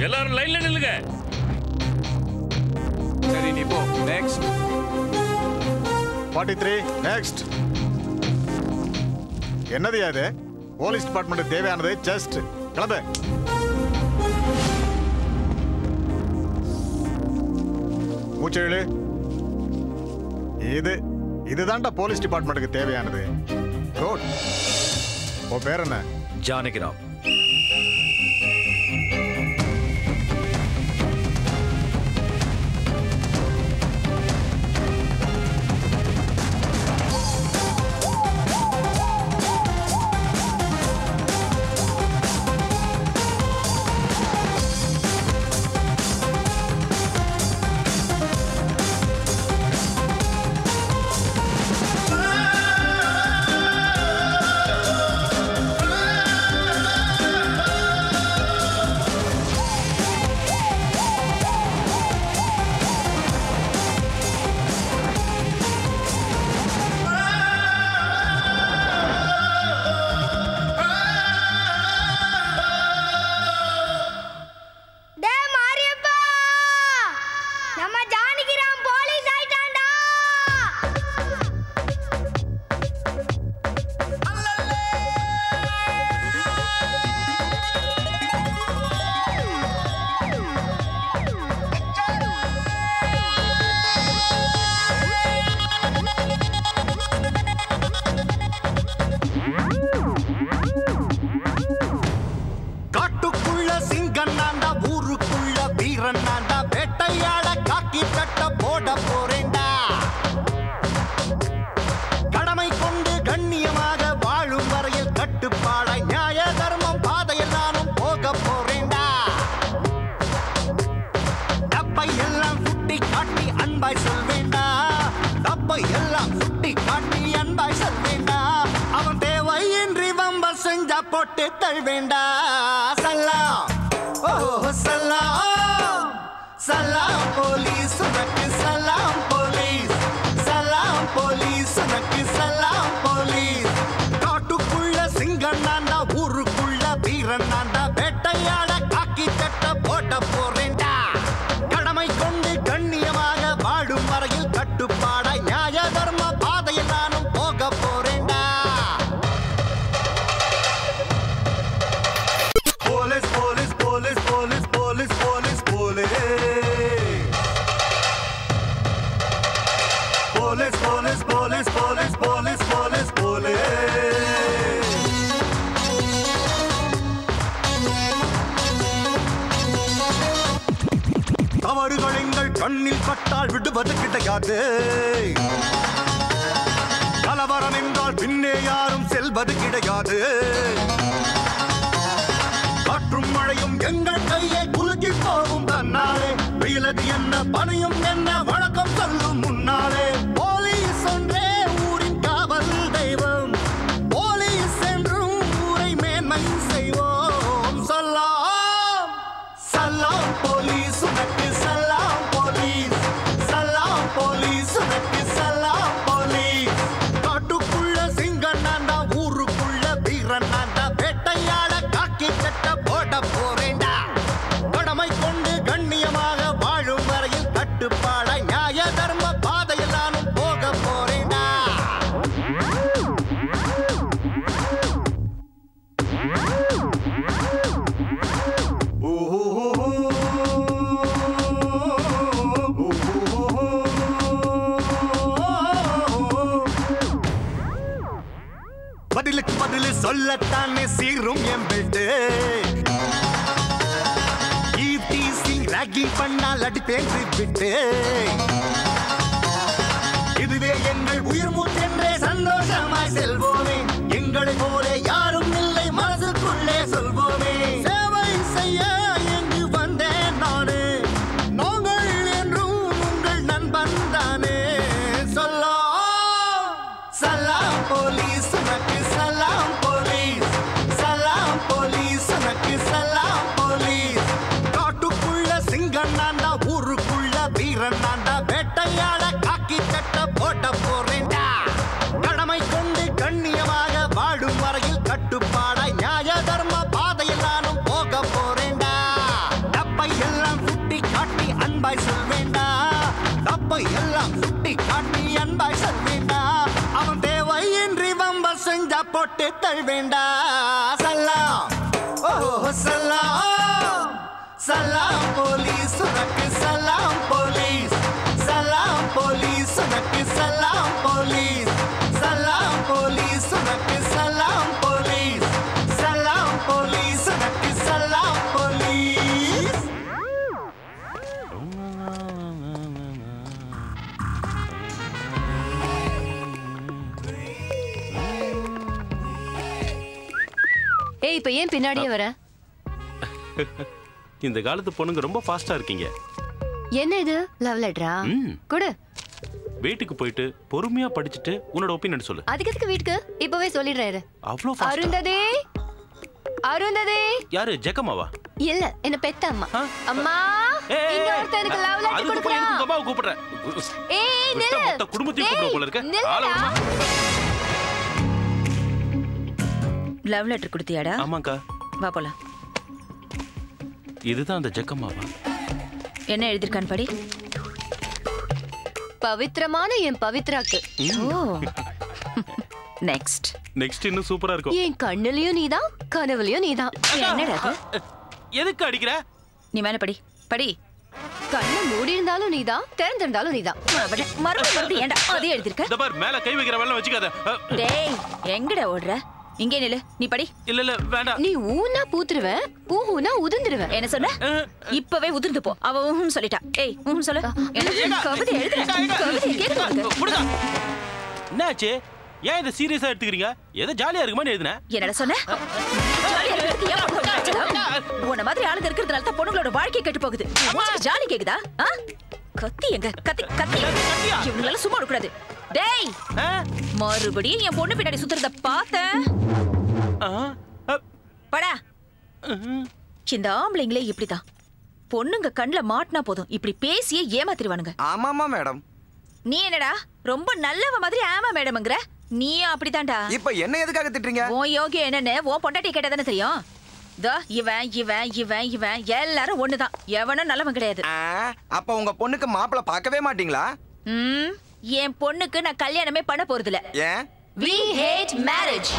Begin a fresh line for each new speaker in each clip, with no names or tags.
எல்லாரும் லைன்ல நில்லுங்க
சரி நீ போ நெக்ஸ்ட்
ஃபார்ட்டி த்ரீ நெக்ஸ்ட் என்னது அது போலீஸ் டிபார்ட்மெண்ட் தேவையானது ஜஸ்ட் கிளம்பு மூச்செழு இது இதுதான்டா போலீஸ் டிபார்ட்மெண்ட்டுக்கு தேவையானது குட் உன் பேர் என்ன
ஜானகிராம்
டே மாரியப்பா நம்ம ஜானகிராம் போலீஸ் ஆயிட்டான்டா
காட்டுக்குள்ள சிங்கம் நான்டா ஊருக்குள்ள வீரன் நான்டா வேட்டையாட காக்கி சட்ட போட போறேன்டா கடமை கொண்டு கண்ணியமாக வாழும் வரையில் கட்டுப்பாடாய் நியாய தர்மம் பாதையில் நானும் போக போறேன்டா தப்பை எல்லாம் சுட்டி காட்டி அன்பாய் சொல்வேண்டா தப்பை எல்லாம் சுட்டி காட்டி அன்பாய் சொல்வேண்டா அவன் தேவையின்றி வம்ப செஞ்சா போட்டு தள்வேண்டா சலாம் ஓ சலாம் சலாம் போலீஸ் உனக்கு சலாம் போலீஸ் சலாம் போலீஸ் உனக்கு சலாம் போலீஸ் காட்டுக்குள்ள சிங்கம் நான்டா ஊருக்குள்ள வீரன் நான்டா வேட்டையாட காக்கி சட்ட போட்ட போறேன்டா கடமை கொண்டு கண்ணியமாக வாழும் வரையில் கட்டுப்பாடாய் நியாய தர்ம பாதையில் நானும் போக போறேன்டா police police police police police police police police police police police police police police தவறுகள் எங்கள் கண்ணில் பட்டால் விடுவது கிடையாது கலவரம் என்றால் பின்னே யாரும் செல்வது கிடையாது காற்றும் மழையும் எங்கள் கையை குலுக்கி போகும் தன்னாலே வெயிலது என்ன பனியும் என்ன வழக்கம் சொல்லும் முன்னாலே போலீஸ் ஒன்றே ஊரின் காவல் தெய்வம் போலீஸ் என்றும் ஊரை மேன்மை செய்வோம் சலாம் சலாம் போலீஸ் உனக்கு சலாம் போலீஸ் சலாம் போலீஸ் உனக்கு சலாம் போலீஸ் காட்டுக்குள்ள சிங்கம் நான்டா ஊருக்குள்ள வீரன் நான்டா வேட்டையாட காக்கி சட்ட போட போறேன்டா கடமை கொண்டு கண்ணியமாக வாழும் வரையில் கட்டுப்பாட நியாய தர்ம பாதையில் நானும் போக போறேன்டா பதிலுக்கு பதில் சொல்லத்தானே சீரும் என் பெல்ட்டு ஈவ்டீசிங் ராகிங் பண்ணால் அடிப்பேன் விட்டு இதுவே எங்கள் உயிர் மூச்சென்றே சந்தோஷமாய் செல்வோமே எங்களை போல யாரும் இல்லை மனசுக்குள்ளே சொல்வோமே சேவை செய்ய எங்கு வந்தேன் நானே நாங்கள் என்றும் உங்கள் நண்பன் தானே சொல்லாம் சலாம் போலீஸ் உனக்கு சலாம் போலீஸ் சலாம் போலீஸ் உனக்கு சலாம் போலீஸ் காட்டுக்குள்ள சிங்கம் நான்டா ஊருக்குள்ள வீரன் நான்டா வேட்டையாட காக்கி சட்ட போட்ட போறேன்டா கடமை கொண்டு கண்ணியமாக வாழும் வரையில் கட்டுப்பாடாய் நியாய தர்ம பாதையில் போட்டு தழுவேண்டா சல்லாம் ஓ சல்லாம் சலாம் போலீஸ் உனக்கு சலாம் போலீஸ் சலாம் போலீஸ் உனக்கு சலாம் போலீஸ் சலாம் போலீஸ் உனக்கு சலாம் போலீஸ் சலாம் போலீஸ் உனக்கு சலாம் போலீஸ்
ஏய் இப்ப ஏன் பின்னாடியே வர
இந்த காலத்து பொண்ணுங்க ரொம்ப ஃபாஸ்டா இருக்கீங்க
என்ன இது லவ் லெட்டரா
ம்.
கொடு
வீட்டுக்கு போயிட்டு பொறுமையா படிச்சுட்டு உன்னோட ஒப்பீனியன் சொல்லு
அதுக்கு எதுக்கு வீட்டுக்கு இப்பவே சொல்லிடுறாரு
அவ்வளோ ஃபாஸ்ட்
அருந்ததே அருந்ததே
யாரு ஜெகமாவா
இல்ல என்ன பெத்த அம்மா
ஆ?
அம்மா
ஏய், ஏய்,
இங்க
ஏய்,
ஒருத்தன் எனக்கு லவ்
அதுக்கு
லெட்டர்
போய் எதுக்கு உங்க
கொடுக்குறான்
அம்மாவை கூப்பிடுறேன்
ஏய்
விட்டா
நில்லு
மொத்த குடும்பத்தையும்
டேய்,
கூப்பிடுவ போல இருக்க.
நில்லுடா.
ஆளை விடுமா?
லவ் லெட்டர் கொடுத்தியாடா
ஆமாக்கா
வா போலாம்
இதுதான் அந்த ஜெகமாவா
என்ன எழுதிருக்கான்னு படி
பவித்திரமான என் பவித்ராக்கு
ஓ நெக்ஸ்ட்
நெக்ஸ்ட் இன்னும் சூப்பரா இருக்கும்
என் கண்ணுலயும் நீதான் கனவுலயும் நீதான்
என்னடா அது
எதுக்கு அடிக்கிற
நீ மேல படி படி
கண்ணு மூடி இருந்தாலும் நீதான் திறந்திருந்தாலும் நீதான்
மறுபடியும் மறுபடியும் மறுபடியும் ஏன்டா அதே எழுதிருக்க
இந்த பார் மேல கை வைக்கிற வேலை வச்சுக்காத அ,
டேய் எங்கடா ஓடுற இங்கே நில்லு நீ படி
இல்ல இல்ல வேண்டாம்
நீ ஊனா பூத்துருவேன் பூஹூனா உதிர்ந்துருவேன்
என்ன சொன்ன இப்பவே உதிர்ந்து போ அவ ஊஹும் சொல்லிட்டா ஏய் ஊஹும் சொல்லு என்ன கவிதை எழுதுற கவிதை கேட்க
புடுங்க. என்னாச்சு ஏன் இதை சீரியஸா எடுத்துக்கிறீங்க ஏதோ ஜாலியா இருக்குமான்னு எழுதுனேன்
என்னடா சொன்ன ஜாலியா இருக்கிறதுக்கு ஏன் பொண்ணு காய்ச்சலா? உன்ன மாதிரி ஆளுங்க இருக்கிறதுனால தான் பொண்ணுங்களோட வாழ்க்கை கெட்டு போகுது உனக்கு ஜாலி கேக்குதா ஆ? கத்தி எங்க கத்தி கத்தி இவங்களால சும்மா விடக்கூடாது டேய்
ஆ?
மறுபடியும் என் பொண்ணு பின்னாடி சுத்துறத பார்த்தேன்
ஆ? அ,
படா
ம்.
இந்த ஆம்பளைங்களே இப்படிதான் பொண்ணுங்க கண்ணுல மாட்டினா போதும் இப்படி பேசியே ஏமாத்திடுவானுங்க
ஆமாமா மேடம்
நீ என்னடா ரொம்ப நல்லவ மாதிரி ஆமா மேடம்ங்கிற நீயும் அப்படித்தான்டா
இப்ப என்ன எதுக்காக திட்டுறீங்க
உன் யோகியம் என்னன்னு உன் பொண்டாட்டி கேட்டா தானே தெரியும் இதோ இவன் இவன் இவன் இவன் எல்லாரும் ஒண்ணுதான் எவனும் நல்லவன் கிடையாது
ஆ, அப்ப உங்க பொண்ணுக்கு மாப்பிள்ள பார்க்கவே மாட்டீங்களா
ம் என் பொண்ணுக்கு நான் கல்யாணமே பண்ண போறதில்ல
ஏன்
we hate marriage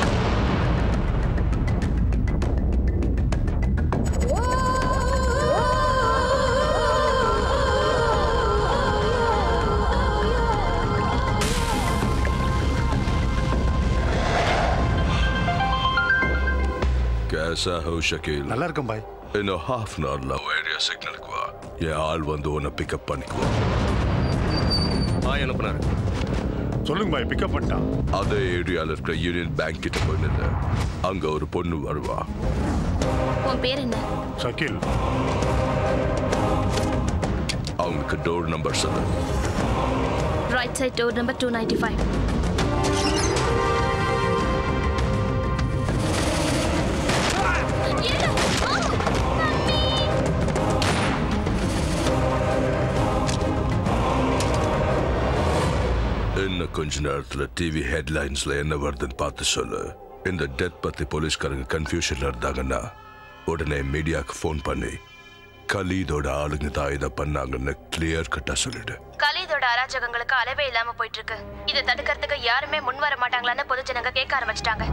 कैसा हो शकील
நல்லா இருக்கும் பாய்
இன்னும் ஹாஃப் அன் ஹவர்ல ஏரியா சிக்னலுக்கு வா என் ஆள் வந்து உன்னை பிக்கப் பண்ணிக்குவோம்
பாய் அனுப்புனாரு
சொல்லுங்க பாய் பிக்கப் பண்ணிட்டான்
அதே ஏரியால இருக்கிற யூனியன் பேங்க் கிட்ட போய் நில்லு அங்க ஒரு பொண்ணு வருவா
உன் பேர் என்ன
ஷக்கீல்
அவங்களுக்கு டோர் நம்பர் சொல்லு
right side door number two ninety five
இன்னும் கொஞ்ச நேரத்துல டிவி ஹெட்லைன்ஸ்ல என்ன வருதுன்னு பார்த்து சொல்லு இந்த டெத் பத்தி போலீஸ்காரங்க கன்ஃபியூஷன்ல இருந்தாங்கன்னா உடனே மீடியாக்கு ஃபோன் பண்ணி கலீதோட ஆளுங்க தான் இதை பண்ணாங்கன்னு கிளியர் கட்டா சொல்லிடு
கலீதோட அராஜகங்களுக்கு அளவே இல்லாம போயிட்டு இருக்கு இதை தடுக்கிறதுக்கு யாருமே முன் வர மாட்டாங்களான்னு பொதுஜனங்க கேட்க ஆரம்பிச்சிட்டாங்க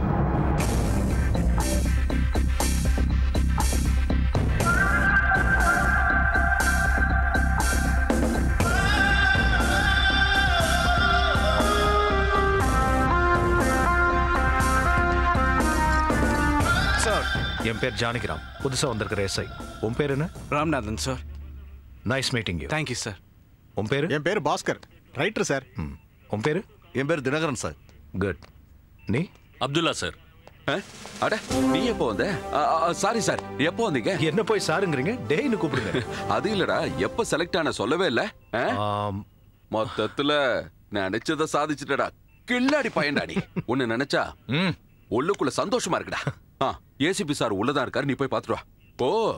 சார்
என் பேர் ஜானகிராம் புதுசா வந்திருக்கிற எஸ்ஐ உன் பேர் என்ன
Ramnathan sir
nice meeting you
thank you sir
உன் பேரு
என் பேர் பாஸ்கர் ரைட்டர் சார்
ம். உன் பேரு
என் பேர் தினகரன் சார்
குட் நீ
அப்துல்லா சார்
அட நீ எப்போ வந்த சாரி சார் எப்போ வந்தீங்க
என்ன போய் சாருங்கிறீங்க டேய்னு கூப்பிடுங்க
அது இல்லடா எப்ப செலக்ட் ஆன சொல்லவே இல்ல ஆ?
ஆம்,
மொத்தத்துல நினைச்சத சாதிச்சுட்டடா கில்லாடி பையன்டா நீ உன்னை நினைச்சா
ம்
உள்ளுக்குள்ள சந்தோஷமா இருக்குடா ஆ ஏசிபி சார் உள்ளதான் இருக்காரு நீ போய் பாத்துட்டு வா oh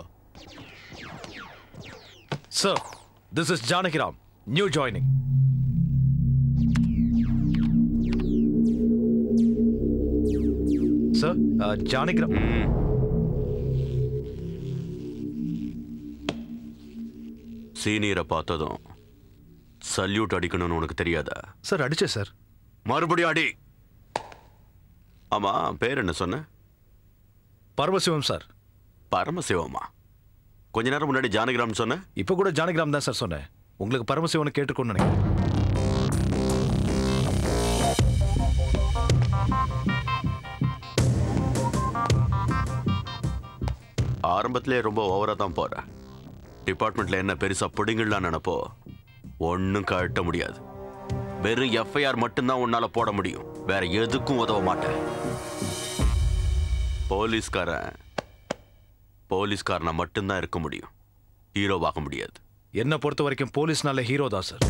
sir this is Janakiram new joining sir Janakiram
சீனியரை பார்த்ததும் சல்யூட் அடிக்கணும்னு உனக்கு தெரியாதா
சார் அடிச்சேன் சார்
மறுபடியும் அடி
ஆமா பேர் என்ன சொன்ன
பரமசிவம் சார்
பரமசிவமா கொஞ்ச நேரம் முன்னாடி ஜானகிராம் சொன்ன
இப்போ கூட ஜானகிராம் தான் சார் சொன்னேன் உங்களுக்கு பரமசிவனை கேட்டுக்கொண்டு நினைக்கிறேன்
ஆரம்பத்திலே ரொம்ப ஓவரா தான் போற டிபார்ட்மெண்ட்ல என்ன பெருசா பிடிங்கலாம் நினைப்போ ஒன்றும் கழட்ட முடியாது வெறும் எஃப்ஐஆர் மட்டும்தான் உன்னால போட முடியும் வேற எதுக்கும் உதவ மாட்டேன் போலீஸ்காரன் போலீஸ்காரனா மட்டும்தான் இருக்க முடியும் ஹீரோவாக முடியாது
என்னை பொறுத்த வரைக்கும் போலீஸ்னால ஹீரோ தான் சார்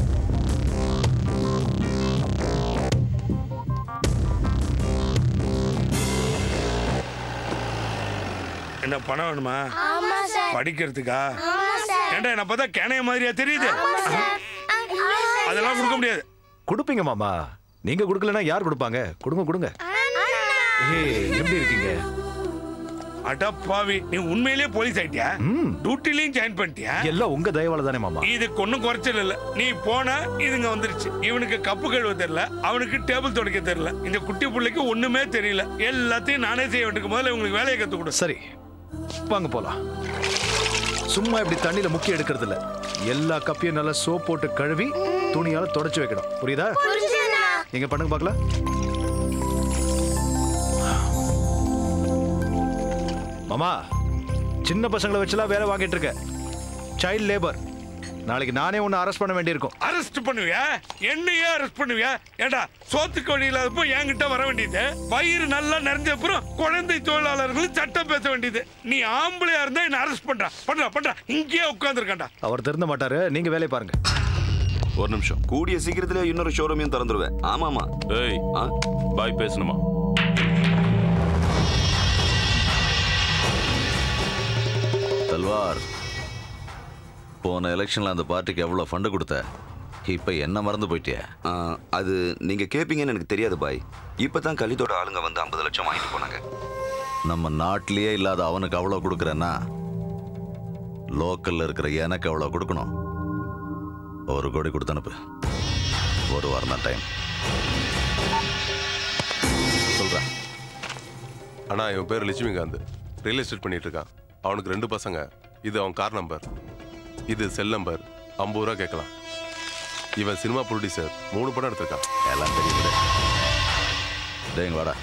என்ன பணம் வேணுமா
ஆமா சார்
படிக்கிறதுக்கா
ஆமா சார்
ஏண்டா என்ன பார்த்தா கிணைய மாதிரியா தெரியுது அதெல்லாம் கொடுக்க முடியாது
கொடுப்பீங்க மாமா நீங்க கொடுக்கலனா யார் கொடுப்பாங்க கொடுங்க கொடுங்க ஏய் எப்படி இருக்கீங்க
அட பாவி நீ உண்மையிலேயே போலீஸ் ஆயிட்டியா டியூட்டிலையும் ஜாயின் பண்ணிட்டியா
எல்லாம் உங்க தயவால தானே மாமா
இதுக்கு ஒன்றும் குறைச்சல் இல்ல நீ போன இதுங்க வந்துருச்சு இவனுக்கு கப்பு கழுவ தெரியல அவனுக்கு டேபிள் துடைக்க தெரியல இந்த குட்டி பிள்ளைக்கு ஒண்ணுமே தெரியல எல்லாத்தையும் நானே செய்ய வேண்டிய முதல்ல இவங்களுக்கு வேலையை கத்து கொடு
சரி வாங்க போலாம் சும்மா இப்படி தண்ணியில முக்கி எடுக்கிறது இல்ல எல்லா கப்பையும் நல்லா சோப் போட்டு கழுவி துணியால தொடச்சு வைக்கணும் புரியுதா
புரிஞ்சுதுண்ணா
நீங்க பண்ணுங்க பார்க்கலாம் மாமா சின்ன பசங்களை வச்சுலாம் வேலை வாங்கிட்டு இருக்க சைல்ட் லேபர் நாளைக்கு நானே உன்னை அரெஸ்ட் பண்ண வேண்டியிருக்கும்
அரெஸ்ட் பண்ணுவியா என்னையே அரெஸ்ட் பண்ணுவியா ஏண்டா சோத்துக்கு வழி இல்லாதப்போ என்கிட்ட வர வேண்டியது வயிறு நல்லா நிறைஞ்ச அப்புறம் குழந்தை தொழிலாளர்களும் சட்டம் பேச வேண்டியது நீ ஆம்பளையா இருந்தா என்ன அரெஸ்ட் பண்றா பண்றா பண்றா இங்கேயே உட்காந்துருக்காண்டா
அவர் திருந்த மாட்டாரு நீங்க வேலையை பாருங்க
ஒரு நிமிஷம் கூடிய சீக்கிரத்துல இன்னொரு ஷோரூமையும் திறந்துருவேன் ஆமாமா
ஏய் பாய் பேசணுமா
தல்வார் போன எலெக்ஷன்ல அந்த பார்ட்டிக்கு எவ்வளோ ஃபண்டு கொடுத்த இப்போ என்ன மறந்து போயிட்டியா அது நீங்கள் கேட்பீங்கன்னு எனக்கு தெரியாது பாய் இப்போ தான் கலிதோட ஆளுங்க வந்து ஐம்பது லட்சம் வாங்கிட்டு போனாங்க நம்ம நாட்டிலேயே இல்லாத அவனுக்கு அவ்வளோ கொடுக்குறேன்னா லோக்கல்ல இருக்கிற எனக்கு அவ்வளோ கொடுக்கணும் ஒரு கோடி கொடுத்து அனுப்பு ஒரு வாரம் தான் டைம் சொல்கிறேன்
அண்ணா இவன் பேர் லட்சுமிகாந்த் ரியல் எஸ்டேட் பண்ணிட்டு இருக்கான் அவனுக்கு ரெண்டு பசங்க இது அவன் கார் நம்பர் இது செல் நம்பர் ஐம்பது ரூபா கேட்கலாம் இவன் சினிமா ப்ரொடியூசர் மூணு படம் எடுத்திருக்கான்
எல்லாம் தெரியுது டேங்க வாடா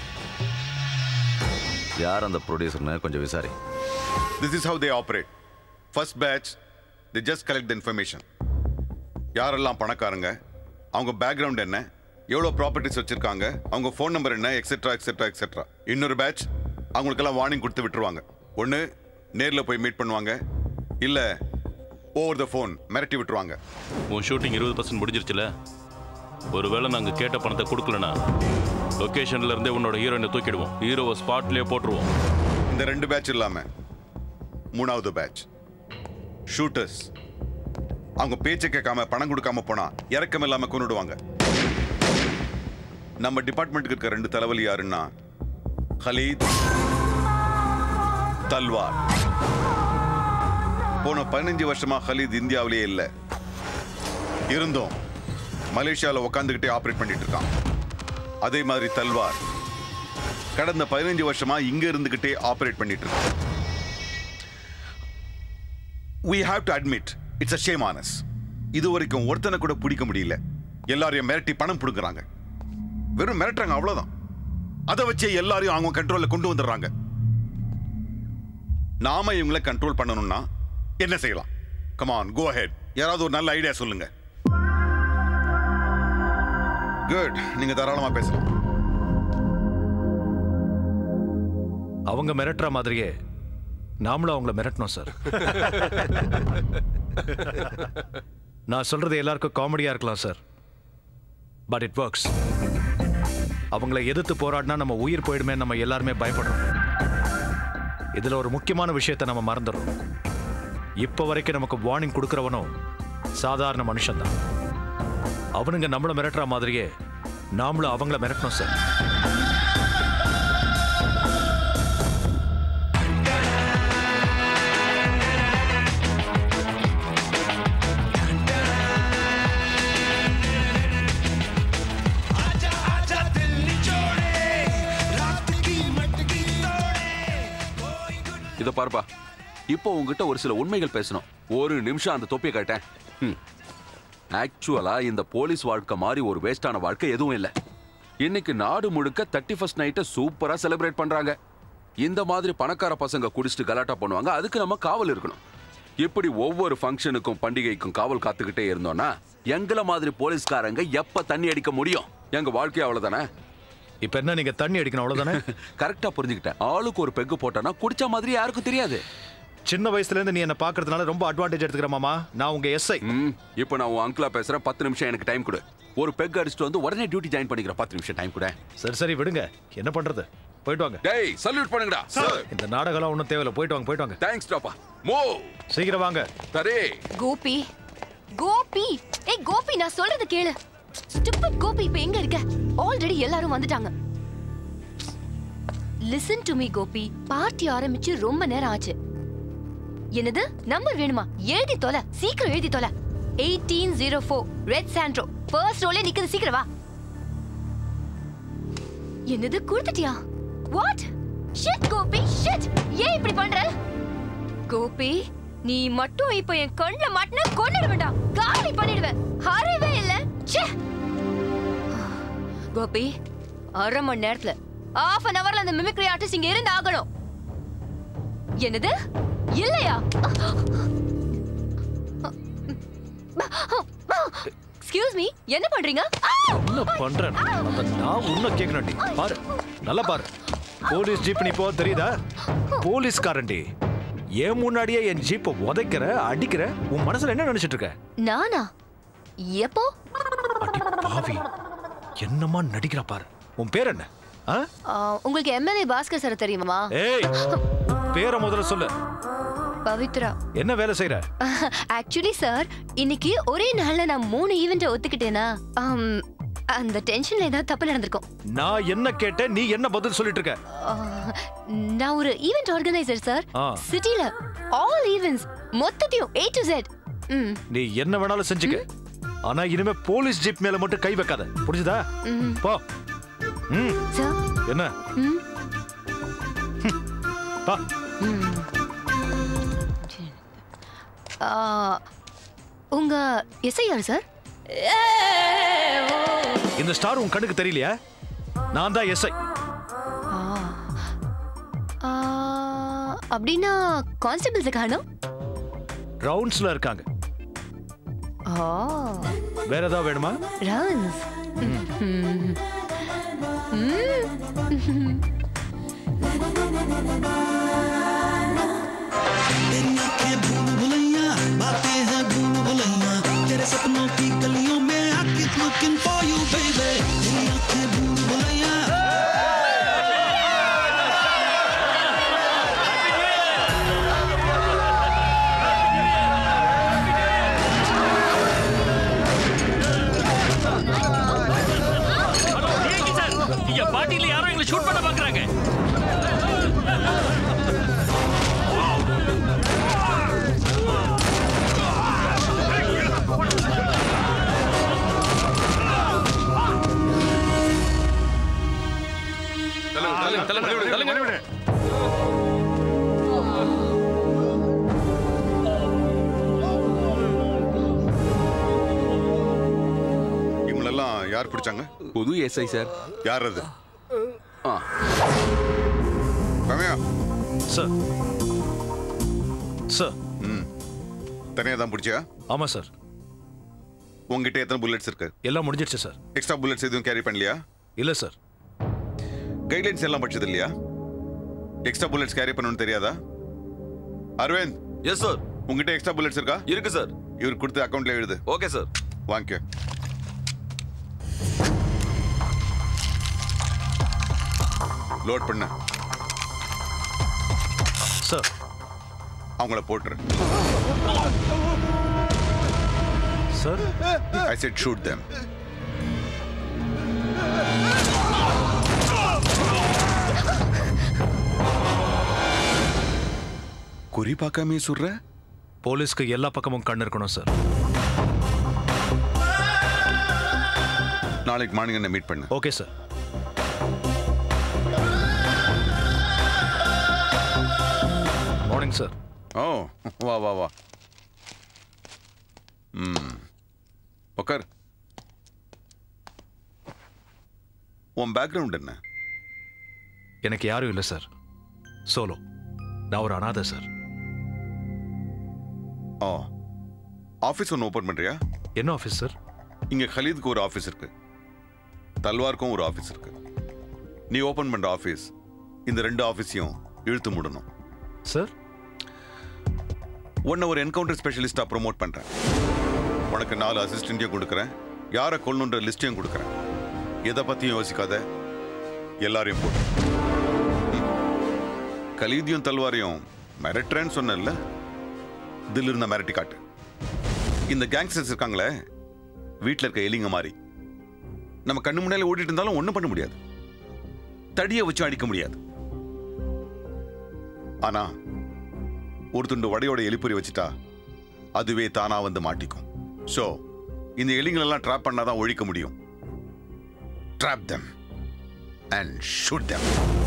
யார் அந்த ப்ரொடியூசர்னு கொஞ்சம் விசாரி
This is how they operate. First batch, they just collect the information. யாரெல்லாம் பணக்காரங்க அவங்க பேக்ரவுண்ட் என்ன எவ்வளோ ப்ராப்பர்ட்டிஸ் வச்சிருக்காங்க அவங்க ஃபோன் நம்பர் என்ன எக்ஸெட்ரா எக்ஸெட்ரா எக்ஸெட்ரா இன்னொரு பேட்ச் அவங்களுக்கெல்லாம் வார்னிங் கொடுத்து விட்டுருவாங்க ஒன்று நேரில் போய் மீட் பண்ணுவாங்க இல்லை ஓவர் த ஃபோன் மிரட்டி விட்டுருவாங்க
உன் ஷூட்டிங் இருபது பர்சன்ட் முடிஞ்சிருச்சுல ஒருவேளை நாங்கள் கேட்ட பணத்தை கொடுக்கலனா லொக்கேஷன்ல இருந்தே உன்னோட ஹீரோயினை தூக்கிடுவோம் ஹீரோவை ஸ்பாட்லயே போட்டுருவோம்
இந்த ரெண்டு பேட்ச் இல்லாம மூணாவது பேட்ச் ஷூட்டர்ஸ் அவங்க பேச்சை கேட்காம பணம் கொடுக்காம போனா இறக்கம் இல்லாம கொண்டுடுவாங்க நம்ம டிபார்ட்மெண்ட்டுக்கு இருக்க ரெண்டு தலைவலி யாருன்னா ஹலீத் தல்வார் போன பதினஞ்சு வருஷமா ஹலீத் இந்தியாவிலேயே இல்லை இருந்தும் மலேசியாவில் உட்காந்துக்கிட்டே ஆப்ரேட் பண்ணிட்டு இருக்கான் அதே மாதிரி தல்வார் கடந்த பதினஞ்சு வருஷமா இங்க இருந்துகிட்டே ஆபரேட் பண்ணிட்டு இருக்கோம் we have to admit it's a shame on us இது வரைக்கும் ஒருத்தனை கூட பிடிக்க முடியல எல்லாரையும் மிரட்டி பணம் பிடுங்குறாங்க வெறும் மிரட்டுறாங்க அவ்வளவுதான் அதை வச்சே எல்லாரையும் அவங்க கண்ட்ரோல்ல கொண்டு வந்துடுறாங்க நாம இவங்களை கண்ட்ரோல் பண்ணணும்னா என்ன செய்யலாம் கமான் கோ ahead யாராவது ஒரு நல்ல ஐடியா சொல்லுங்க குட் நீங்க தாராளமா பேசலாம்
அவங்க மிரட்டுற மாதிரியே நாமளும் அவங்கள மிரட்டணும் சார் நான் சொல்றது எல்லாருக்கும் காமெடியா இருக்கலாம் சார் பட் இட் ஒர்க்ஸ் அவங்கள எதிர்த்து போராடினா நம்ம உயிர் போயிடுமே நம்ம எல்லாருமே பயப்படுறோம் இதுல ஒரு முக்கியமான விஷயத்தை நம்ம மறந்துடுறோம் இப்போ வரைக்கும் நமக்கு வார்னிங் கொடுக்கறவனும் சாதாரண மனுஷன்தான் அவனுங்க நம்மள மிரட்டுற மாதிரியே நாமளும் அவங்கள மிரட்டணும் சார்
आजा दिल निचोड़े रात
இத பாருப்பா இப்போ உங்ககிட்ட ஒரு சில உண்மைகள் பேசணும் ஒரு நிமிஷம் அந்த தொப்பியை காட்டேன் ம். ஆக்சுவலா இந்த போலீஸ் வாழ்க்கை மாதிரி ஒரு வேஸ்டான வாழ்க்கை எதுவும் இல்லை இன்னைக்கு நாடு முழுக்க தேர்ட்டி ஃபர்ஸ்ட் நைட்டை சூப்பரா செலிப்ரேட் பண்றாங்க இந்த மாதிரி பணக்கார பசங்க குடிச்சிட்டு கலாட்டா பண்ணுவாங்க அதுக்கு நம்ம காவல் இருக்கணும் இப்படி ஒவ்வொரு ஃபங்க்ஷனுக்கும் பண்டிகைக்கும் காவல் காத்துக்கிட்டே இருந்தோம்னா எங்களை மாதிரி போலீஸ்காரங்க எப்ப தண்ணி அடிக்க முடியும் எங்க வாழ்க்கை அவ்வளவுதானே
இப்ப என்ன நீங்க தண்ணி அடிக்கணும் அவ்வளவுதானே
கரெக்டா புரிஞ்சுக்கிட்டேன் ஆளுக்கு ஒரு பெக்கு போட்டனா குடிச்ச மாதிரி யாருக்கும் தெரியாது
சின்ன வயசுல இருந்து நீ என்ன பாக்குறதுனால ரொம்ப அட்வான்டேஜ் எடுத்துக்கிற மாமா நான் உங்க எஸ்ஐ
இப்போ நான் உன் அங்கிளா பேசுறேன் பத்து நிமிஷம் எனக்கு டைம் கொடு ஒரு பெக் அடிச்சுட்டு வந்து உடனே டியூட்டி ஜாயின் பண்ணிக்கிறேன் பத்து நிமிஷம் டைம் கொடு
சரி சரி விடுங்க என்ன பண்றது போயிட்டு வாங்க
டேய் சல்யூட் பண்ணுங்கடா
இந்த நாடகம்லாம் ஒன்றும் தேவையில்ல போயிட்டு வாங்க போயிட்டு வாங்க
தேங்க்ஸ் டாப்பா மோ
சீக்கிரம் வாங்க
சரி
கோபி கோபி ஏய் கோபி நான் சொல்றது கேளு ஸ்டூபிட் கோபி இப்ப எங்க இருக்க ஆல்ரெடி எல்லாரும் வந்துட்டாங்க listen to me Gopi party ஆரம்பிச்சு ரொம்ப நேரம் ஆச்சு என்னது நம்பர் வேணுமா எழுதி தொலை சீக்கிரம் எழுதி தொலை eighteen zero four red Santro first ரோலே நிக்குது சீக்கிரம் வா என்னது கொடுத்துட்டியா வாட் ஷிட் கோபி ஷிட் ஏன் இப்படி பண்ற கோபி நீ மட்டும் இப்ப என் கண்ணுல மாட்டின கொன்னிடுவேண்டா காலி பண்ணிடுவேன் அறிவே இல்ல ச்சே கோபி அரை மணி நேரத்துல half அன் அவர்ல அந்த மிமிக்ரி ஆர்டிஸ்ட் இங்க இருந்து ஆகணும் என்னது இல்லையா எக்ஸ்கியூஸ் மீ என்ன பண்றீங்க
என்ன பண்றேன் அப்ப நான் உன்ன கேட்கணும்டி பாரு நல்லா பாரு போலீஸ் ஜீப் நீ போ தெரியுதா போலீஸ்காரன்டி ஏன் முன்னாடியே என் ஜீப்பை உதைக்கிற அடிக்கிற உன் மனசுல என்ன நினைச்சிட்டு இருக்க
நானா எப்போ
பாவி என்னமா நடிக்கிறா பாரு உன் பேர் என்ன ஆ?
ஆ, உங்களுக்கு எம்எல்ஏ பாஸ்கர் சார் தெரியுமா
ஏய் பேரை முதல்ல சொல்லு
பவித்ரா
என்ன வேலை செய்யற
ஆக்சுவலி சார் இன்னைக்கு ஒரே நாள்ல நான் மூணு ஈவெண்ட் ஒத்துக்கிட்டேனா ஆம், அந்த டென்ஷன்ல ஏதாவது தப்பு நடந்திருக்கும்
நான் என்ன கேட்டேன் நீ என்ன பதில் சொல்லிட்டு இருக்க
ஆ, நான் ஒரு ஈவெண்ட் ஆர்கனைசர் சார்
ஆ.
சிட்டில ஆல் ஈவெண்ட்ஸ் மொத்தத்தையும் ஏ டு Z ம்
நீ என்ன வேணாலும் செஞ்சுக்க ஆனா இனிமே போலீஸ் ஜீப் மேல மட்டும் கை வைக்காத புரிஞ்சுதா
ம்
போ ம்
சார்
என்ன
ம்
பா
ஆ, உங்க எஸ்ஐ யார் சார்
இந்த ஸ்டார் உன் கண்ணுக்கு தெரியலையா நான் தான் எஸ்ஐ
ஆ. ஆ, அப்படின்னா கான்ஸ்டபிள்ஸ் காணும்
ரவுண்ட்ஸ்ல இருக்காங்க
ஆ
வேற ஏதாவது வேணுமா
ரவுண்ட்ஸ் ம். ம்.
तेरी आंखें भूल भुलैया बातें हैं भूल भुलैया तेरे सपनों की गलियों में I keep looking for you baby तेरी आंखें भूल भुलैया
இங்க பாட்டியில யாரோ எங்களை ஷூட் பண்ண பாக்குறாங்க
இவங்களெல்லாம் யார் பிடிச்சாங்க
புது எஸ்ஐ சார்
யார் அது
ஆ
ரம்யா
சார் சார்
ம் தனியாக தான் பிடிச்சியா
ஆமா சார்
உங்ககிட்ட எத்தனை புல்லட்ஸ் இருக்கு
எல்லாம் முடிஞ்சிடுச்சு சார்
எக்ஸ்ட்ரா புல்லட்ஸ் எதுவும் கேரி பண்ணலையா
இல்ல சார்
கைட்லைன்ஸ் எல்லாம் படிச்சது இல்லையா எக்ஸ்ட்ரா புல்லட்ஸ் கேரி பண்ணணும்னு தெரியாதா அரவிந்த்
எஸ் சார்
உங்ககிட்ட எக்ஸ்ட்ரா புல்லட்ஸ் இருக்கா
இருக்கு சார்
இவர் கொடுத்து அக்கௌண்ட்ல எழுது
ஓகே சார்
வாங்கிக்க லோட் பண்ண
சார்
அவங்கள போட்டுரு
sir
I said shoot them குறி பார்க்காமே சுடுற
போலீஸ்க்கு எல்லா பக்கமும் கண் இருக்கணும் சார்
நாளைக்கு மார்னிங் என்ன மீட் பண்ணு
okay sir morning sir
oh வா வா வா ம் உக்கார் உன் பேக்ரவுண்ட் என்ன
எனக்கு யாரும் இல்லை சார் சோலோ நான் ஒரு அனாதை சார்
ஓ ஆஃபீஸ் ஒன்று ஓப்பன் பண்ணுறியா
என்ன ஆஃபீஸ் சார்
இங்கே கலீதுக்கு ஒரு ஆஃபீஸ் இருக்கு தல்வாருக்கும் ஒரு ஆஃபீஸ் இருக்கு நீ ஓப்பன் பண்ணுற ஆஃபீஸ் இந்த ரெண்டு ஆஃபீஸையும் இழுத்து மூடணும்
சார்
உன்னை ஒரு என்கவுண்டர் ஸ்பெஷலிஸ்டாக ப்ரோமோட் பண்ணுறேன் உனக்கு நாலு அசிஸ்டண்ட்டையும் கொடுக்குறேன் யாரை கொல்லணுன்ற லிஸ்ட்டையும் கொடுக்குறேன் எதை பற்றியும் யோசிக்காத எல்லாரையும் போட்டு ம். கலீதியும் தல்வாரையும் மிரட்டுறேன்னு சொன்னேன்ல இதில் இருந்த மிரட்டி காட்டு இந்த கேங்ஸ்டர்ஸ் இருக்காங்களே வீட்டில் இருக்க எலிங்க மாதிரி நம்ம கண்ணு முன்னால ஓடிட்டு இருந்தாலும் ஒன்றும் பண்ண முடியாது தடியை வச்சு அடிக்க முடியாது ஆனா ஒரு துண்டு வடையோட எலிப்பொறி வச்சுட்டா அதுவே தானா வந்து மாட்டிக்கும் ஸோ இந்த எலிங்களெல்லாம் ட்ராப் பண்ணாதான் ஒழிக்க முடியும் trap them and shoot them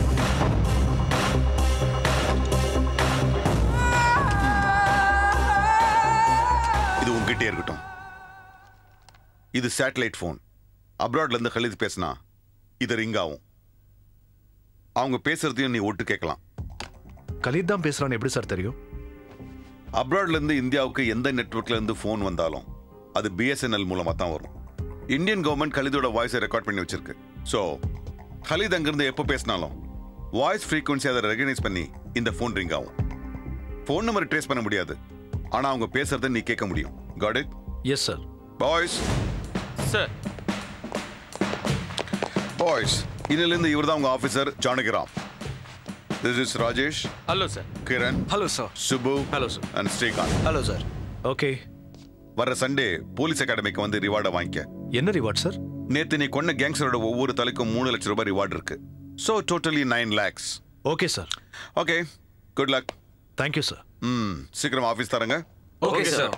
இது உங்ககிட்டே இருக்கட்டும் இது சேட்டலைட் ஃபோன் அப்ராட்ல இருந்து கலிது பேசினா இது ரிங் ஆகும் அவங்க பேசுறதையும் நீ ஒட்டு கேட்கலாம்
கலீத் தான் பேசுறான்னு எப்படி சார் தெரியும்
அப்ராட்ல இருந்து இந்தியாவுக்கு எந்த நெட்வொர்க்ல இருந்து ஃபோன் வந்தாலும் அது பிஎஸ்என்எல் மூலமா தான் வரும் இந்தியன் கவர்மெண்ட் கலிதோட வாய்ஸை ரெக்கார்ட் பண்ணி வச்சிருக்கு ஸோ கலித் அங்கிருந்து எப்போ பேசினாலும் வாய்ஸ் ஃப்ரீக்வன்சி அதை ரெகனைஸ் பண்ணி இந்த ஃபோன் ரிங் ஆகும் ஃபோன் நம்பர் ட்ரேஸ் பண்ண முடியாது ஆனா அவங்க பேசுறதை நீ கேட்க முடியும் got it
yes sir
boys
sir
boys இன்னிலிருந்து இவர் தான் உங்க officer Janakiram this is Rajesh
hello sir
Kiran
hello sir
Subu hello sir and Srikanth
hello sir
okay
வர சண்டே போலீஸ் அகாடமிக்கு வந்து ரிவார்டை வாங்கிக்க
என்ன ரிவார்ட் சார்
நேத்து நீ கொன்ன கேங்ஸ்டரோட ஒவ்வொரு தலைக்கும் மூணு லட்சம் ரூபாய் ரிவார்டு இருக்கு so totally nine lakhs
okay sir
okay good luck
thank you sir
ம் சீக்கிரம் ஆஃபீஸ் தரங்க
ஓகே சார்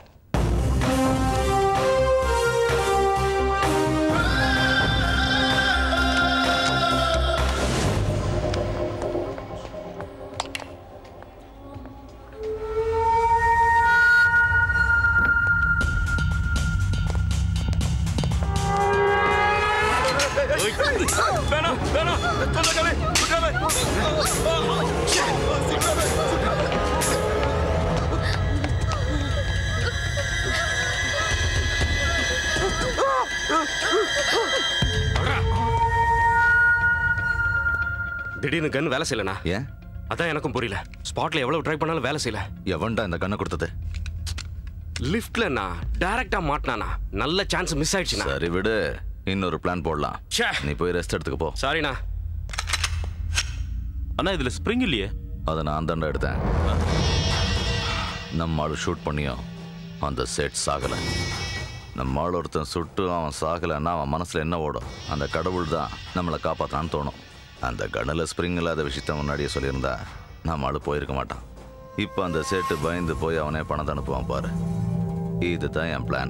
வேணாம் வேணாம் சொந்தக்காரே விட்டுறாம.
திடீர்னு கன் வேலை செய்யலண்ணா
ஏன்
அதான் எனக்கும் புரியல ஸ்பாட்ல எவ்வளவு ட்ரை பண்ணாலும் வேலை செய்யல
எவன்டா இந்த கண்ணை கொடுத்தது
லிஃப்ட்லண்ணா டைரக்டா மாட்டினானா நல்ல சான்ஸ் மிஸ் ஆயிடுச்சுண்ணா
சரி விடு இன்னொரு பிளான் போடலாம்
ச்சே.
நீ போய் ரெஸ்ட் எடுத்துக்க போ
சாரிண்ணா
அண்ணா இதுல ஸ்ப்ரிங் இல்லையே
அதை நான் தாண்டா எடுத்தேன் நம்ம ஆள் ஷூட் பண்ணியும் அந்த செட் சாகல நம்ம ஆள் ஒருத்தன் சுட்டு அவன் சாகலைன்னா அவன் மனசுல என்ன ஓடும் அந்த கடவுள் தான் நம்மளை காப்பாத்தான்னு தோணும் அந்த கண்ணில் ஸ்ப்ரிங் இல்லாத விஷயத்த முன்னாடியே சொல்லியிருந்தா நம்ம ஆள் போயிருக்க மாட்டான் இப்போ அந்த செட்டு பயந்து போய் அவனே பணத்தை அனுப்புவான் பாரு இதுதான் என் பிளான்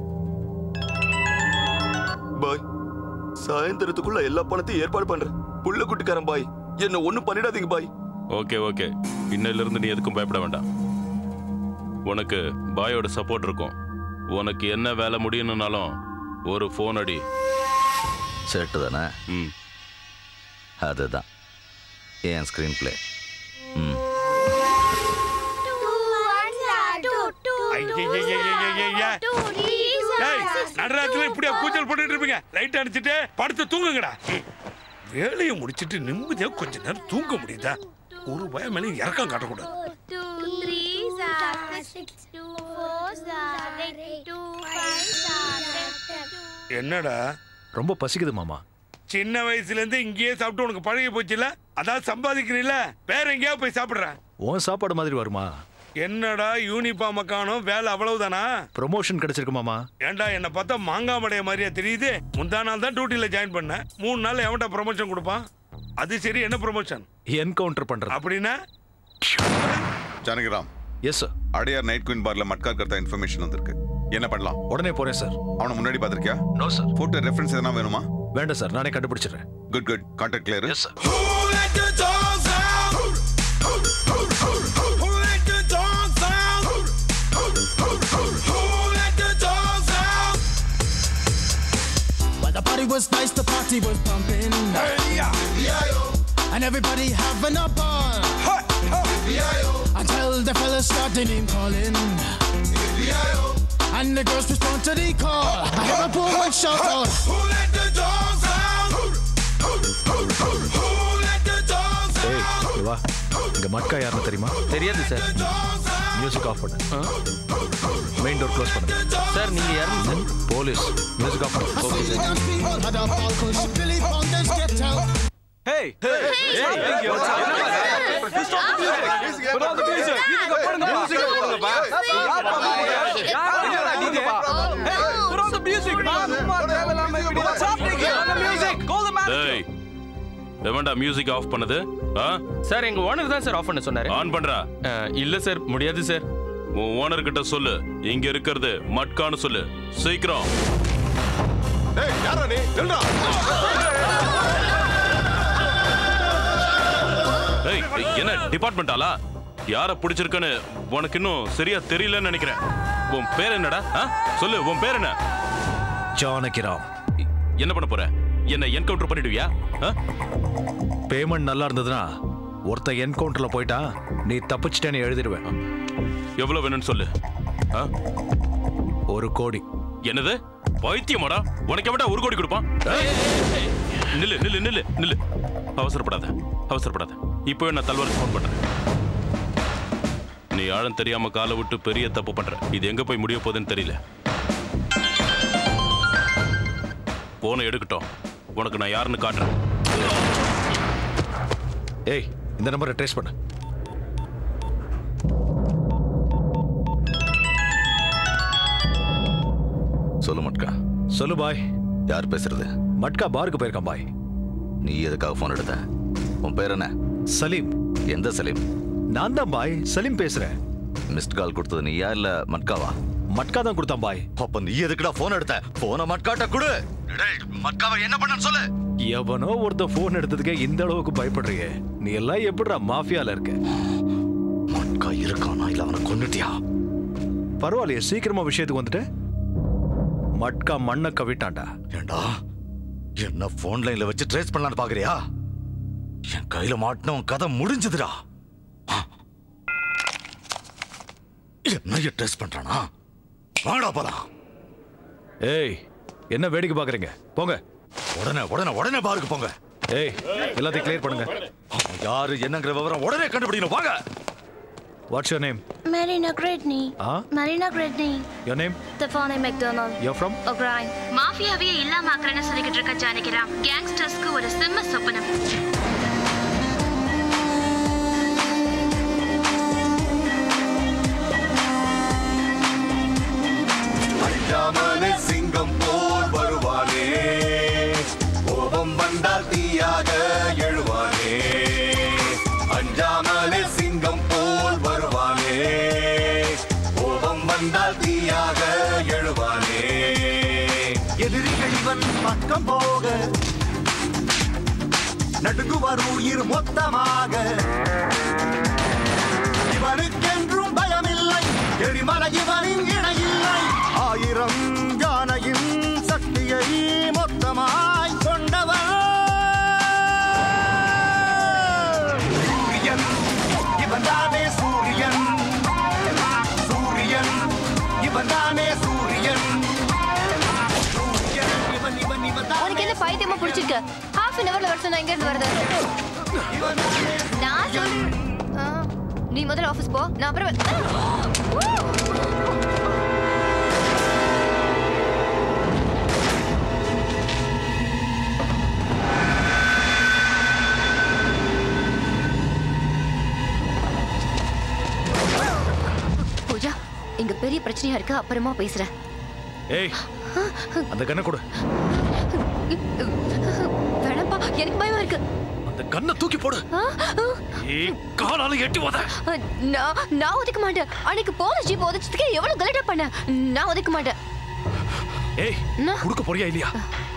பாய் சாயந்தரத்துக்குள்ள எல்லா பணத்தையும் ஏற்பாடு பண்றேன் புள்ள குட்டிக்காரன் பாய் என்ன ஒண்ணும் பண்ணிடாதீங்க பாய்
ஓகே ஓகே இன்னையில இருந்து நீ எதுக்கும் பயப்பட வேண்டாம் உனக்கு பாயோட சப்போர்ட் இருக்கும் உனக்கு என்ன வேலை முடியணும்னாலும் ஒரு ஃபோன் அடி
செட்டு தானே
ம்
அதுதான் என் ஸ்க்ரீன் பிளே ம்
ஐயையையையையைய. ஏய், நடுராத்திரில இப்படியா கூச்சல் போட்டுட்டு இருப்பீங்க லைட் அடிச்சுட்டு படுத்து தூங்குங்கடா வேலையை முடிச்சிட்டு நிம்மதியா கொஞ்ச நேரம் தூங்க முடியுதா ஒரு பயம் மேலே இறக்கம் காட்டக்கூடாது என்னடா
ரொம்ப பசிக்குது மாமா
சின்ன வயசுல இருந்து இங்கேயே சாப்பிட்டு உனக்கு பழகி போச்சுல அதான் சம்பாதிக்கிறீல்ல வேற எங்கேயாவது போய் சாப்பிடுற
உன் சாப்பாடு மாதிரி வருமா
என்னடா யூனிஃபார்ம் காணும் வேலை அவ்வளவுதானா
ப்ரொமோஷன் கிடைச்சிருக்கு மாமா
ஏன்டா என்னை பார்த்தா மாங்காய் மடைய மாதிரியா தெரியுது முந்தா நாள் தான் டியூட்டியில் ஜாயின் பண்ணேன் மூணு நாள் எவன்டா ப்ரொமோஷன் கொடுப்பான் அது சரி என்ன ப்ரொமோஷன்
என்கவுண்டர் பண்றது
அப்படின்னா
Janakiram
yes sir
Adyar night queen பார்ல மட்கா கர்த்தா இன்ஃபர்மேஷன் வந்திருக்கு என்ன பண்ணலாம்
உடனே போறேன் சார்
அவனை முன்னாடி பார்த்திருக்கியா
நோ சார்
போட்டோ ரெஃபரன்ஸ் எதனா வேணுமா
வேண்டாம் சார் நானே கண்டுபிடிச்சிடுறேன்
good good contact clear
yes sir
Who let the dogs out? Who, who, who, who, who let
was nice, the party was pumping. And everybody having a ball. Until the fellas start their name calling. And the girls respond to the call. I hear a poor one shout out. Who let the dogs out? Who, who, who, who let the dogs
ஏய் இங்க வா இங்க மட்கா யாருன்னு தெரியுமா தெரியாது sir music off பண்ணு main door close பண்ணு sir நீங்க யாரு போலீஸ் மியூசிக் ஆஃப் பண்ணு okay sir
People had a ball cause Billy Founders get out.
Hey! Hey! Hey! What's up? Stop the music! Put on the music! Music போடுங்கப்பா. Hey! Put on the music! What's happening here? On the music! Call the manager!
டேய் எவன்டா music off பண்ணது ஆ
sir எங்க owner தான் sir off பண்ண சொன்னாரு
on பண்றா
இல்ல சார் முடியாது சார்
உன் ஓனர் கிட்ட சொல்லு இங்க இருக்கிறது மட்கான்னு சொல்லு சீக்கிரம்
டேய் யாரா நீ நில்றா
ஏய் என்ன டிபார்ட்மெண்ட் ஆளா யார பிடிச்சிருக்கன்னு உனக்கு இன்னும் சரியா தெரியலன்னு நினைக்கிறேன் உன் பேர் என்னடா ஆ? சொல்லு உன் பேர் என்ன
ஜானகிராம்
என்ன பண்ண போற என்ன என்கவுண்டர் பண்ணிடுவியா ஆ?
பேமெண்ட் நல்லா இருந்ததுன்னா ஒருத்தன் என்கவுண்டர்ல போயிட்டா நீ தப்பிச்சிட்டேன்னு எழுதிடுவேன்
எவ்வளவு வேணும்னு சொல்லு ஆ?
ஒரு கோடி
என்னது பைத்தியமாடா உனக்கு எவன்டா ஒரு கோடி கொடுப்பான் ஏய், ஏய், நில்லு நில்லு நில்லு நில்லு அவசரப்படாத அவசரப்படாத இப்போ நான் தல்வாருக்கு ஃபோன் பண்றேன் நீ ஆழம் தெரியாம காலை விட்டு பெரிய தப்பு பண்ற இது எங்க போய் முடிய போகுதுன்னு தெரியல போனை எடுக்கட்டும் உனக்கு நான் யாருன்னு காட்டுறேன்
ஏய் இந்த நம்பரை ட்ரேஸ் பண்ணு
சொல்லு மட்கா
சொல்லு பாய்
யார் பேசுறது
மட்கா பாருக்கு போயிருக்கான் பாய்
நீ எதுக்காக ஃபோன் எடுத்த உன் பேர் என்ன
சலீம்
எந்த சலீம்
நான் தான் பாய் சலீம் பேசுறேன்
மிஸ்ட் கால் கொடுத்தது நீயா இல்ல மட்காவா
மட்கா தான் கொடுத்தான் பாய்
அப்ப நீ எதுக்குடா போன் எடுத்த போனை மட்காட்ட கொடு டேய், மட்காவை என்ன பண்ணன்னு சொல்லு
எவனோ ஒருத்த போன் எடுத்ததுக்கே இந்த அளவுக்கு பயப்படுறியே நீ எல்லாம் எப்படிடா மாஃபியால இருக்க
மட்கா இருக்கானா இல்ல அவனை கொன்னுட்டியா
பரவாயில்லையே சீக்கிரமா விஷயத்துக்கு வந்துட்டு மட்கா மண்ணை கவிட்டான்டா
ஏண்டா என்ன போன் லைன்ல வச்சு ட்ரேஸ் பண்ணலாம்னு பாக்குறியா என் கையில மாட்டின கதை முடிஞ்சதுடா என்ன ட்ரேஸ் பண்றானா வாடா போலாம்
ஏய் என்ன வேடிக்கை பாக்குறீங்க போங்க
உடனே உடனே உடனே பாருக்கு போங்க
ஏய் எல்லாத்தையும் கிளியர் பண்ணுங்க
அவன் யாரு என்னங்கிற விவரம் உடனே கண்டுபிடிக்கணும் வாங்க
what's your name
Marina Gridney.
ஆ
Marina Gridney.
Your name
Stefani McDonald.
You from
O'Brien.
மாஃபியாவே இல்லாம ஆக்குறேன்னு சொல்லிக்கிட்டு இருக்க ஜானகிராம் கேங்ஸ்டர்ஸ்க்கு ஒரு சிம்ம சொப்பனம்
அஞ்சாமலே சிங்கம் போல் வருவானே கோபம் வந்தால் தீயாக எழுவானே அஞ்சாமலே சிங்கம் போல் வருவானே கோபம் வந்தால் தீயாக எழுவானே எதிரிகள் இவன் பக்கம் போக நடுங்குவர் உயிர் மொத்தமாக இவனுக்கென்றும் பயமில்லை எரிமலை இவனின் இணையில்லை ஆயிரம் யானையின் சக்தியை மொத்தமாய் கொண்டவன் சூரியன் இவன் தானே சூரியன் சூரியன் இவன் தானே சூரியன் சூரியன் இவன் இவன் இவன்
உனக்கு என்ன பைத்தியமா பிடிச்சிருக்கு ஹாஃப் அன் அவர்ல வர சொன்னா எங்க இருந்து வருது நான் சொல்றேன் ஆ, நீ முதல்ல ஆபீஸ் போ நான் அப்புறம் வ- பூஜா இங்க பெரிய பிரச்சனையா இருக்கு அப்புறமா பேசுறேன்
ஏய் அந்த கண்ணை கொடு
வேணாம்ப்பா எனக்கு பயமா இருக்கு
அந்த கண்ணை தூக்கி போடு
ஆ, ஆ.
ஏய் காலால எட்டி உத
நான் நான் ஒதுக்க மாட்டேன் அன்னைக்கு போலீஸ் ஜீப் உதச்சதுக்கு எவ்வளவு கலட்டா பண்ண நான் ஒதுக்க மாட்டேன்
ஏய் குடுக்க போறியா இல்லையா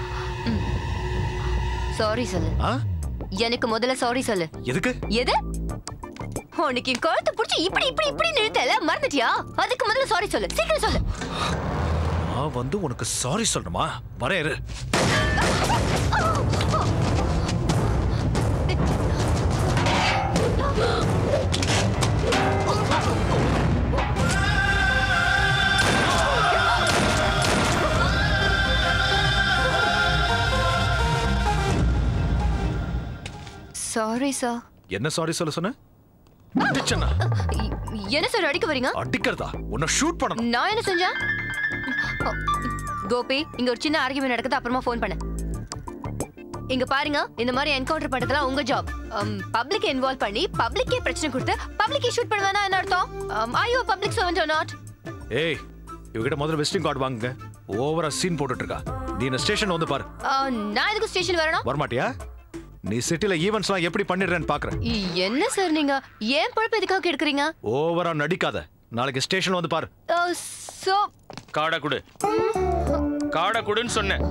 சாரி சொல்லு
ஆ
எனக்கு முதல்ல சாரி சொல்லு
எதுக்கு
எது உனக்கு என் கழுத்தை பிடிச்சி இப்படி இப்படி இப்படி நிறுத்தல மறந்துட்டியா அதுக்கு முதல்ல சாரி சொல்லு சீக்கிரம் சொல்லு
நான் வந்து உனக்கு சாரி சொல்லணுமா வரேன் இரு
சாரி சார்
என்ன சாரி சொல்ல சொன்ன அடிச்சனா
என்ன சார் அடிக்க வரீங்க
அடிக்கிறதா உன்னை ஷூட் பண்ணணும்
நான் என்ன செஞ்சேன் அ, கோபி இங்க ஒரு சின்ன ஆர்கியூமெண்ட் நடக்குது அப்புறமா ஃபோன் பண்ணு இங்க பாருங்க இந்த மாதிரி என்கவுண்டர் பண்றதுலாம் உங்க ஜாப் பப்ளிக் இன்வால்வ் பண்ணி பப்ளிக்கே பிரச்சனை கொடுத்து பப்ளிக்கே ஷூட் பண்ணுவேனா என்ன அர்த்தம் I you public servant or not
ஏய் இவகிட்ட முதல்ல விசிட்டிங் கார்டு வாங்குங்க ஓவரா சீன் போட்டுட்டு இருக்கா நீ இந்த ஸ்டேஷன் வந்து பாரு
நான் எதுக்கு ஸ்டேஷன் வரணும்
வரமாட்டியா நீ சிட்டில ஈவெண்ட்ஸ்லாம் எப்படி பண்ணிடுறேன்னு பாக்குறேன்
என்ன சார் நீங்க ஏன் பொழப்பு எதுக்காக எடுக்கிறீங்க
ஓவரா நடிக்காத நாளைக்கு ஸ்டேஷன் வந்து பாரு
சோ
காடை குடு காடை குடுன்னு சொன்னேன்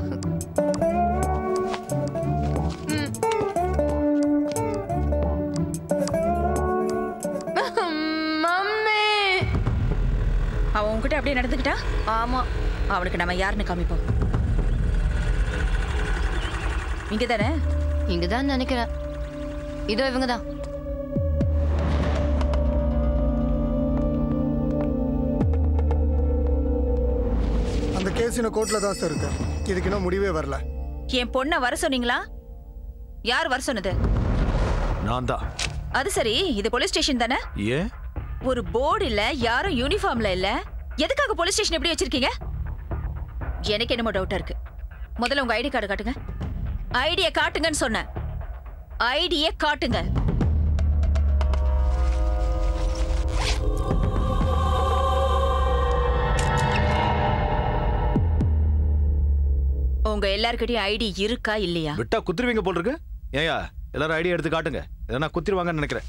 மம்மி
அவன் உன்கிட்ட அப்படியே நடந்துக்கிட்டா
ஆமா
அவனுக்கு நம்ம யாருன்னு காமிப்போம் இங்க தானே
இங்க தான் நினைக்கிறேன் இதோ இவங்க தான்
அந்த கேஸ் இன்னும் கோர்ட்ல தான் சார் இருக்கு இதுக்கு இன்னும் முடிவே வரல
என் பொண்ணை வர சொன்னீங்களா யார் வர சொன்னது
நான் தான்
அது சரி இது போலீஸ் ஸ்டேஷன் தானே
ஏன்
ஒரு போர்டு இல்ல யாரும் யூனிஃபார்ம்ல இல்ல எதுக்காக போலீஸ் ஸ்டேஷன் எப்படி வச்சிருக்கீங்க எனக்கு என்னமோ டவுட்டா இருக்கு முதல்ல உங்க ஐடி கார்டு காட்டுங்க ஐடியை காட்டுங்கன்னு சொன்னேன் ஐடியை காட்டுங்க உங்க எல்லார்கிட்டயும் ஐடி இருக்கா இல்லையா
விட்டா குத்திருவீங்க போல் இருக்கு ஏயா எல்லாரும் ஐடியா எடுத்து காட்டுங்க இதை நான் குத்திருவாங்கன்னு நினைக்கிறேன்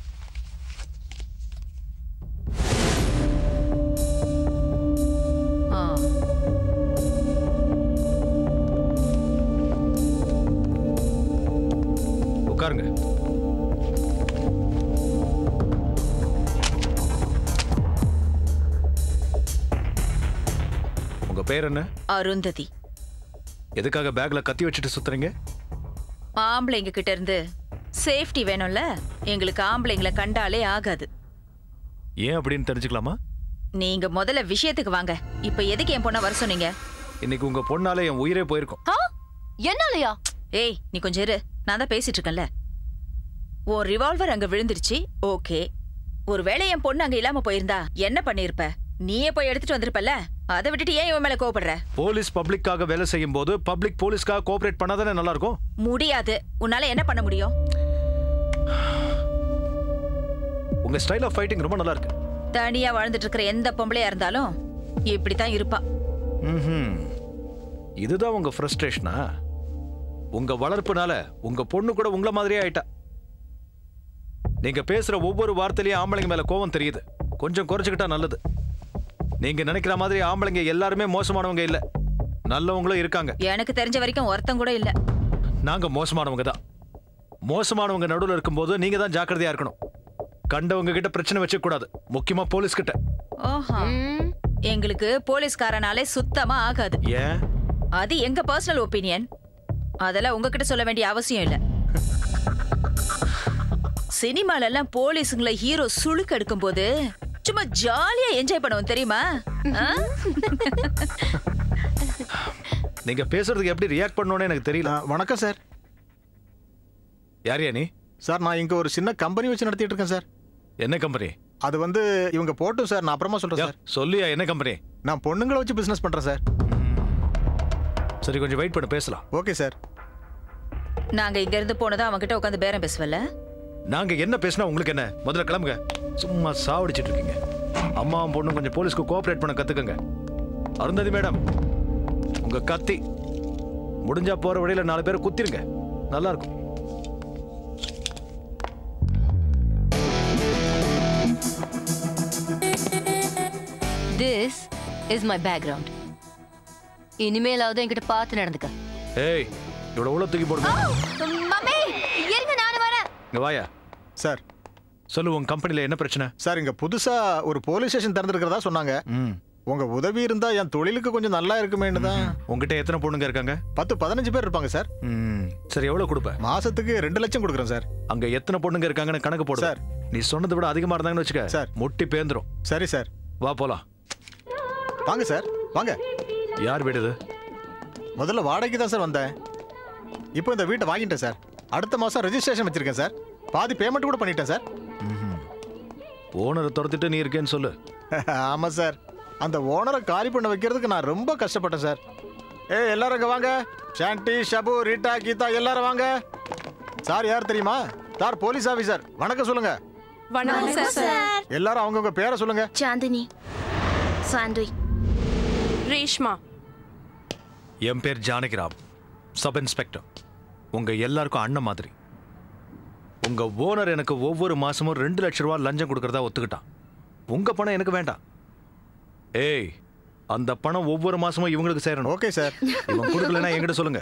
ஆ.
உட்காருங்க உங்க பேர் என்ன
அருந்ததி
எதுக்காக பேக்ல கத்தி வச்சுட்டு சுத்துறீங்க
ஆம்பளைங்க கிட்ட இருந்து சேஃப்டி வேணும்ல எங்களுக்கு ஆம்பளைங்களை கண்டாலே ஆகாது
ஏன் அப்படின்னு தெரிஞ்சுக்கலாமா
நீங்க முதல்ல விஷயத்துக்கு வாங்க இப்ப எதுக்கு என் பொண்ணை வர சொன்னீங்க
இன்னைக்கு உங்க பொண்ணால என் உயிரே போயிருக்கும்
என்னாலயா
ஏய் நீ கொஞ்சம் இரு நான் தான் பேசிட்டு இருக்கேன்ல உன் ரிவால்வர் அங்க விழுந்துருச்சு ஓகே ஒருவேளை என் பொண்ணு அங்க இல்லாம போயிருந்தா என்ன பண்ணிருப்ப நீயே போய் எடுத்துட்டு வந்திருப்பல அதை விட்டுட்டு ஏன் இவன் மேல கோவப்படுற
போலீஸ் பப்ளிக்காக வேலை செய்யும் போது பப்ளிக் போலீஸ்க்காக கோஆபரேட் பண்ணாதானே நல்லா இருக்கும்
முடியாது உன்னால என்ன பண்ண முடியும்
உங்க ஸ்டைல் ஆஃப் ஃபைட்டிங் ரொம்ப நல்லா இருக்கு
தனியா வாழ்ந்துட்டு இருக்கிற எந்த பொம்பளையா இருந்தாலும் இப்படித்தான் இருப்பா
ம்ஹும். இதுதான் உங்க ஃப்ரஸ்ட்ரேஷனா உங்க வளர்ப்புனால உங்க பொண்ணு கூட உங்கள மாதிரியே ஆயிட்டா நீங்க பேசுற ஒவ்வொரு வார்த்தையிலயும் ஆம்பளைங்க மேல கோவம் தெரியுது கொஞ்சம் குறைச்சுக்கிட்டா நல்லது நீங்க நினைக்கிற மாதிரி ஆம்பளைங்க எல்லாருமே மோசமானவங்க இல்ல நல்லவங்களும் இருக்காங்க
எனக்கு தெரிஞ்ச வரைக்கும் ஒருத்தன் கூட இல்ல
நாங்க மோசமானவங்க தான் மோசமானவங்க நடுவுல இருக்கும்போது நீங்க தான் ஜாக்கிரதையா இருக்கணும் கண்டவங்க கிட்ட பிரச்சனை வச்சுக்க கூடாது முக்கியமா போலீஸ் கிட்ட
ஓஹா எங்களுக்கு போலீஸ்காரனாலே சுத்தமா ஆகாது
ஏன்
அது எங்க பர்சனல் ஒப்பீனியன் அதெல்லாம் உங்ககிட்ட சொல்ல வேண்டிய அவசியம் இல்ல சினிமால எல்லாம் போலீஸுங்களை ஹீரோ சுளுக்கு எடுக்கும் போது சும்மா ஜாலியா என்ஜாய் பண்ணுவோம் தெரியுமா ஆ?
நீங்க பேசுறதுக்கு எப்படி ரியாக்ட் பண்ணணும்னு எனக்கு தெரியல
வணக்கம் சார்
யாரியா நீ
சார் நான் இங்க ஒரு சின்ன கம்பெனி வச்சு நடத்திட்டு இருக்கேன் சார்
என்ன கம்பெனி
அது வந்து இவங்க போட்டும் சார் நான் அப்புறமா சொல்றேன் சார்
சொல்லியா என்ன கம்பெனி
நான் பொண்ணுங்களை வச்சு பிசினஸ் பண்றேன் சார்
சரி கொஞ்சம் வெயிட் பண்ண பேசலாம்
ஓகே சார்
நாங்க இங்க இருந்து போனதா அவன்கிட்ட உட்காந்து பேரம் பேசுவல
நாங்க என்ன பேசினா உங்களுக்கு என்ன முதல்ல கிளம்புங்க சும்மா சாவடிச்சிட்டு இருக்கீங்க அம்மாவும் பொண்ணும் கொஞ்சம் போலீஸ்க்கு கோஆபரேட் பண்ண கத்துக்கங்க அருந்ததி மேடம் உங்க கத்தி முடிஞ்சா போற வழியில நாலு பேரை குத்திருங்க நல்லா இருக்கும்
திஸ் இஸ் மை பேக்ரவுண்ட் இனிமேலாவது என்கிட்ட பார்த்து நடந்துக்க
ஏய் இவ்வளவு உள்ள தூக்கி போடுங்க
மம்மி இருங்க நானும் வரேன்
இங்க வாயா
சார்
சொல்லு உங்க கம்பெனில என்ன பிரச்சனை
சார் இங்க புதுசா ஒரு போலீஸ் ஸ்டேஷன் திறந்திருக்கிறதா சொன்னாங்க
ம்
உங்க உதவி இருந்தா என் தொழிலுக்கு கொஞ்சம் நல்லா இருக்குமேன்னு தான்
உங்ககிட்ட எத்தனை பொண்ணுங்க இருக்காங்க
பத்து பதினஞ்சு பேர் இருப்பாங்க சார்
ம் சரி எவ்வளவு கொடுப்ப
மாசத்துக்கு ரெண்டு லட்சம் கொடுக்குறேன் சார்
அங்க எத்தனை பொண்ணுங்க இருக்காங்கன்னு கணக்கு போடு
சார்.
நீ சொன்னதை விட அதிகமா இருந்தாங்கன்னு வச்சுக்க
சார்.
முட்டி பேந்துரும்
சரி சார்
வா போலாம்
வாங்க சார் வாங்க
யார் வீடு இது
முதல்ல வாடகைக்கு தான் சார் வந்தேன் இப்போ இந்த வீட்டை வாங்கிட்டேன் சார் அடுத்த மாசம் ரெஜிஸ்ட்ரேஷன் வச்சிருக்கேன் சார் பாதி பேமெண்ட் கூட பண்ணிட்டேன் சார்
ஓனரை துரத்திட்டு நீ இருக்கேன்னு சொல்லு
ஆமா சார் அந்த ஓனரை காலி பண்ண வைக்கிறதுக்கு நான் ரொம்ப கஷ்டப்பட்டேன் சார் ஏய் எல்லாரும் இங்க வாங்க சாண்டி ஷபு ரீட்டா கீதா எல்லாரும் வாங்க சார் யார் தெரியுமா சார் போலீஸ் ஆபீசர் வணக்கம் சொல்லுங்க
வணக்கம் சார்
எல்லாரும் அவங்கவுங்க பேரை சொல்லுங்க
சாந்தினி சாண்ட்வி
ரேஷ்மா
என் பேர் ஜானகிராம் சப் இன்ஸ்பெக்டர் உங்க எல்லாருக்கும் அண்ணன் மாதிரி உங்க ஓனர் எனக்கு ஒவ்வொரு மாசமும் ரெண்டு லட்ச ரூபா லஞ்சம் கொடுக்கறதா ஒத்துக்கிட்டான் உங்க பணம் எனக்கு வேண்டாம் ஏய் அந்த பணம் ஒவ்வொரு மாசமும் இவங்களுக்கு சேரணும்
ஓகே சார்
இவன் கொடுக்கலன்னா என்கிட்ட சொல்லுங்க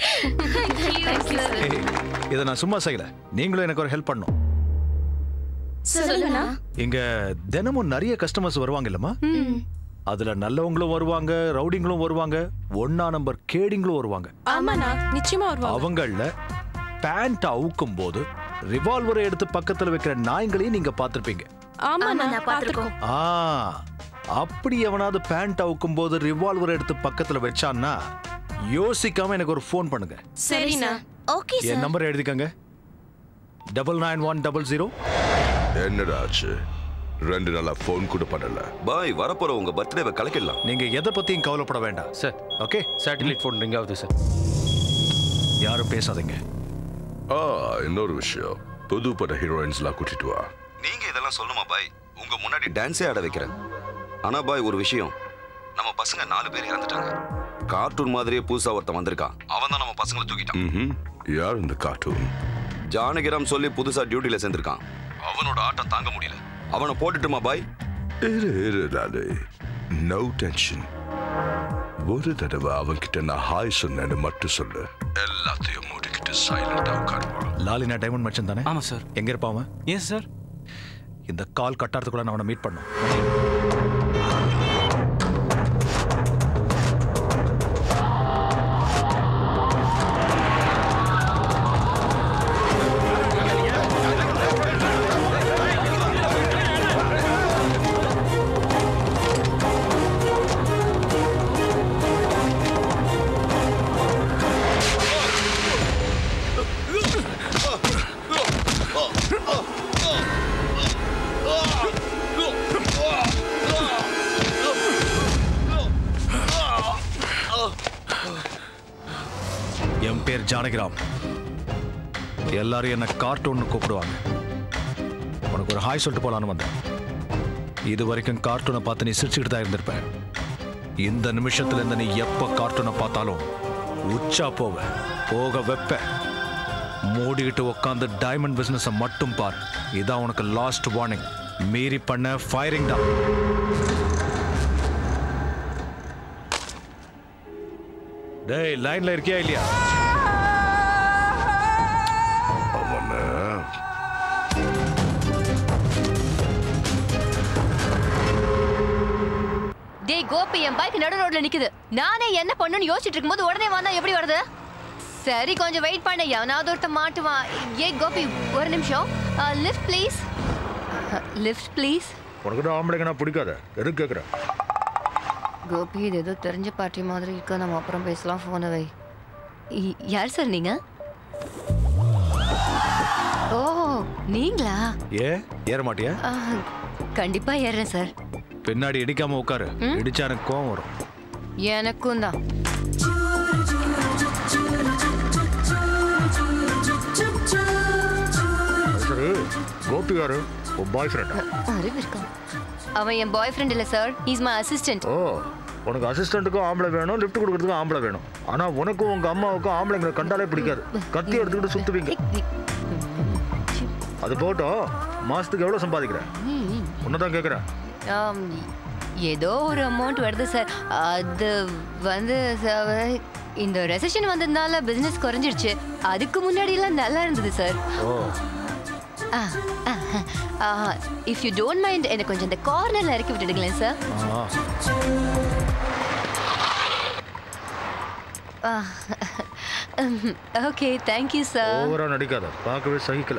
ஏய், இதை நான் சும்மா செய்யல நீங்களும் எனக்கு ஒரு ஹெல்ப் பண்ணும்
சொல்லுங்கண்ணா
இங்க தினமும் நிறைய கஸ்டமர்ஸ் வருவாங்க இல்லம்மா அதுல நல்லவங்களும் வருவாங்க ரவுடிங்களும் வருவாங்க ஒன்னா நம்பர் கேடிங்களும் வருவாங்க
ஆமாண்ணா நிச்சயமா வருவாங்க
அவங்கள பேண்ட் அவுக்கும் போது ரிவால்வரை எடுத்து பக்கத்துல வைக்கிற நாய்களையும் நீங்க பார்த்திருப்பீங்க
ஆமாண்ணா பாத்துருக்கோம்
ஆ அப்படி எவனாவது பேண்ட் அவுக்கும் போது ரிவால்வரை எடுத்து பக்கத்துல வச்சான்னா யோசிக்காம எனக்கு ஒரு ஃபோன் பண்ணுங்க
சரிண்ணா
ஓகே
என் நம்பர் எழுதிக்கங்க double nine one double zero
என்னடா ஆச்சு ரெண்டு நாளா ஃபோன் கூட பண்ணல
பாய் வரப்போற உங்க பர்த்டேவை கலக்கிடலாம்
நீங்க எதை பத்தியும் கவலைப்பட வேண்டாம்
sir
okay
satellite phone ring ஆகுது சார்
யாரும் பேசாதீங்க
ஆ இன்னொரு விஷயம் புது பட ஹீரோயின்ஸ்லாம் கூட்டிட்டு வா
நீங்க இதெல்லாம் சொல்லுமா பாய் உங்க முன்னாடி டான்ஸே ஆட வைக்கிறேன் ஆனா பாய் ஒரு விஷயம் நம்ம பசங்க நாலு பேர் இறந்துட்டாங்க கார்ட்டூன் மாதிரியே புதுசா ஒருத்தன் வந்திருக்கான் அவன் தான் நம்ம பசங்களை தூக்கிட்டான்
ம்ஹும். யார் இந்த கார்ட்டூன்
ஜானகிராம் சொல்லி புதுசா டியூட்டில சேர்ந்திருக்கான் அவனோட ஆட்டம் தாங்க முடியல அவனை போட்டுட்டுமா பாய்
இரு இரு ராலே நோ டென்ஷன் ஒரு தடவை அவன்கிட்ட நான் ஹாய் சொன்னேன்னு மட்டும் சொல்லு எல்லாத்தையும் மூடிக்கிட்டு சைலண்டா உட்காருவான்
லாலினா டைமண்ட் மச்சன் தானே
ஆமா சார்
எங்க இருப்பான் அவன்
ஏன் சார்
இந்த கால் கட்டாரத்துக்குள்ள நான் அவனை மீட் பண்ணும் என் பேர் ஜானகிராம் எல்லாரும் என்ன கார்ட்டூன் கூப்பிடுவாங்க உனக்கு ஒரு ஹாய் சொல்லிட்டு போலான்னு வந்தேன் இது வரைக்கும் கார்ட்டூனை பார்த்து நீ சிரிச்சுக்கிட்டு தான் இருந்திருப்ப இந்த நிமிஷத்துல இருந்து நீ எப்ப கார்ட்டூனை பார்த்தாலும் உச்சா போவ போக வெப்ப மூடிக்கிட்டு உட்காந்து டைமண்ட் பிசினஸ் மட்டும் பார் இதான் உனக்கு லாஸ்ட் வார்னிங் மீறி பண்ண ஃபயரிங் தான் டேய் லைன்ல இருக்கியா இல்லையா
அவனை
டேய் கோபி என் பைக் நடு ரோட்ல நிக்குது நானே என்ன பண்ணணும்னு யோசிச்சுட்டு இருக்கும்போது உடனே வந்தா எப்படி வருது சரி கொஞ்சம் வெயிட் பண்ண எவனாவது ஒருத்த மாட்டுவான் ஏய் கோபி ஒரு நிமிஷம் லிஃப்ட் ப்ளீஸ் லிஃப்ட் ப்ளீஸ்
உனக்கு தான் ஆம்பளைங்கன்னா பிடிக்காத எதுக்கு கேட்குற
கோபி இது ஏதோ தெரிஞ்ச பார்ட்டி மாதிரி இருக்கு நம்ம அப்புறம் பேசலாம் ஃபோனை வை இ- யார் சார் நீங்க ஓ நீங்களா
ஏ ஏற மாட்டியா
ஆ, கண்டிப்பா ஏறுறேன் சார்
பின்னாடி இடிக்காம உட்காரு
ம்?
இடிச்சா எனக்கு கோவம் வரும்
எனக்கும் தான்
சரி கோபி யாரு உன் பாய் ஃப்ரெண்டா
அறிவு இருக்கான் அவன் என் பாய் ஃப்ரெண்ட் இல்ல சார் இஸ் மை அசிஸ்டன்ட்
ஓ உனக்கு அசிஸ்டண்ட்டுக்கும் ஆம்பளை வேணும் லிஃப்ட் கொடுக்கறதுக்கும் ஆம்பளை வேணும் ஆனா உனக்கும் உங்க அம்மாவுக்கும் ஆம்பளைங்களை கண்டாலே பிடிக்காது கத்தி எடுத்துக்கிட்டு சுத்துவீங்க அது போட்டோம் மாசத்துக்கு எவ்வளவு சம்பாதிக்கிற உன்னதான் கேக்குறேன்
ஏதோ ஒரு அமௌண்ட் வருது சார் அது வந்து sir, இந்த ரெசெஷன் வந்ததுனால பிசினஸ் குறைஞ்சிருச்சு அதுக்கு முன்னாடிலாம் நல்லா இருந்தது சார்
ஓ
இஃப் யூ டோன்ட் மைண்ட் எனக்கு கொஞ்சம் இந்த கார்னர்ல இறக்கி விட்டுடுங்களேன் சார்
ஆ
ஓகே தேங்க்யூ சார்
ஓவரா நடிக்காத பார்க்கவே சகிக்கல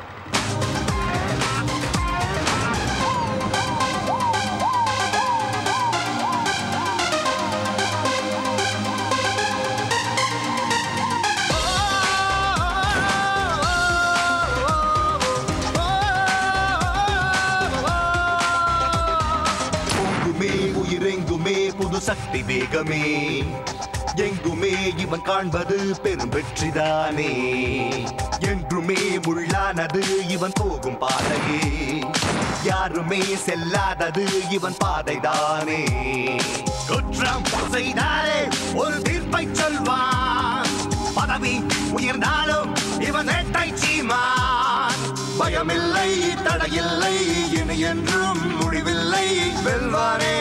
பொங்குமே உயிரெங்குமே புது சக்தி வேகமே எங்குமே இவன் காண்பது பெரும் வெற்றிதானே என்றுமே முள்ளானது இவன் போகும் பாதையே யாருமே செல்லாதது இவன் பாதைதானே குற்றம் செய்தாலே ஒரு தீர்ப்பை சொல்வான் பதவி உயர்ந்தாலும் இவன் வேட்டை சீமான் பயமில்லை தடையில்லை இனி என்றும் முடிவில்லை வெல்வானே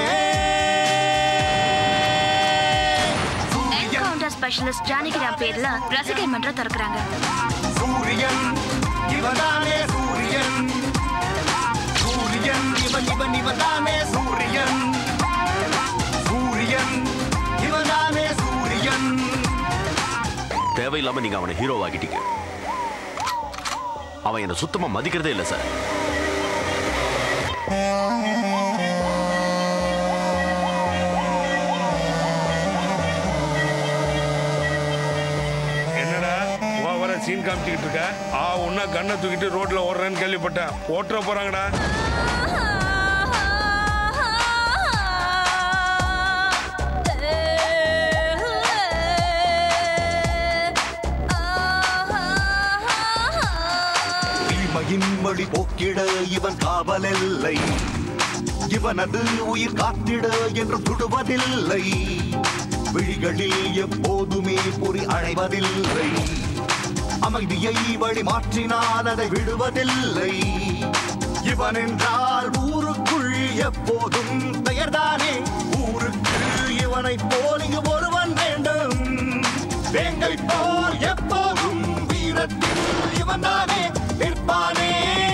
என்கவுண்டர் ஸ்பெஷலிஸ்ட் ஜானகிராம் பேர்ல ரசிகை மன்றம் திறக்கிறாங்க
சூரியன் இவன்தானே சூரியன் சூரியன் இவன் இவன் இவன்தானே சூரியன் சூரியன் இவன்தானே சூரியன்
தேவையில்லாம நீங்க அவனை ஹீரோவாக்கிட்டீங்க அவன் என்னை சுத்தமா மதிக்கிறதே இல்லை சார்
என்னடா ஓவரா சீன் காமிச்சிக்கிட்டு இருக்க ஆ உன்ன கண்ணை தூக்கிட்டு ரோட்ல ஓடுறேன்னு கேள்விப்பட்டேன் ஓட்டுற போறாங்கடா
தீமையின் வழி போக்கிட இவன் காவலில்லை இவனது உயிர் காத்திட என்று விடுவதில்லை விழிகளில் எப்போதுமே பொறி அடைவதில்லை அமைதியை வழி மாற்றினால் அதை விடுவதில்லை இவன் என்றால் ஊருக்குள் எப்போதும் பெயர்தானே ஊருக்கு இவனை போல் இங்கு ஒருவன் வேண்டும் வேங்கை போல் எப்போதும் வீரத்தில் இவன் தானே நிற்பானே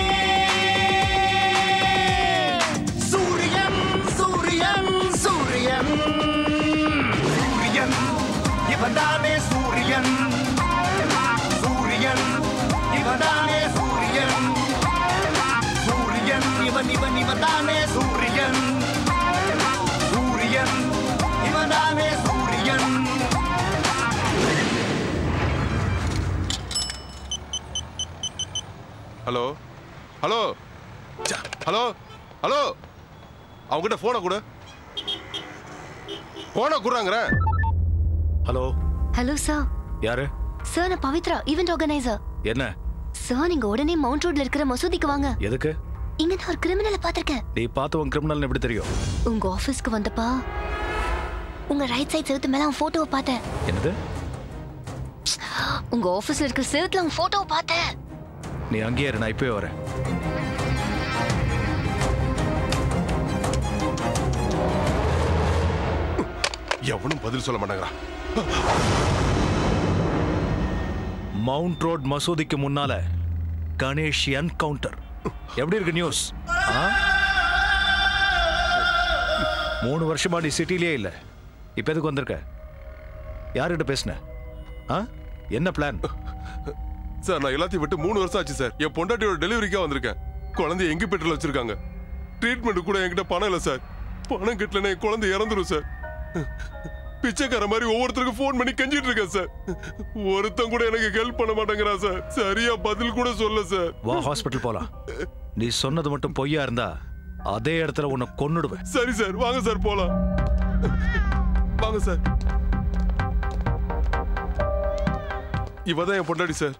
சூரியன் சூரியன் சூரியன் சூரியன் இவன் தானே சூரியன் சூரியன் இவன் தானே சூரியன் சூரியன் இவன் இவன் இவன் தானே சூரியன் சூரியன் இவன் தானே சூரியன்
ஹலோ ஹலோ ச்ச, ஹலோ ஹலோ அவங்ககிட்ட போனை கொடு போனை கொடுறாங்கிறேன்
ஹலோ
ஹலோ சார்
யாரு
சார் நான் பவித்ரா ஈவென்ட் ஆர்கனைசர்
என்ன
சார் நீங்க உடனே மவுண்ட் ரோட்ல இருக்கிற மசூதிக்கு வாங்க
எதுக்கு
இங்க நான் ஒரு கிரிமினலை பாத்திருக்கேன்
நீ பார்த்தவன் கிரிமினல் எப்படி தெரியும்
உங்க ஆபீஸ்க்கு வந்தப்பா உங்க ரைட் சைடு செவுத்து மேல அவன் போட்டோவை பார்த்தேன்
என்னது
உங்க ஆபீஸ்ல இருக்கிற செவுத்துல அவன் போட்டோவை பார்த்தேன்
நீ அங்கேயே இரு நான் இப்பவே வரேன்
எவனும் பதில் சொல்ல மாட்டாங்கடா
மவுண்ட் ரோட் மசூதிக்கு முன்னால கணேஷ் என்கவுண்டர் எப்படி இருக்கு நியூஸ் ஆ? மூணு வருஷமா நீ சிட்டிலேயே இல்ல இப்ப எதுக்கு வந்திருக்க யார்கிட்ட பேசுன ஆ? என்ன பிளான்
சார் நான் எல்லாத்தையும் விட்டு மூணு வருஷம் ஆச்சு சார் என் பொண்டாட்டியோட டெலிவரிக்காக வந்திருக்கேன் குழந்தைய எங்க பெட்ரோல் வச்சிருக்காங்க ட்ரீட்மெண்ட் கூட என்கிட்ட பணம் இல்லை சார் பணம் கட்டலன்னா என் குழந்தை இறந்துரும் சார் பிச்சைக்கார மாதிரி ஒவ்வொருத்தருக்கும் ஃபோன் பண்ணி கெஞ்சிட்டு இருக்கேன் சார் ஒருத்தன் கூட எனக்கு ஹெல்ப் பண்ண மாட்டேங்கிறான் சார் சரியா பதில் கூட சொல்ல சார்
வா ஹாஸ்பிட்டல் போலாம் நீ சொன்னது மட்டும் பொய்யா இருந்தா அதே இடத்துல உன்னை கொன்னுடுவேன்
சரி சார் வாங்க சார் போலாம் வாங்க சார் இவதான் என் பொண்டாட்டி சார்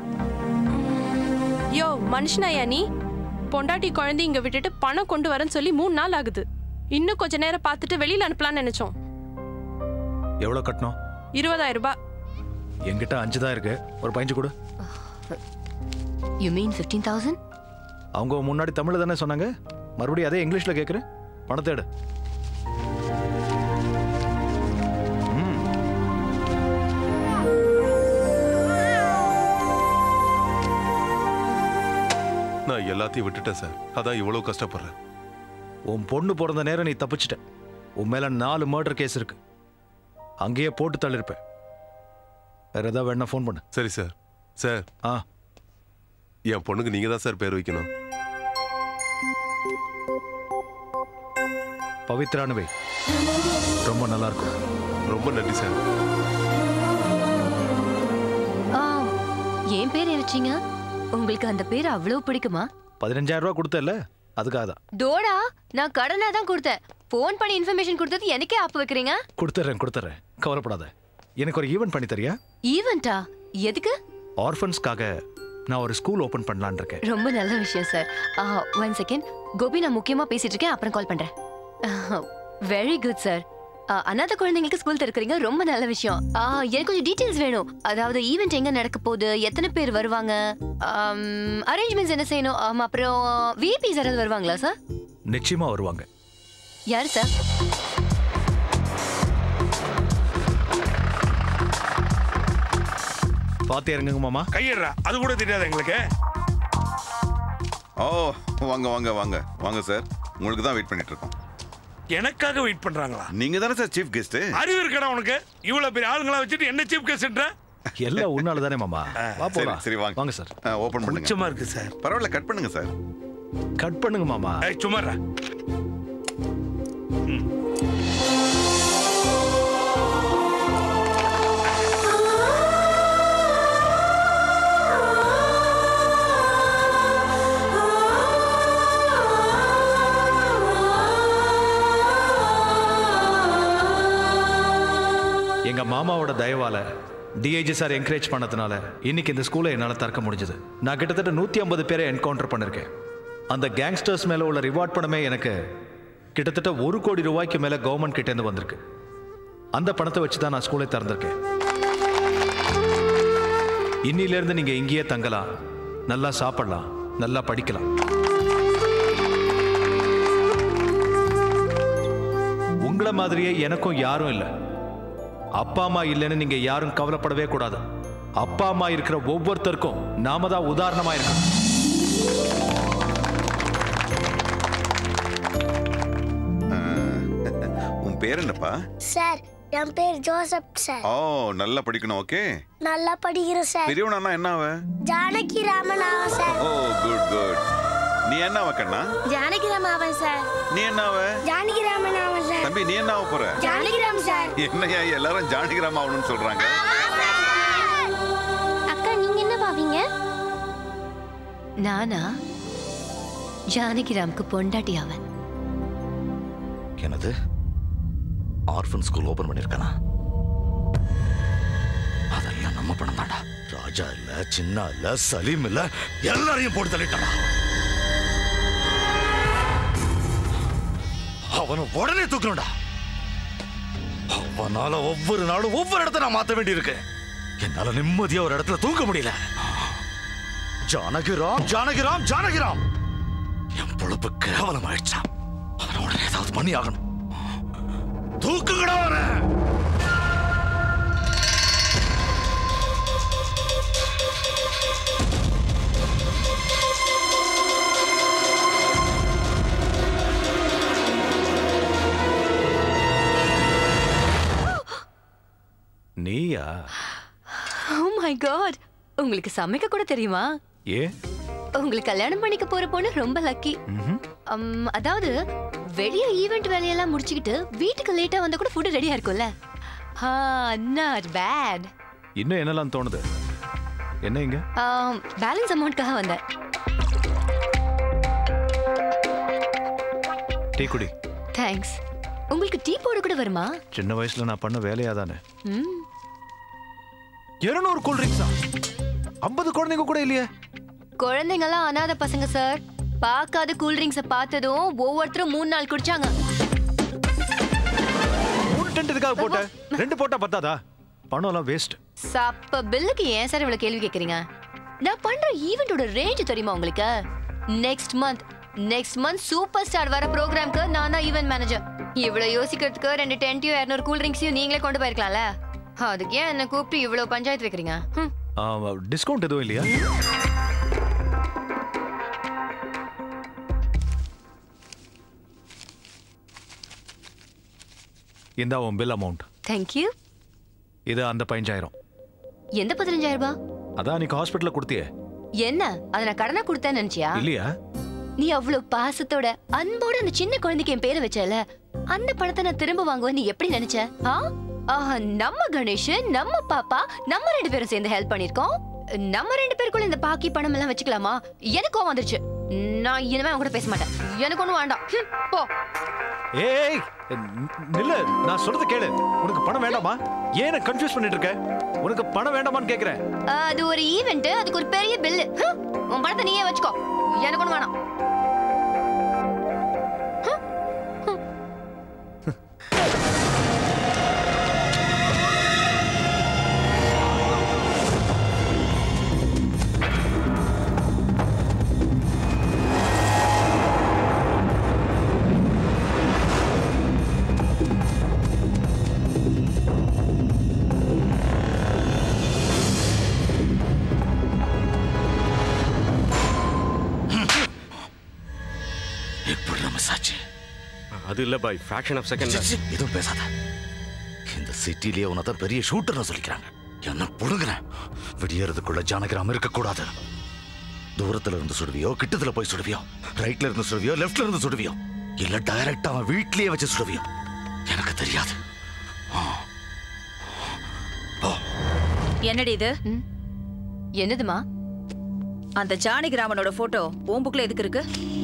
யோ மனுஷனாயா நீ பொண்டாட்டி குழந்தை இங்க விட்டுட்டு பணம் கொண்டு வரேன்னு சொல்லி மூணு நாள் ஆகுது இன்னும் கொஞ்ச நேரம் பார்த்துட்டு வெளியில அனுப்பலாம்னு நினைச்சோம்
எவ்வளவு கட்டணும்
இருபதாயிரம் ரூபாய்
என்கிட்ட அஞ்சு தான் இருக்கு ஒரு பைஞ்சு கொடு
யூ மீன் ஃபிஃப்டீன் தௌசண்ட்
அவங்க முன்னாடி தமிழ் தானே சொன்னாங்க மறுபடியும் அதே இங்கிலீஷ்ல கேட்குறேன் பணத்தை எடு
நான் எல்லாத்தையும் விட்டுட்டேன் சார் அதான் இவ்வளவு கஷ்டப்படுறேன்
உன் பொண்ணு பிறந்த நேரம் நீ தப்பிச்சிட்ட உன் மேல நாலு மர்டர் கேஸ் இருக்கு அங்கேயே போட்டு தள்ளிருப்பேன் வேற ஏதாவது வேணா ஃபோன் பண்ணு
சரி சார் சார்
ஆ
என் பொண்ணுக்கு நீங்க தான் சார் பேர் வைக்கணும்
பவித்ரான்னு வை ரொம்ப நல்லா இருக்கும்
ரொம்ப நன்றி சார்
ஆ, என் பேர் என்ன வச்சீங்க உங்களுக்கு அந்த பேர் அவ்வளவு பிடிக்குமா
பதினஞ்சாயிரம் ரூபா கொடுத்தல அதுக்காக தான்
தோடா நான் கடனா தான் கொடுத்தேன் ஃபோன் பண்ணி இன்ஃபர்மேஷன் கொடுத்தது எனக்கே ஆப்பு வைக்கிறீங்க
கொடுத்துட்றேன் கொடுத்துட்றேன் கவலைப்படாத எனக்கு ஒரு ஈவெண்ட் பண்ணி தரியா
ஈவெண்டா எதுக்கு
ஆர்ஃபன்ஸ்க்காக நான் ஒரு ஸ்கூல் ஓபன் பண்ணலான்னு இருக்கேன்
ரொம்ப நல்ல விஷயம் சார் ஒன் செகண்ட் கோபி நான் முக்கியமா பேசிட்டு இருக்கேன் அப்புறம் கால் பண்றேன் வெரி குட் சார் அனாதை குழந்தைங்களுக்கு ஸ்கூல் திறக்கிறீங்க ரொம்ப நல்ல விஷயம் ஆ, எனக்கு கொஞ்சம் டீடைல்ஸ் வேணும் அதாவது ஈவெண்ட் எங்க நடக்க போகுது எத்தனை பேர் வருவாங்க அரேஞ்ச்மெண்ட்ஸ் என்ன செய்யணும் ஆமா, அப்புறம் விபிஸ் யாராவது வருவாங்களா சார்
நிச்சயமா வருவாங்க
யார் சார்
பார்த்து இறங்குங்க மாமா
கையிடுறா அது கூட தெரியாது எங்களுக்கு
ஓ வாங்க வாங்க வாங்க வாங்க சார் உங்களுக்கு தான் வெயிட் பண்ணிட்டு இருக்கோம்
எனக்காக வெயிட் பண்றாங்களா
நீங்க தானே சார் சீஃப் கெஸ்ட்
அறிவு இருக்கடா உனக்கு இவ்வளவு பெரிய ஆளுங்களா வச்சுட்டு என்ன சீஃப் கெஸ்ட்ன்ற
எல்லாம் உன்னால தானே மாமா வா
சரி
போலாம்
சரி வாங்க
வாங்க சார்
ஓபன் பண்ணுங்க
உச்சமா இருக்கு சார்
பரவாயில்ல கட் பண்ணுங்க சார்
கட் பண்ணுங்க மாமா
ஏய் சும்மாடா
எங்க மாமாவோட தயவால டிஐஜி சார் என்கரேஜ் பண்ணதுனால இன்னைக்கு இந்த ஸ்கூலை என்னால் திறக்க முடிஞ்சது நான் கிட்டத்தட்ட நூற்றி ஐம்பது பேரை என்கவுண்டர் பண்ணிருக்கேன் அந்த கேங்ஸ்டர்ஸ் மேலே உள்ள ரிவார்ட் பணமே எனக்கு கிட்டத்தட்ட ஒரு கோடி ரூபாய்க்கு மேலே கவர்மெண்ட் கிட்டேருந்து வந்திருக்கு அந்த பணத்தை வச்சு தான் நான் ஸ்கூலை திறந்திருக்கேன் இன்னிலேருந்து நீங்க இங்கேயே தங்கலாம் நல்லா சாப்பிடலாம் நல்லா படிக்கலாம் உங்களை மாதிரியே எனக்கும் யாரும் இல்லை அப்பா அம்மா இல்லைன்னு நீங்க யாரும் கவலைப்படவே கூடாது அப்பா அம்மா இருக்கிற ஒவ்வொருத்தருக்கும் நாம தான் உதாரணமா இருக்கணும்
உன் பேர் என்னப்பா
சார் என் பேர் ஜோசப் சார்
ஓ நல்லா படிக்கணும் ஓகே
நல்லா படிக்கிறேன் சார்
பெரியவனா என்ன அவ
ஜானகி ராமன் ஆவன் சார்
ஓ குட் குட் நீ என்ன அவ கண்ணா
ஜானகி ராமன் ஆவன் சார்
நீ என்ன அவ
ஜானகி ராமன் ஆவன் சார்
தம்பி நீ என்ன ஆக போற
ஜானகி ராம் சார்
என்னையா எல்லாரும் ஜானகிராம் ஆகணும்னு சொல்றாங்க
அக்கா நீங்க என்ன பாவீங்க
நானா ஜானகிராம்க்கு பொண்டாட்டி அவன்
என்னது ஆர்ஃபன் ஸ்கூல் ஓபன் பண்ணிருக்கானா அதெல்லாம் நம்ம பணம் தான்டா ராஜா இல்ல சின்ன இல்ல சலீம் இல்ல எல்லாரையும் போட்டு தள்ளிட்டானா அவனை உடனே தூக்கணும்டா அவனால ஒவ்வொரு நாளும் ஒவ்வொரு இடத்த நான் மாத்த வேண்டியிருக்கு என்னால நிம்மதியா ஒரு இடத்துல தூங்க முடியல ஜானகிராம் ஜானகிராம் ஜானகிராம் என் பொழப்பு கேவலம் ஆயிடுச்சா அவனை உடனே ஏதாவது பண்ணி ஆகணும் தூக்குங்கடா அவனை
நீயா
ஓ மை காட் உங்களுக்கு சமைக்க கூட தெரியுமா
ஏ
உங்களுக்கு கல்யாணம் பண்ணிக்க போற பொண்ணு ரொம்ப லக்கி அதாவது வெளிய ஈவெண்ட் வேலையெல்லாம் முடிச்சுக்கிட்டு வீட்டுக்கு லேட்டா வந்தா கூட ஃபுட் ரெடியா இருக்கும்ல நாட் பேட்
இன்னும் என்னெல்லாம் தோணுது என்ன இங்க
பேலன்ஸ் அமௌண்ட்காக வந்தேன்
டீ குடி
தேங்க்ஸ் உங்களுக்கு டீ போட கூட வருமா
சின்ன வயசுல நான் பண்ண வேலையா தானே
ம்
இருநூறு கூல் ட்ரிங்க்ஸா ஐம்பது குழந்தைங்க கூட இல்லையே
குழந்தைங்கலாம் அனாதை பசங்க சார் பார்க்காத கூல் ட்ரிங்க்ஸை பார்த்ததும் ஒவ்வொருத்தரும் மூணு நாள் குடிச்சாங்க
மூணு டென்ட் இதுக்காக போட்ட ரெண்டு போட்டா பத்தாதா பணம் எல்லாம் வேஸ்ட்
சப்ப பில்லுக்கு ஏன் சார் இவ்வளவு கேள்வி கேக்குறீங்க நான் பண்ற ஈவெண்டோட ரேஞ்ச் தெரியுமா உங்களுக்கு next month next month super star வர ப்ரோக்ராம்க்கு நான் தான் ஈவென்ட் மேனேஜர் இவ்வளவு யோசிக்கிறதுக்கு ரெண்டு டென்ட்டியும் இரநூறு கூல் ட்ரிங்க்ஸையும் நீங்களே கொண்டு போயிருக்கலாம்ல அதுக்கு ஏன் என்ன கூப்பிட்டு இவ்வளவு பஞ்சாயத்து வைக்கிறீங்க ஹம்.
டிஸ்கவுண்ட் எதுவும் இல்லையா இந்தா உன் பில் அமௌண்ட்
Thank you
இது அந்த பதினஞ்சாயிரம்
எந்த பதினஞ்சாயிரம் ரூபாய்
அதான் அன்னைக்கு ஹாஸ்பிட்டல்ல கொடுத்தியே
என்ன அதை நான் கடனா கொடுத்தேன்னு நினைச்சியா
இல்லையா
நீ அவ்வளவு பாசத்தோட அன்போட அந்த சின்ன குழந்தைக்கு என் பேரை வச்சல அந்த பணத்தை நான் திரும்ப வாங்குவேன் நீ எப்படி நினைச்ச ஆ? ஆஹா, நம்ம கணேஷ் நம்ம பாப்பா நம்ம ரெண்டு பேரும் சேர்ந்து ஹெல்ப் பண்ணிருக்கோம் நம்ம ரெண்டு பேருக்குள்ள இந்த பாக்கி பணம் எல்லாம் வச்சுக்கலாமா எனக்கு கோவம் வந்துருச்சு நான் இனிமே அவன் கூட பேச மாட்டேன் எனக்கு ஒண்ணும் வேண்டாம் ஹம், போ
ஏய் நி- நில்லு நான் சொல்றது கேளு உனக்கு பணம் வேண்டாமா ஏன் கன்ஃபியூஸ் பண்ணிட்டு இருக்க உனக்கு பணம் வேண்டாமான்னு கேக்குறேன்
அது ஒரு ஈவெண்ட் அதுக்கு ஒரு பெரிய பில்லு உன் பணத்தை நீயே வச்சுக்கோ எனக்கு ஒண்ணும் வேணாம்
எப்படி மிஸ் ஆச்சு
அது இல்ல பாய் ஃபிராக்ஷன் ஆஃப் செகண்ட்
எதுவும் பேசாத இந்த சிட்டிலேயே உன்னை தான் பெரிய ஷூட்டர்னு சொல்லிக்கிறாங்க என்ன புடுங்குறேன் விடியறதுக்குள்ள ஜானகிராம இருக்கக்கூடாது தூரத்துல இருந்து சுடுவியோ கிட்டத்துல போய் சுடுவியோ ரைட்ல இருந்து சுடுவியோ லெஃப்ட்ல இருந்து சுடுவியோ இல்ல டைரக்டா அவன் வீட்லயே வச்சு சுடுவியோ எனக்கு தெரியாது
என்னடி இது
என்னதுமா
அந்த ஜானகிராமனோட போட்டோ உன் புக்ல எதுக்கு இருக்கு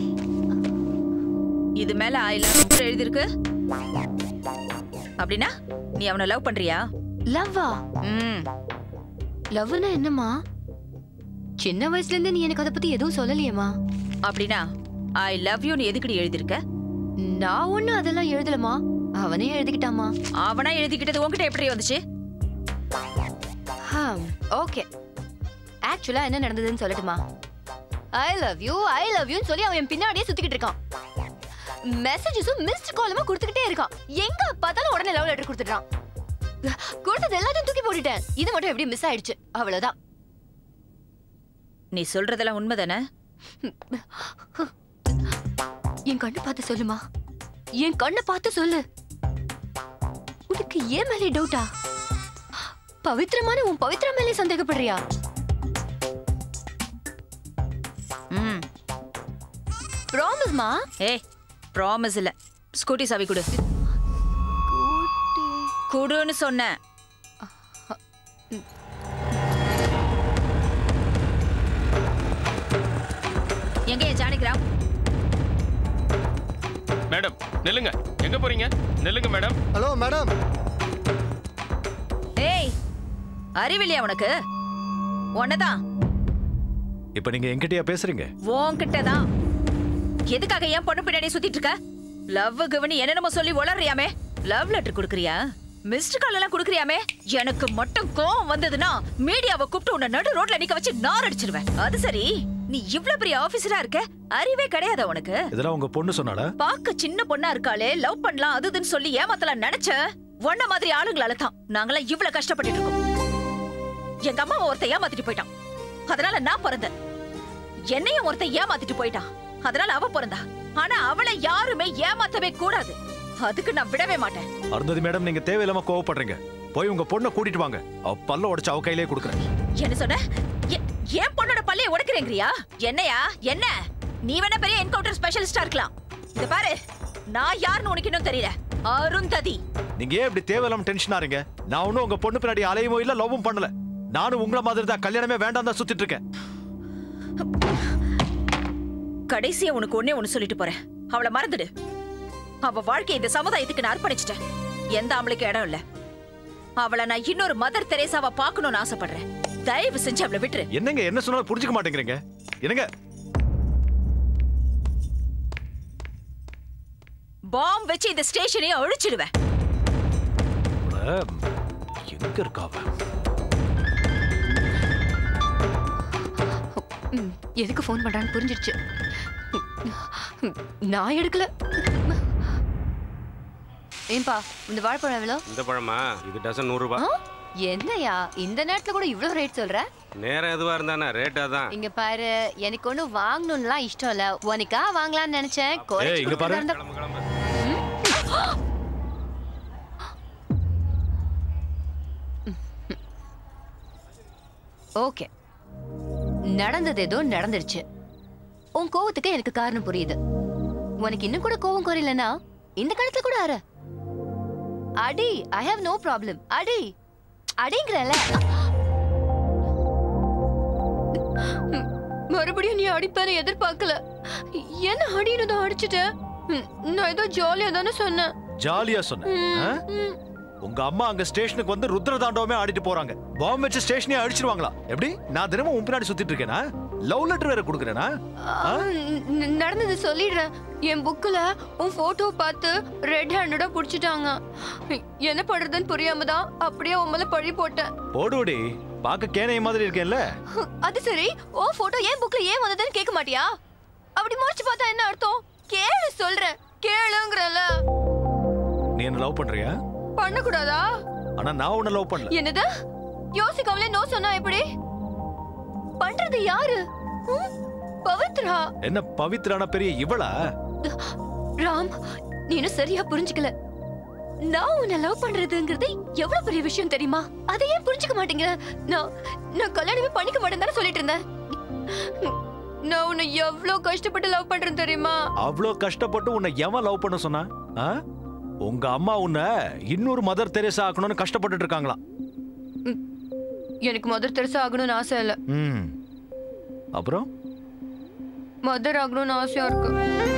இது மேல ஐ லவ் எழுதிருக்கு அப்படின்னா நீ அவனை லவ் பண்றியா
லவ்வா
ம்
லவ்னா என்னம்மா சின்ன வயசுல இருந்தே நீ எனக்கு அதை பத்தி எதுவும் சொல்லலையேம்மா
அப்படின்னா ஐ லவ் யூ நீ எதுக்குடி எழுதிருக்க
நான் ஒண்ணும் அதெல்லாம் எழுதலமா அவனே எழுதிக்கிட்டாமா
அவனா எழுதிக்கிட்டது உன்கிட்ட எப்படி வந்துச்சு
ஓகே ஆக்சுவலா என்ன நடந்ததுன்னு சொல்லட்டுமா I love you I love யூன்னு சொல்லி அவன் என் பின்னாடியே சுத்திக்கிட்டு இருக்கான் மெசேஜஸும் மிஸ்ட் காலுமா கொடுத்துக்கிட்டே இருக்கான் எங்க பார்த்தாலும் உடனே லவ் லெட்டர் கொடுத்துட்டான் கொடுத்தது எல்லாத்தையும் தூக்கி போட்டுட்டேன் இது மட்டும் எப்படி மிஸ் ஆயிடுச்சு அவ்வளவுதான்
நீ சொல்றதெல்லாம் உண்மைதானே
என் கண்ணை பார்த்து சொல்லுமா என் கண்ணை பார்த்து சொல்லு உனக்கு ஏன் மேலே டவுட்டா பவித்திரமான உன் பவித்ரா மேலே சந்தேகப்படுறியா
ம்
ப்ராமிஸ்மா
ஏய் ப்ராமிஸ் இல்ல ஸ்கூட்டி சாவி கொடு குடுன்னு சொன்னேன் எங்க என் ஜானகிராம்
மேடம் நில்லுங்க எங்க போறீங்க நில்லுங்க மேடம்
ஹலோ மேடம்
ஏய் அறிவில்லையா உனக்கு உன்னதான்
இப்ப நீங்க என்கிட்டயா பேசுறீங்க
உன்கிட்ட தான் எதுக்காக ஏன் பொண்ணு பின்னாடி சுத்திட்டு இருக்க லவ் கவனி என்னென்னமோ சொல்லி உளறியாமே லவ் லெட்டர் குடுக்கறியா மிஸ்டு கால் எல்லாம் குடுக்கறியாமே எனக்கு மட்டும் கோவம் வந்ததுன்னா மீடியாவை கூப்பிட்டு உன்னை நடு ரோட்ல நிக்க வச்சு நார் அடிச்சிருவேன் அது சரி நீ இவ்ளோ பெரிய ஆபீசரா இருக்க அறிவே கிடையாதா உனக்கு
இதெல்லாம் உங்க பொண்ணு சொன்னாடா
பாக்க சின்ன பொண்ணா இருக்காளே லவ் பண்ணலாம் அது இதுன்னு சொல்லி ஏமாத்தலாம் நினைச்ச உன்ன மாதிரி ஆளுங்களால தான் நாங்களாம் இவ்ளோ கஷ்டப்பட்டுட்டு இருக்கோம் எங்க அம்மாவை ஒருத்த ஏமாத்திட்டு போயிட்டான் அதனால நான் பிறந்தேன் என்னையும் ஒருத்த ஏமாத்திட்டு போயிட்டான் அதனால அவ பிறந்தா ஆனா அவளை யாருமே ஏமாத்தவே கூடாது அதுக்கு நான் விடவே மாட்டேன்
அருந்ததி மேடம் நீங்க தேவையில்லாம கோவப்படுறீங்க போய் உங்க பொண்ணை கூட்டிட்டு வாங்க அவ பல்ல உடைச்சு அவ கையிலே கொடுக்குறேன்
என்ன சொன்ன எ- என் பொண்ணோட பல்லைய உடைக்கிறேங்கிறியா என்னையா என்ன நீ வேணா பெரிய என்கவுண்டர் ஸ்பெஷலிஸ்டா இருக்கலாம் இத பாரு நான் யாருன்னு உனக்கு இன்னும் தெரியல அருந்ததி
நீங்க ஏன் இப்படி தேவையில்லாம டென்ஷன் ஆறீங்க நான் ஒன்னும் உங்க பொண்ணு பின்னாடி அலையவும் இல்ல லவ்வும் பண்ணல நானும் உங்கள மாதிரி தான் கல்யாணமே வேண்டாம் தான் சுத்திட்டு இருக்கேன்
கடைசியா உனக்கு ஒண்ணே ஒண்ணு சொல்லிட்டு போறேன் அவளை மறந்துடு அவ வாழ்க்கை இந்த சமுதாயத்துக்கு நான் அர்ப்பணிச்சிட்டேன் எந்த ஆம்பளைக்கு இடம் இல்ல அவளை நான் இன்னொரு மதர் தெரேசாவை பார்க்கணும்னு ஆசைப்படுறேன் தயவு செஞ்சு அவளை விட்டுரு
என்னங்க என்ன சொன்னாலும் புரிஞ்சுக்க மாட்டேங்கிறீங்க என்னங்க
பாம் வச்சு இந்த ஸ்டேஷனையும் அழிச்சிடுவேன்
அவள எங்க இருக்கா அவ
ம், எதுக்கு ஃபோன் பண்றான்னு புரிஞ்சிடுச்சு ம், நான் எடுக்கல ஏன்பா இந்த வாழைப்பழம் எவ்வளோ
இந்த பழமா இது டசன் நூறு
ஆ?
ரூபாய்
என்னையா இந்த நேரத்துல கூட இவ்வளவு ரேட் சொல்ற
நேரம் எதுவா இருந்தானே ரேட்டா தான்
இங்க பாரு எனக்கு ஒண்ணும் வாங்கணும்லாம் இஷ்டம் இல்ல உனக்கா வாங்கலாம்னு நினைச்சேன் குறைச்சு
ஏய், இங்க பாரு.
கொடுக்கறதா இருந்தா- ஓகே நடந்தது ஏதோ நடந்துருச்சு உன் கோவத்துக்கு எனக்கு காரணம் புரியுது உனக்கு இன்னும் கூட கோவம் குறையலனா இந்த காலத்துல கூட அற அடி ஐ ஹாவ் நோ ப்ராப்ளம் அடி அடிங்கிறல மறுபடியும் நீ அடிப்பேன்னு எதிர்பார்க்கல என்ன அடின்னு தான் அடிச்சிட்டேன் ம், நான் ஏதோ ஜாலியா தானே சொன்னேன்
ஜாலியா சொன்னேன் ஆ? உங்க அம்மா அங்க ஸ்டேஷனுக்கு வந்து ருத்ர தாண்டவமே ஆடிட்டு போறாங்க பாம்பு வச்சு ஸ்டேஷனே அடிச்சிருவாங்களா எப்படி நான் தினமும் உன் பின்னாடி சுத்திட்டு இருக்கேனா லவ் லெட்டர் வேற கொடுக்குறேனா
ஆ, ந- நடந்தது சொல்லிடுறேன் என் புக்ல உன் போட்டோ பார்த்து ரெட் ஹேண்டடா புடிச்சிட்டாங்க என்ன பண்றதுன்னு புரியாம தான் அப்படியே உன் மேல பழி போட்டேன்
போடுவடி பார்க்க கேனைய மாதிரி இருக்கேன்ல
அது சரி உன் போட்டோ ஏன் புக்ல ஏன் வந்ததுன்னு கேட்க மாட்டியா அப்படி முடிச்சு பார்த்தா என்ன அர்த்தம் கேளு சொல்றேன் கேளுங்கறல
நீ என்ன லவ் பண்றியா
பண்ணக்கூடாதா
ஆனா நான் உன்னை லவ் பண்ணல
என்னது யோசிக்காமலே நோ சொன்னா எப்படி பண்றது யாரு ம்? பவித்ரா
என்ன பவித்ரான பெரிய இவளா
ராம் நீ இன்னும் சரியா புரிஞ்சுக்கல நான் உன்னை லவ் பண்றதுங்கிறது எவ்வளவு பெரிய விஷயம் தெரியுமா அதை ஏன் புரிஞ்சுக்க மாட்டேங்கிற நான் நான் கல்யாணமே பண்ணிக்க மாட்டேன் தானே சொல்லிட்டு இருந்தேன் நான் உன்னை எவ்வளவு கஷ்டப்பட்டு லவ் பண்றேன் தெரியுமா
அவ்வளோ கஷ்டப்பட்டு உன்னை எவன் லவ் பண்ண சொன்னா ஆ? உங்க அம்மா உன்னை இன்னொரு மதர் தெரேசா ஆக்கணும்னு கஷ்டப்பட்டுட்டு இருக்காங்களாம்
எனக்கு மதர் தெரசா ஆகணும்னு ஆசை இல்ல
ம் அப்புறம்
மதர் ஆகணும்னு ஆசையா இருக்கு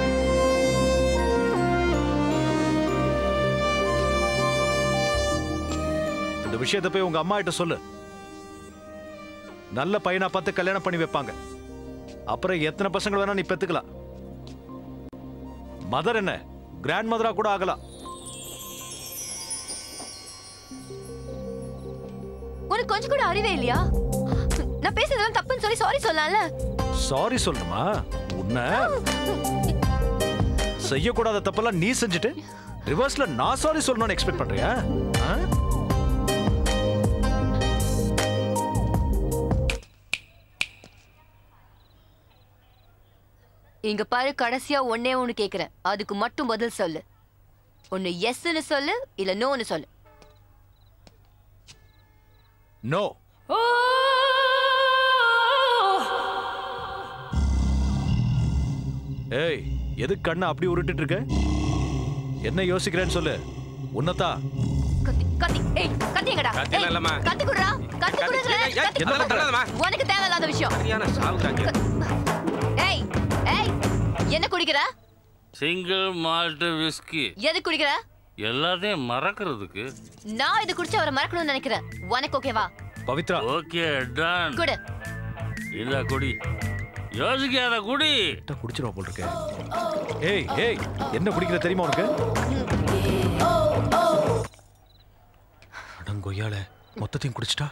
இந்த விஷயத்தை போய் உங்க அம்மா கிட்ட சொல்லு நல்ல பையனா பார்த்து கல்யாணம் பண்ணி வைப்பாங்க அப்புறம் எத்தனை பசங்க வேணா நீ பெத்துக்கலாம் மதர் என்ன கிராண்ட் மதரா கூட ஆகலாம்
உனக்கு கொஞ்சம் கூட அறிவே இல்லையா நான் பேசுறதெல்லாம் தப்புன்னு சொல்லி சாரி சொல்லலாம்ல
சாரி சொல்லணுமா உன்னை செய்யக்கூடாத தப்பெல்லாம் நீ செஞ்சுட்டு ரிவர்ஸ்ல நான் சாரி சொல்லணும்னு எக்ஸ்பெக்ட் பண்றியா ஆ?
இங்க பாரு கடைசியா ஒன்னே ஒண்ணு கேக்குறேன் அதுக்கு மட்டும் பதில் சொல்லு ஒன்னு எஸ்ன்னு சொல்லு இல்ல நோன்னு சொல்லு
நோ ஏய் எதுக்கு கண்ணை அப்படி உருட்டிட்டு இருக்க என்ன யோசிக்கிறேன்னு சொல்லு உன்னதான்
கத்தி கத்தி ஏய் கத்தி எங்கடா
கத்திலாம்
ஏய்,
இல்லம்மா.
கத்தி குடுறா கத்தி குடுங்கற
ஏய்,
கத்தி
என்ன
குடுறா.
பண்ணாதம்மா.
உனக்கு தேவையில்லாத விஷயம்
சரியான சாவுதாங்க
ஏய் ஏய் என்ன குடிக்கிற
சிங்கிள் மால்ட் விஸ்கி
எது குடிக்கிற
எல்லாத்தையும் மறக்கிறதுக்கு
நான் இது குடிச்சு அவரை மறக்கணும்னு நினைக்கிறேன் உனக்கு ஓகேவா
பவித்ரா
ஓகே டன்
குடு
இல்ல குடி யோசிக்காத குடி
குடிச்சிருவா போல் இருக்க ஏய் ஏய் என்ன குடிக்கிற தெரியுமா உனக்கு அடங்கொய்யால மொத்தத்தையும் குடிச்சிட்டா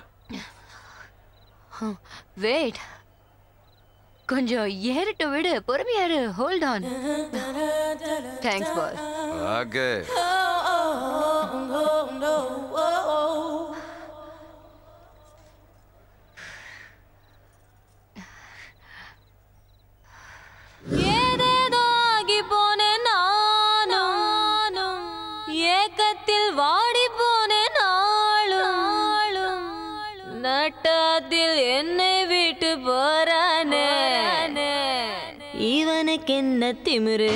வெயிட் கொஞ்சம் ஏறிட்டு விடு பொறுமையாரு hold on thanks bye
okay
ஏதேதோ ஆகி போனேன் நானும் ஏக்கத்தில் வாடி போனேன் நாளும் நட்டாத்தில் என்னை விட்டு போறானே இவனுக்கு என்ன திமிரு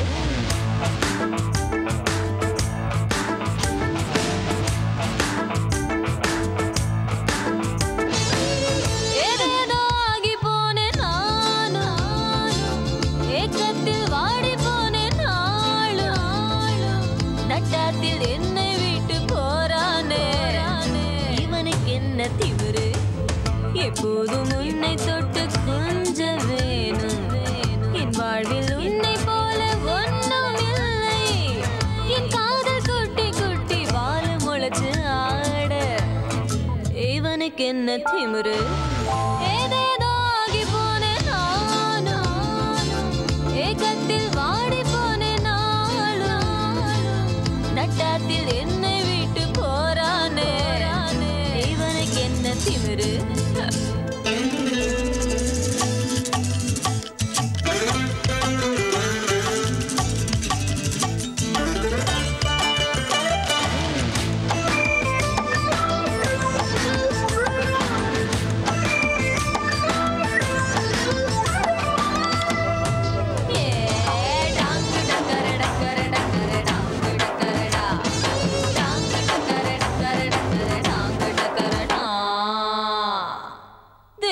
ஏதேதோ ஆகி போனேன் நானும் ஏக்கத்தில் வாடி போனேன் நாளும் நட்டாத்தில் என்னை விட்டு போறானே இவனுக்கு என்ன திமிரு எப்போதும் உன்னை தொட்டு கொஞ்ச வேணும் என் வாழ்வில் உன்னை போல ஒன்றும் இல்லை என் காதல் குட்டி குட்டி வாழ முளைச்சு ஆட இவனுக்கு என்ன திமிரு ஏதேதோ ஆகி போனேன் நானும் ஏக்கத்தில் வாடி போனேன் நாளும் நட்டாத்தில் என்னை விட்டு போறானே இவனுக்கு என்ன திமிரு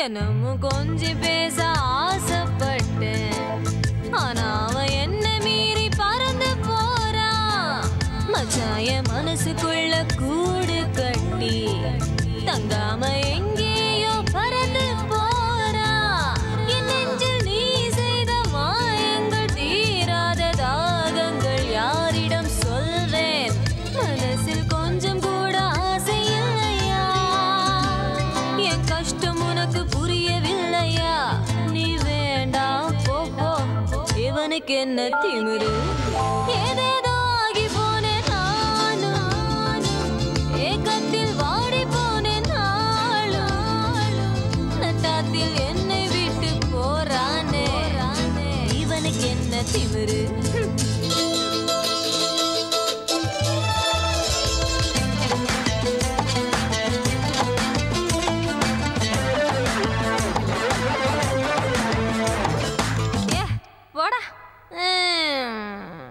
தினமும் கொஞ்சி பேச ஆசைப்பட்டேன் ஆனா அவன் என்ன மீறி பறந்து போறான் மச்சான் என் மனசுக்குள்ள கூடு கட்டி தங்காம எங்கேயோ பறந்து போறான் என் நெஞ்சில் நீ செய்த மாயங்கள் தீராத தாகங்கள் யாரிடம் சொல்றேன் மனசில் கொஞ்சம் கூட ஆசை இல்லையா என் கஷ்டம் உனக்கு புரியவில்லையா நீ வேண்டாம் போ போ இவனுக்கு என்ன திமிரு ஏதேதோ ஆகி போனேன் நானும் ஏக்கத்தில் வாடி போனேன் நாளும் நட்டாத்தில் என்னை விட்டு போறானே இவனுக்கு என்ன திமிரு ஏ போடா ம்.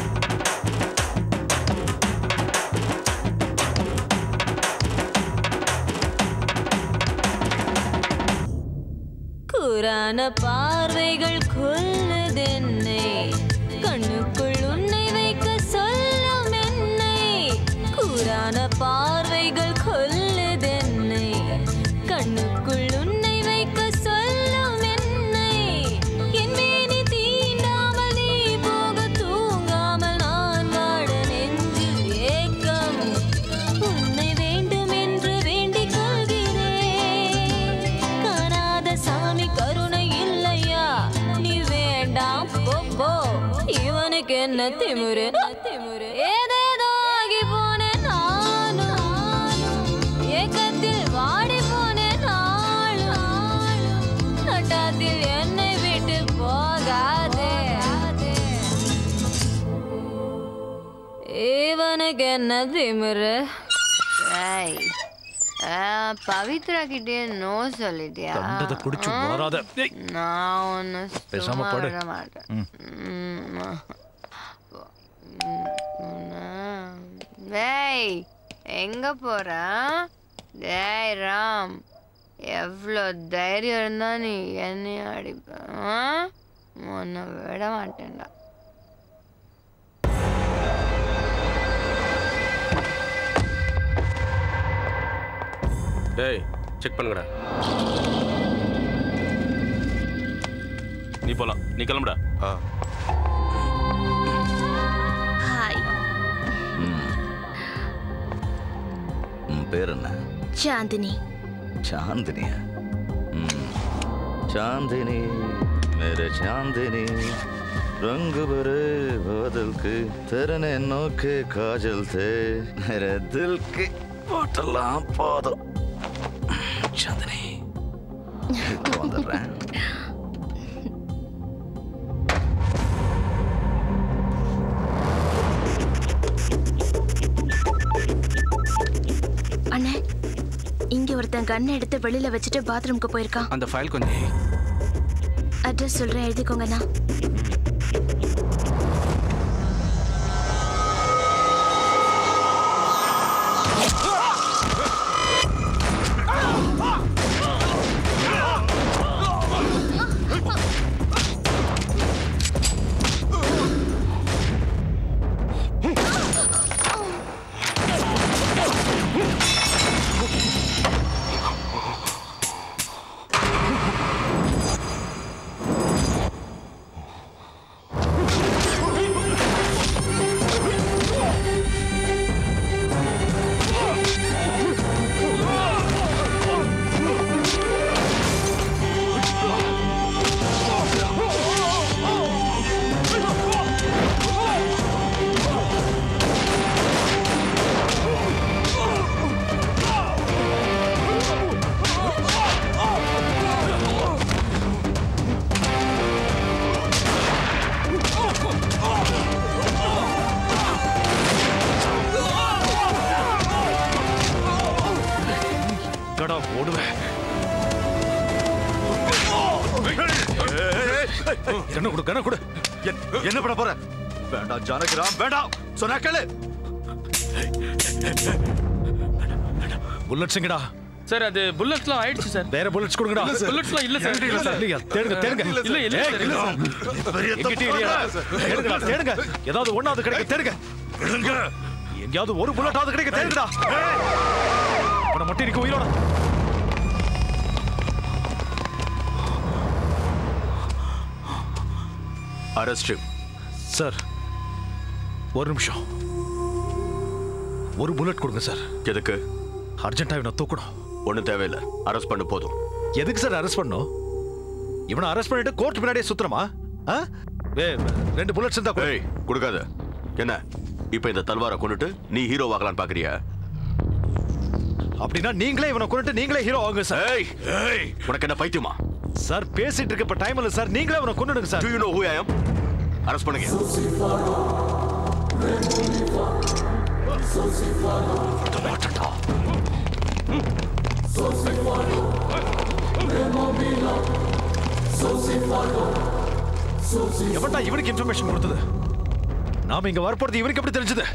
கூரான பார்வைகள் கொல்லுதென்னை கண்ணுக்குள் உன்னை வைக்க சொல்லும் என்னை கூரான பார்வைகள் கொல்லுதென்னை கண்ணுக்குள் உன்னை வைக்க சொல்லும் என்னை என் மேனி தீண்டாமல் நீ போக தூங்காமல் நான் வாட நெஞ்சில் ஏக்கம் உன்னை வேண்டும் என்று வேண்டிக் கொள்கிறேன் காணாத சாமி கருணை இல்லையா நீ வேண்டாம் போ போ இவனுக்கு என்ன திமுரு திமுரு ஏதேதோ ஆகி போனேன் நானும் ஏக்கத்தில் வாடி போனேன் நாளும் நட்டாத்தில் என்னை விட்டு போகாதே இவனுக்கு என்ன திமுரு
ஏய் ஆ, பவித்ரா கிட்டே நோ சொல்லிட்டியா
கண்டதை குடிச்சு
ஆ?
உளறாத. ஏய்.
நான் ஒன்னு
பேசாம
சும்மா
படு.
விட மாட்டேன்
ம்.
ம், ஆ. ம், ம். டேய் எங்க போற டேய் ராம் எவ்வளோ தைரியம் இருந்தா நீ என்னையும் அடிப்ப ஆ? உன்னை விட மாட்டேன்டா
டேய் செக் பண்ணுங்கடா
நீ போலாம் நீ கிளம்புடா
ஹாய்
உன் பேர் என்ன
சாந்தினி
चांदनी हम्म, चांदनी मेरे चांदनी रंग भरे बादल के तेरे नैनों के काजल थे मेरे दिल के பாட்டெல்லாம் போதும் சாந்தினி இப்போ வந்துடுறேன்
அண்ணே இங்க ஒருத்தன் கன் எடுத்து வெளியில வச்சுட்டு பாத்ரூம்க்கு போயிருக்கான்
அந்த ஃபைல் கொஞ்சம்
அட்ரஸ் சொல்றேன் எழுதிக்கோங்கண்ணா
கடா ஓடுவேன் என்ன கொடு கண்ண கொடு
என்ன பண்ண போற வேண்டாம் ஜானகிராம் வேண்டாம் சொன்னா கேளு
புல்லட் சிங்கடா
சார் அது புல்லட்ஸ்லாம் ஆயிடுச்சு சார்
வேற புல்லட்ஸ் கொடுங்கடா
புல்லட்ஸ்லாம் இல்ல சார்
இல்ல சார் இல்லையா தேடுங்க தேடுங்க
இல்ல இல்ல
ஏய்,
சார் இல்ல சார்
எங்கிட்டயும் இல்லையா தேடுங்கடா தேடுங்க ஏதாவது ஒண்ணாவது கிடைக்க தேடுங்க எங்கேயாவது ஒரு புல்லட்டாவது கிடைக்க தேடுங்கடா அவனை மட்டும் இருக்க உயிரோட
அரெஸ்ட்
சார் ஒரு நிமிஷம் ஒரு புல்லட் கொடுங்க சார்
எதுக்கு
அர்ஜென்ட்டா இவனை தூக்கணும்
ஒன்றும் தேவையில்லை அரெஸ்ட் பண்ணு போதும்
எதுக்கு சார் அரெஸ்ட் பண்ணணும் இவனை அரெஸ்ட் பண்ணிட்டு கோர்ட் பின்னாடியே சுத்தணுமா ஆ? ஏய், ரெண்டு புல்லட்ஸ் இருந்தா கொடு.
ஏய் கொடுக்காத என்ன இப்போ இந்த தல்வாரை கொண்டுட்டு நீ ஹீரோ ஆகலான்னு பார்க்கறியா
அப்படின்னா நீங்களே இவனை கொண்டுட்டு நீங்களே ஹீரோ ஆகுங்க சார்
ஏய் ஏய் உனக்கு என்ன பைத்தியமா
சார் பேசிட்டு இருக்க இப்ப டைம் இல்ல சார் நீங்களே அவனை கொண்டுடுங்க sir
do you know who I am arrest பண்ணுங்க
எவன்டா இவனுக்கு இன்ஃபர்மேஷன் கொடுத்தது நாம இங்க வரப்போறது இவனுக்கு எப்படி தெரிஞ்சது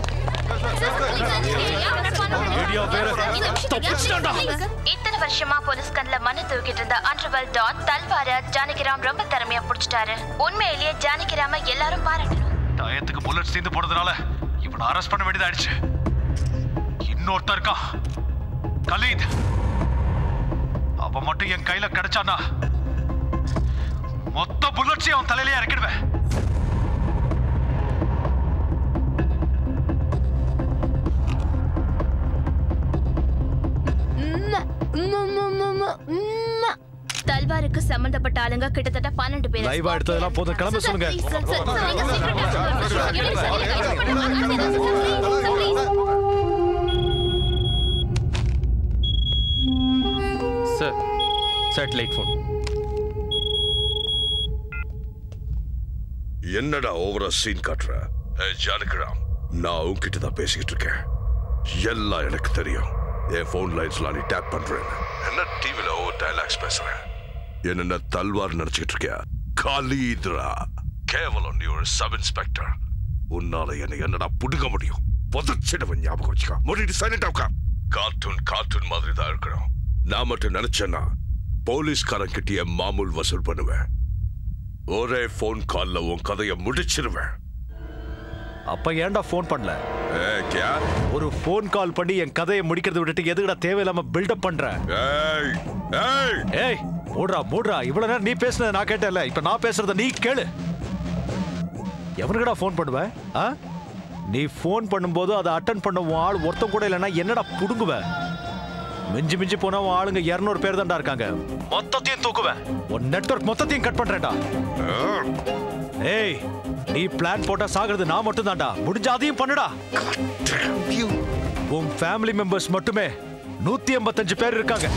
ரேடியோ வேற தப்பிச்சிட்டான்டா
இத்தனை வருஷமா போலீஸ் கண்ணுல மண்ணு தூக்கிட்டு இருந்த அண்டர்வெல் டான் தல்வார ஜானகிராம் ரொம்ப திறமையா புடிச்சிட்டாரு உண்மையிலேயே ஜானகிராம எல்லாரும் பாராட்டணும்
டயத்துக்கு புல்லட் தீந்து போனதுனால இவனை அரெஸ்ட் பண்ண வேண்டியதாயிடுச்சு இன்னொருத்தன் இருக்கான் கலீத் அவன் மட்டும் என் கையில கிடைச்சானா மொத்த புல்லட்ஸையும் அவன் தலையிலே இறக்கிடுவேன்
தல்வாருக்கு சம்பந்தப்பட்ட ஆளுங்க கிட்டத்தட்ட பன்னெண்டு பேர்
லைவா எடுத்ததெல்லாம் போதும் கிளம்ப சொல்லுங்க
சார் சேட்டலைட் ஃபோன்
என்னடா ஓவரா சீன் காட்டுற ஏய், ஜானகிராம் நான் உன்கிட்ட தான் பேசிக்கிட்டு இருக்கேன் எல்லாம் எனக்கு தெரியும் என் ஃபோன் லைன்ஸ்லாம் நீ டேப் பண்றேன் என்ன டிவில ஓவர் டைலாக்ஸ் பேசுறேன் என்னென்ன தல்வார் நினைச்சிட்டு இருக்கியா காலீத்ரா கேவலம் நீ ஒரு சப் இன்ஸ்பெக்டர் உன்னால என்ன என்னடா புடுங்க முடியும் புதைச்சிடுவன் ஞாபகம் வச்சுக்கோ மூடிட்டு சைலண்டா உட்கார் கார்ட்டூன் கார்ட்டூன் மாதிரி தான் இருக்கிறோம் நான் மட்டும் நினைச்சேன்னா போலீஸ்காரன் கிட்டயே மாமூல் வசூல் பண்ணுவேன் ஒரே ஃபோன் கால்ல உன் கதையை முடிச்சிருவேன்
அப்ப ஏன்டா ஃபோன் பண்ணல
ஏ கியா
ஒரு ஃபோன் கால் பண்ணி என் கதையை முடிக்கிறத விட்டுட்டு எதுக்குடா தேவையில்லாம பில்டப் பண்ற
ஏய் ஏய்
ஏய் மூடுறா மூடுறா இவ்வளவு நேரம் நீ பேசுனத நான் கேட்டேன்ல இப்ப நான் பேசுறத நீ கேளு எவனுக்குடா ஃபோன் பண்ணுவ ஆ நீ ஃபோன் பண்ணும்போது அதை அட்டன் பண்ண உன் ஆள் ஒருத்தன் கூட இல்லைன்னா என்னடா புடுங்குவ மிஞ்சி மிஞ்சி போனா உன் ஆளுங்க இருநூறு பேர் தான்டா இருக்காங்க மொத்தத்தையும் தூக்குவேன் உன் நெட்வொர்க் மொத்தத்தையும் கட் பண்றேன்டா ஏய் நீ பிளான் போட்டா சாகிறது நான் மட்டும் தான்டா முடிஞ்ச அதையும் பண்ணுடா உன் ஃபேமிலி மெம்பர்ஸ் மட்டுமே நூத்தி எண்பத்தஞ்சு பேர் இருக்காங்க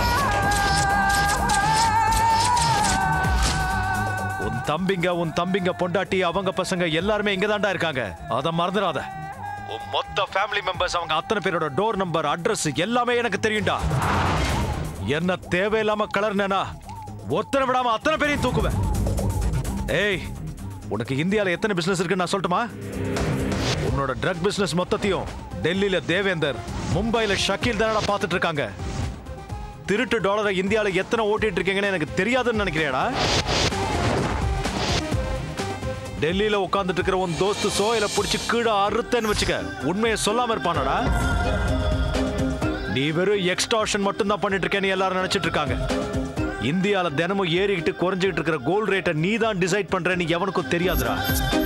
உன் தம்பிங்க உன் தம்பிங்க பொண்டாட்டி அவங்க பசங்க எல்லாருமே இங்க தான்டா இருக்காங்க அத மறந்துடாத உன் மொத்த ஃபேமிலி மெம்பர்ஸ் அவங்க அத்தனை பேரோட டோர் நம்பர் அட்ரஸ் எல்லாமே எனக்கு தெரியும்டா என்ன தேவையில்லாம கலர்னேனா ஒத்தனை விடாம அத்தனை பேரையும் தூக்குவேன் ஏய் உனக்கு இந்தியால எத்தனை பிசினஸ் இருக்குன்னு நான் சொல்லட்டுமா உன்னோட ட்ரக் பிசினஸ் மொத்தத்தையும் டெல்லியில தேவேந்தர் மும்பைல ஷக்கீல் தானடா பார்த்துட்டு இருக்காங்க திருட்டு டாலரை இந்தியால எத்தனை ஓட்டிட்டு இருக்கீங்கன்னு எனக்கு தெரியாதுன்னு நினைக்கிறியாடா டெல்லியில உட்கார்ந்துட்டு இருக்கிற உன் தோஸ்து சோயில புடிச்சு கீழே அறுத்தேன்னு வச்சுக்க உண்மையை சொல்லாம இருப்பானடா நீ வெறும் எக்ஸ்டார்ஷன் மட்டும் தான் பண்ணிட்டு இருக்கேன்னு எல்லாரும் நினைச்சிட்டு இருக்காங்க இந்தியால தினமும் ஏறிக்கிட்டு குறைஞ்சிட்டு இருக்கிற கோல்ட் ரேட்டை நீ தான் டிசைட் பண்றேன்னு எவனுக்கும் தெரியாதுடா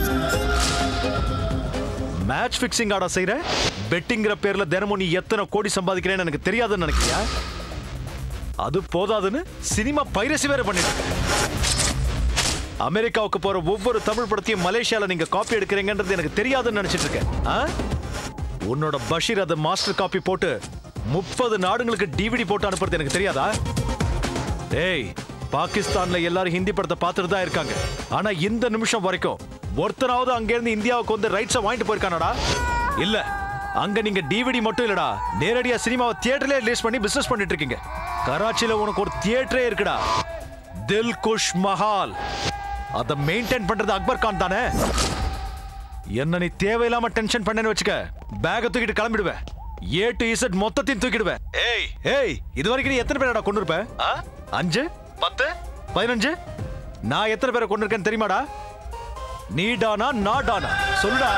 மேட்ச் ஃபிக்ஸிங் ஆடா செய்யற பெட்டிங்கிற பேர்ல தினமும் நீ எத்தனை கோடி சம்பாதிக்கிறேன்னு எனக்கு தெரியாதுன்னு நினைக்கிறியா அது போதாதுன்னு சினிமா பைரசி வேற பண்ணிட்டு இருக்க. அமெரிக்காவுக்கு போற ஒவ்வொரு தமிழ் படத்தையும் மலேசியால நீங்க காப்பி எடுக்கிறீங்கன்றது எனக்கு தெரியாதுன்னு நினைச்சிட்டு இருக்கேன் ஆ? உன்னோட பஷீர் அதை மாஸ்டர் காப்பி போட்டு முப்பது நாடுங்களுக்கு டிவிடி போட்டு அனுப்புறது எனக்கு தெரியாதா டேய் பாகிஸ்தான்ல எல்லாரும் ஹிந்தி படத்தை பார்த்துட்டு தான் இருக்காங்க ஆனா இந்த நிமிஷம் வரைக்கும் ஒருத்தனாவது அங்க இருந்து இந்தியாவுக்கு வந்து ரைட்ஸை வாங்கிட்டு போயிருக்கானடா இல்ல அங்க நீங்க டிவிடி மட்டும் இல்லடா நேரடியா சினிமாவை தியேட்டர்லயே ரிலீஸ் பண்ணி பிசினஸ் பண்ணிட்டு இருக்கீங்க கராச்சில உனக்கு ஒரு தியேட்டரே இருக்குடா தில் குஷ் மஹால் அதை மெயின்டைன் பண்றது அக்பர் கான் தானே என்ன நீ தேவையில்லாம டென்ஷன் பண்ணேன்னு வச்சுக்க பேக தூக்கிட்டு கிளம்பிடுவேன் ஏ டு இசட் மொத்தத்தையும் தூக்கிடுவேன் ஏய் ஏய் இது வரைக்கும் நீ எத்தனை பேரடா கொண்டு இருப்ப அஞ்சு பத்து பதினஞ்சு நான் எத்தனை பேரை கொண்டு இருக்கேன்னு தெரியுமாடா நீ டானா நான் டானா சொல்லுடா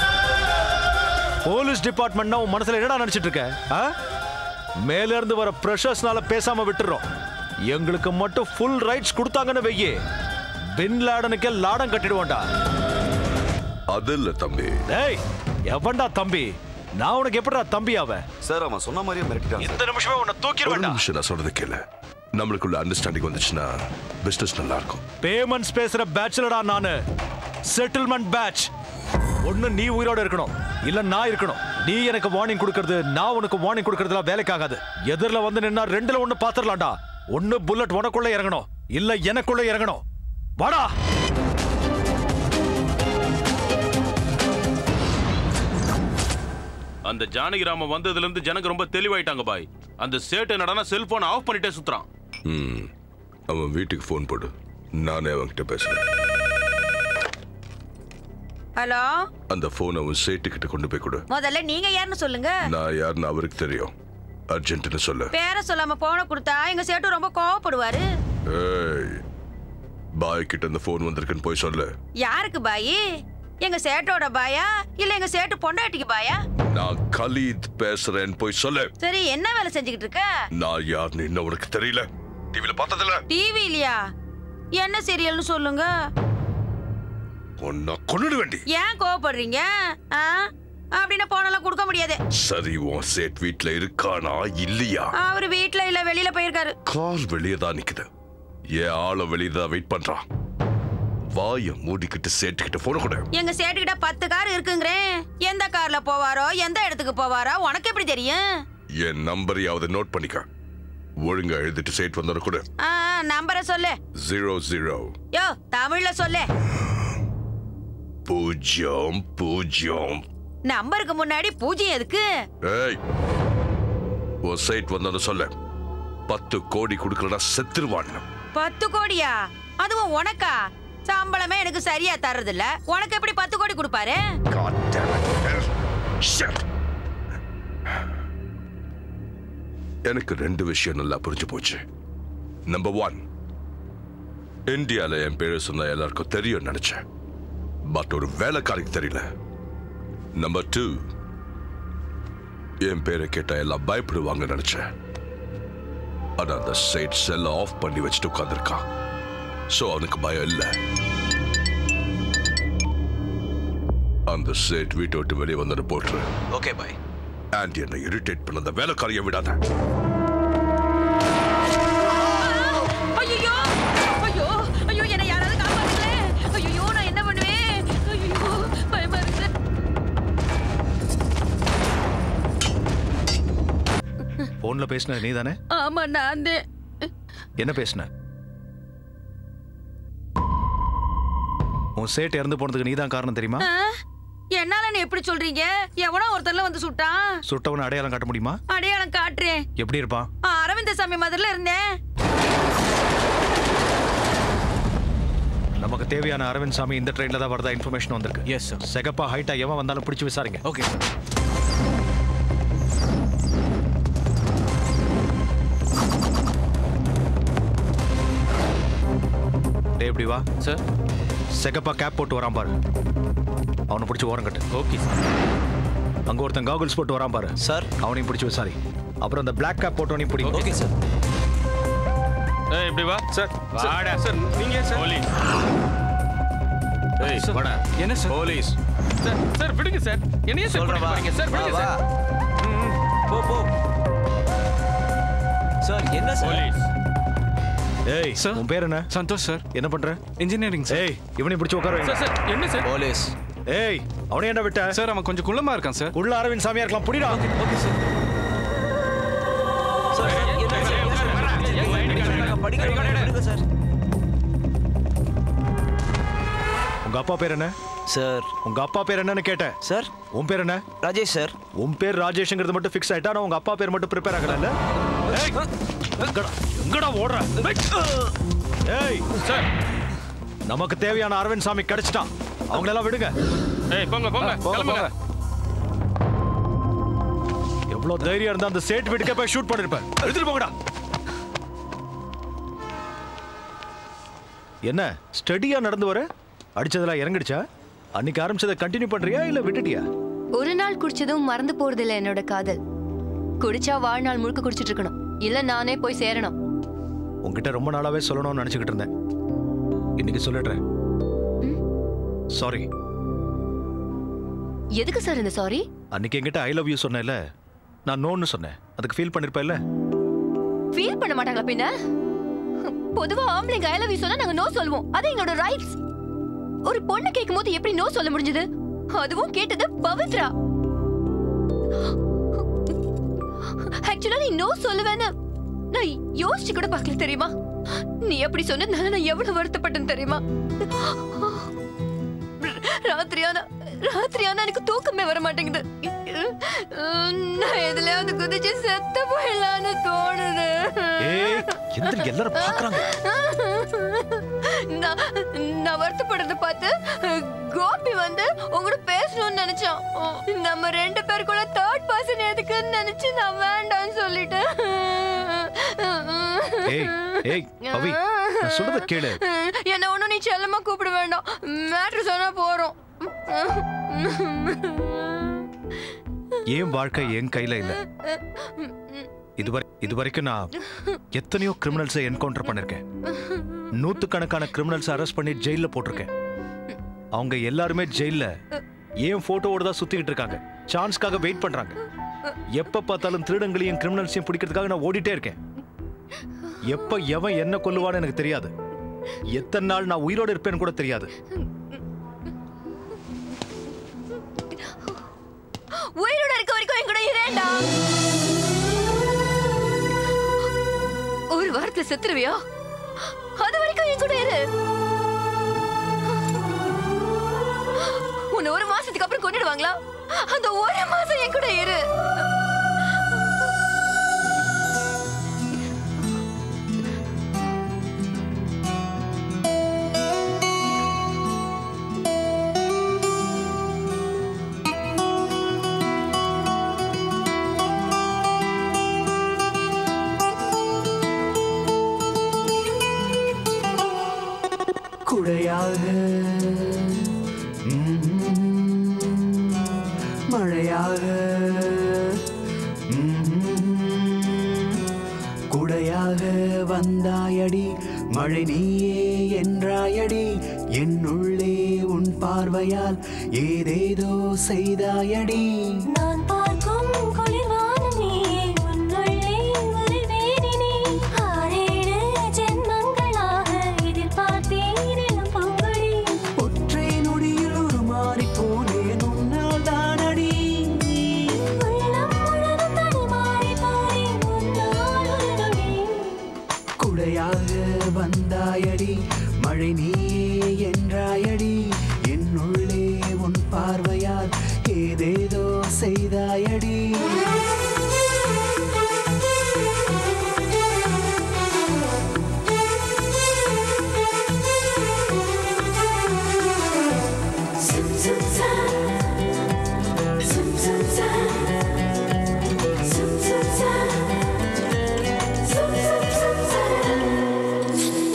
போலீஸ் டிபார்ட்மெண்ட்னா உன் மனசுல என்னடா நினைச்சிட்டு இருக்க ஆ? மேல இருந்து வர பிரஷர்ஸ்னால பேசாம விட்டுறோம் எங்களுக்கு மட்டும் ஃபுல் ரைட்ஸ் கொடுத்தாங்கன்னு வெய்யே பின் லாடனுக்கே லாடம் கட்டிடுவோம்டா
அது இல்ல தம்பி
டேய் எவன்டா தம்பி நான் உனக்கு எப்படிடா தம்பி அவன்
சார் அவன் சொன்ன மாதிரியே மிரட்டிட்டான்
இந்த நிமிஷமே உன்னை
ஒரு
தூக்கிடுவேன்டா
நிமிஷம் நான் சொல்றது கேளு நம்மளுக்குள்ள அண்டர்ஸ்டாண்டிங் வந்துச்சுன்னா பிசினஸ் நல்லா இருக்கும்
பேமெண்ட்ஸ் பேசுற பேச்சுலடா நானு செட்டில்மெண்ட் பேட்ச் ஒண்ணு நீ உயிரோட இருக்கணும் இல்ல நான் இருக்கணும் நீ எனக்கு வார்னிங் கொடுக்கறது நான் உனக்கு வார்னிங் கொடுக்கறதுலாம் வேலைக்காகாது எதிரில வந்து நின்னா ரெண்டுல ஒண்ணு பாத்துரலாம்டா ஒண்ணு புல்லட் உனக்குள்ள இறங்கணும் இல்ல எனக்குள்ள இறங்கணும் வாடா
அந்த ஜானகிராம வந்ததுல இருந்து ஜனங்க ரொம்ப தெளிவாயிட்டாங்க பாய் அந்த சேட்டு என்னடானா செல்போன் ஆஃப் பண்ணிட்டே சுத்துறான்
ம் அவன் வீட்டுக்கு ஃபோன் போடு நானே அவன்கிட்ட பேசுறேன்
ஹலோ
அந்த ஃபோன் அவன் சேட்டு கிட்ட கொண்டு போய் கொடு
முதல்ல நீங்க யாருன்னு சொல்லுங்க
நான் யாருன்னு அவருக்கு தெரியும் அர்ஜென்ட்னு சொல்லு
பேர சொல்லாம போன கொடுத்தா எங்க சேட்டு ரொம்ப கோவப்படுவாரு
ஏய் பாய் கிட்ட அந்த ஃபோன் வந்திருக்குன்னு போய் சொல்லு
யாருக்கு பாயி எங்க சேட்டோட பாயா இல்ல எங்க சேட்டு பொண்டாட்டிக்கு பாயா
நான் கலீத் பேசுறேன்னு போய் சொல்லு
சரி என்ன வேலை செஞ்சுக்கிட்டு இருக்க
நான் யாருன்னு இன்னும் உனக்கு தெரியல டிவில பார்த்ததில்ல
டிவி இல்லையா என்ன சீரியல்னு சொல்லுங்க
உன்னை கொன்னுட வேண்டி
ஏன் கோவப்படுறீங்க ஆ? அப்படின்னா போனெல்லாம் கொடுக்க முடியாது
சரி உன் சேட் வீட்ல இருக்கானா இல்லையா
அவரு வீட்ல இல்ல வெளியில போயிருக்காரு
கார் வெளியே தான் நிக்குது என் ஆளை வெளியே தான் வெயிட் பண்றான் வாய மூடிக்கிட்டு சேட்டுக்கிட்ட போன கூட
எங்க சேட்டுக்கிட்ட பத்து கார் இருக்குங்கிறேன் எந்த கார்ல போவாரோ எந்த இடத்துக்கு போவாரோ உனக்கு எப்படி தெரியும்
என் நம்பரையாவது நோட் பண்ணிக்க ஒழுங்கா எழுதிட்டு சேட் வந்தோட கூட
ஆ நம்பரை சொல்லு
ஜீரோ ஜீரோ
யோ தமிழ்ல சொல்லு
பூஜ்ஜியம் பூஜ்ஜியம்
நம்பருக்கு முன்னாடி பூஜ்யம் எதுக்கு
ஏய் உன் சைட் வந்தோட சொல்ல பத்து கோடி கொடுக்கலனா செத்துருவான்
பத்து கோடியா அதுவும் உனக்கா சம்பளமே எனக்கு சரியா தர்றது இல்ல உனக்கு எப்படி பத்து கோடி கொடுப்பாரு
எனக்கு ரெண்டு விஷயம் நல்லா புரிஞ்சு போச்சு நம்பர் ஒன் இந்தியால என் பேரு சொன்ன எல்லாருக்கும் தெரியும் நினைச்சேன் பட் ஒரு வேலைக்காரிக்கு தெரியல நம்பர் டூ என் பேரை கேட்டா எல்லாம் பயப்படுவாங்க நினைச்சேன் ஆனா அந்த சைட் செல்ல ஆஃப் பண்ணி வச்சுட்டு உட்காந்துருக்கான் சோ அவனுக்கு பயம் இல்லை அந்த சேட் வீட்டை விட்டு வெளியே வந்து போட்டுரு
ஓகே பாய்
ஆண்டி என்னை இரிட்டேட் பண்ண அந்த வேலைக்காரியை விடாத
ஐயோ ஐயோ ஐயோ என்ன யாராவது காப்பாத்துங்களே ஐயோ நான் என்ன பண்ணுவேன் ஐயோ பயமா இருக்கு
போன்ல பேசின நீ தானே
ஆமா நான்
என்ன பேசின உன் சேட் இறந்து போனதுக்கு நீதான் காரணம் தெரியுமா
என்னால நீ எப்படி சொல்றீங்க எவனோ ஒருத்தர்ல வந்து சுட்டான்
சுட்டவன அடையாளம் காட்ட முடியுமா
அடையாளம் காட்டுறேன்
எப்படி இருப்பான்
ஆ, அரவிந்த சாமி மாதிரில இருந்தேன்
நமக்கு தேவையான அரவிந்த் சாமி இந்த ட்ரெயின்ல தான் வரதா இன்ஃபர்மேஷன் வந்திருக்கு எஸ் சார் செகப்பா ஹைட்டா எவன் வந்தாலும் பிடிச்சு விசாரிங்க ஓகே டே இப்படி வா சார் செகப்பா கேப் போட்டு வரான் பாரு அவனை பிடிச்சி ஓரம் கட்டு ஓகே சார் அங்க ஒருத்தன் காகுல்ஸ் போட்டு வரான் பாரு சார் அவனையும் பிடிச்சி விசாரி அப்புறம் அந்த பிளாக் கேப் போட்டவனையும் பிடி ஓகே சார்
ஏய் இப்படி வா சார் வாடா சார் நீங்க சார் போலீஸ் ஏய் வாடா
என்ன சார்
போலீஸ்
சார் சார் விடுங்க சார் என்னைய சார்
சொல்றேன்,
கூட்டிட்டு
வா.
போறீங்க சார் விடுங்க
வா,
சார்
போ போ
சார் என்ன
போலீஸ்
ஏய் சார் உன் பேர் என்ன
சந்தோஷ் சார்
என்ன பண்ற
இன்ஜினியரிங்
சார் ஏய் இவனையும் பிடிச்சி உட்கார வைங்க.
சார் சார் என்ன சார்
போலீஸ் ஏய் அவனை என்ன விட்ட
சார் அவன் கொஞ்சம் குள்ளமா இருக்கான் சார்
உள்ள அரவிந்த் சாமியா இருக்கலாம் புடிடா
ஓகே சார்
உங்க அப்பா பேர் என்ன
சார்
உங்க அப்பா பேர் என்னன்னு கேட்டேன்
சார்
உன் பேர் என்ன
ராஜேஷ் சார்
உன் பேர் ராஜேஷ்ங்கிறது மட்டும் ஃபிக்ஸ் ஆயிட்டா நான் உங்க அப்பா பேர் மட்டும் ப்ரிப்பேர் ஆகல எங்கடா எங்கடா ஓடுற ஏய் சார் நமக்கு தேவையான அரவிந்த் சாமி கிடைச்சிட்டான் அவங்களெல்லாம் விடுங்க
ஏய் போங்க போங்க
போங்க,
கிளம்புங்க
அவ்வளவு தைரியம் இருந்தா அந்த சேட் வீட்டுக்கே போய் ஷூட் பண்ணிருப்பேன் எடுத்துட்டு போங்கடா என்ன ஸ்டடியா நடந்து வர அடிச்சதெல்லாம் இறங்கிடுச்சா அன்னைக்கு ஆரம்பிச்சதை கண்டினியூ பண்றியா இல்ல விட்டுட்டியா
ஒரு நாள் குடிச்சதும் மறந்து போறது இல்ல என்னோட காதல் குடிச்சா வாழ்நாள் முழுக்க குடிச்சிட்டு இருக்கணும் இல்ல நானே போய் சேரணும்
உன்கிட்ட ரொம்ப நாளாவே சொல்லணும்னு நினைச்சுக்கிட்டு இருந்தேன் இன்னைக்கு சொல்லிடுறேன் சாரி
எதுக்கு சார் இந்த சாரி
அன்னைக்கு என்கிட்ட ஐ லவ் யூ சொன்னேன்ல நான் நோன்னு சொன்னேன் அதுக்கு ஃபீல் பண்ணிருப்பேன்ல
ஃபீல் பண்ண மாட்டாங்களா பின்ன பொதுவா ஆம்பளைங்க ஐ லவ் யூ சொன்னா நாங்க நோ சொல்லுவோம் அது எங்களோட ரைட்ஸ் ஒரு பொண்ணு கேட்கும்போது எப்படி நோ சொல்ல முடிஞ்சது அதுவும் கேட்டது பவித்ரா ஆக்சுவலா நீ நோ சொல்லுவேன்னு நான் யோசிச்சு கூட பார்க்கல தெரியுமா நீ அப்படி சொன்னதுனால நான் எவ்வளவு வருத்தப்பட்டேன் தெரியுமா ராத்திரியானா ராத்திரியானா எனக்கு தூக்கமே வர மாட்டேங்குது நான் எதுலயாவது குதிச்சு செத்து போயிடலான்னு தோணுது
ஏய் எந்திரி எல்லாரும் பாக்குறாங்க
நான் நான் வருத்தப்படுறத பார்த்து கோபி வந்து உங்களோட பேசணும்னு நினைச்சான் நம்ம ரெண்டு பேருக்குள்ள தேர்ட் பர்சன் எதுக்குன்னு நினைச்சு நான் வேண்டாம்னு சொல்லிட்டேன்
ஏய் ஏய் பவி நான் சொல்றத கேளு
என்ன ஒண்ணும் நீ செல்லமா கூப்பிட வேண்டாம் மேட்ரு சொன்னா போறோம்
என் வாழ்க்கை என் கையில இல்ல இதுவரை இதுவரைக்கும் நான் எத்தனையோ கிரிமினல்ஸை என்கவுண்டர் பண்ணிருக்கேன் நூத்துக்கணக்கான கிரிமினல்ஸ் அரெஸ்ட் பண்ணி ஜெயில போட்டிருக்கேன் அவங்க எல்லாருமே ஜெயில ஏன் போட்டோவோட தான் சுத்திக்கிட்டு இருக்காங்க சான்ஸ்க்காக வெயிட் பண்றாங்க எப்ப பார்த்தாலும் திருடங்களையும் கிரிமினல்ஸையும் பிடிக்கிறதுக்காக நான் ஓடிட்டே இருக்கேன் எப்ப எவன் என்ன கொல்லுவான்னு எனக்கு தெரியாது எத்தனை நாள் நான் உயிரோட இருப்பேன்னு கூட தெரியாது
உயிரோட இருக்க வரைக்கும் என் கூட இரேண்டா ஒரு வாரத்துல செத்துருவியா அது வரைக்கும் என் கூட இரு உன்னை ஒரு மாசத்துக்கு அப்புறம் கொண்டுடுவாங்களா அந்த ஒரு மாசம் என் கூட இரு
குடையாக ம்ம், மழையாக ம்ம், குடையாக வந்தாயடி மழை நீயே என்றாயடி என்னுள்ளே உன் பார்வையால் ஏதேதோ செய்தாயடி
நான் பார்க்கும் குளிர்வானம் நீயே, உன்னுள்ளே உருவேனினே. ஆறேழு ஜென்மங்களாக எதிர்பார்த்தேன் இளம் பூங்கொடி.
ஒற்றை நொடியில் உருமாறி போனேன் உன்னால் தானடி
உள்ளம் முழுதும் தடுமாறி போனேன் உன்னால் ஒரு நொடி.
குடையாக வந்தாயடி மழை நீயே என்றாயடி என்னுள்ளே உன் பார்வையால் ஏதேதோ செய்தாயடி
Zum, zum, zam. Zum, zum, zam. Zum, zum, zam. Zum, zum, zum, zam.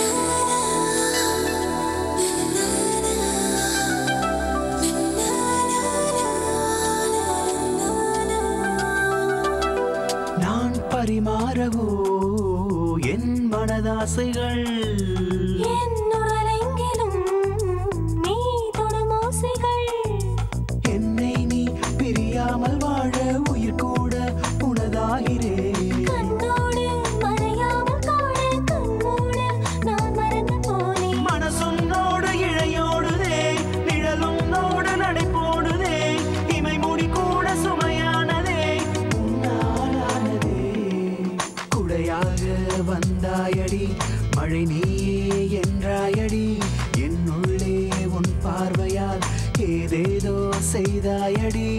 நான் பரிமாறவோ என் மனதாசைகள்
என் உடலெங்கிலும் நீ தொடும் ஓசைகள்.
என்னை நீ பிரியாமல் வாழ உயிர் கூட உனதாகிறேன்
கண்ணோடு மறையாமல் காண கண்மூட நான் மறந்து போனேன்.
மனசுன்னோடு இழையோடுதே நிழலும் நோடு நடை போடுதே இமை முடி கூட சுமையானதே உன்னாலானதே குடையாக வந்தாயடி மழை நீயே என்றாயடி என்னுள்ளே உன் பார்வையால் ஏதேதோ செய்தாயடி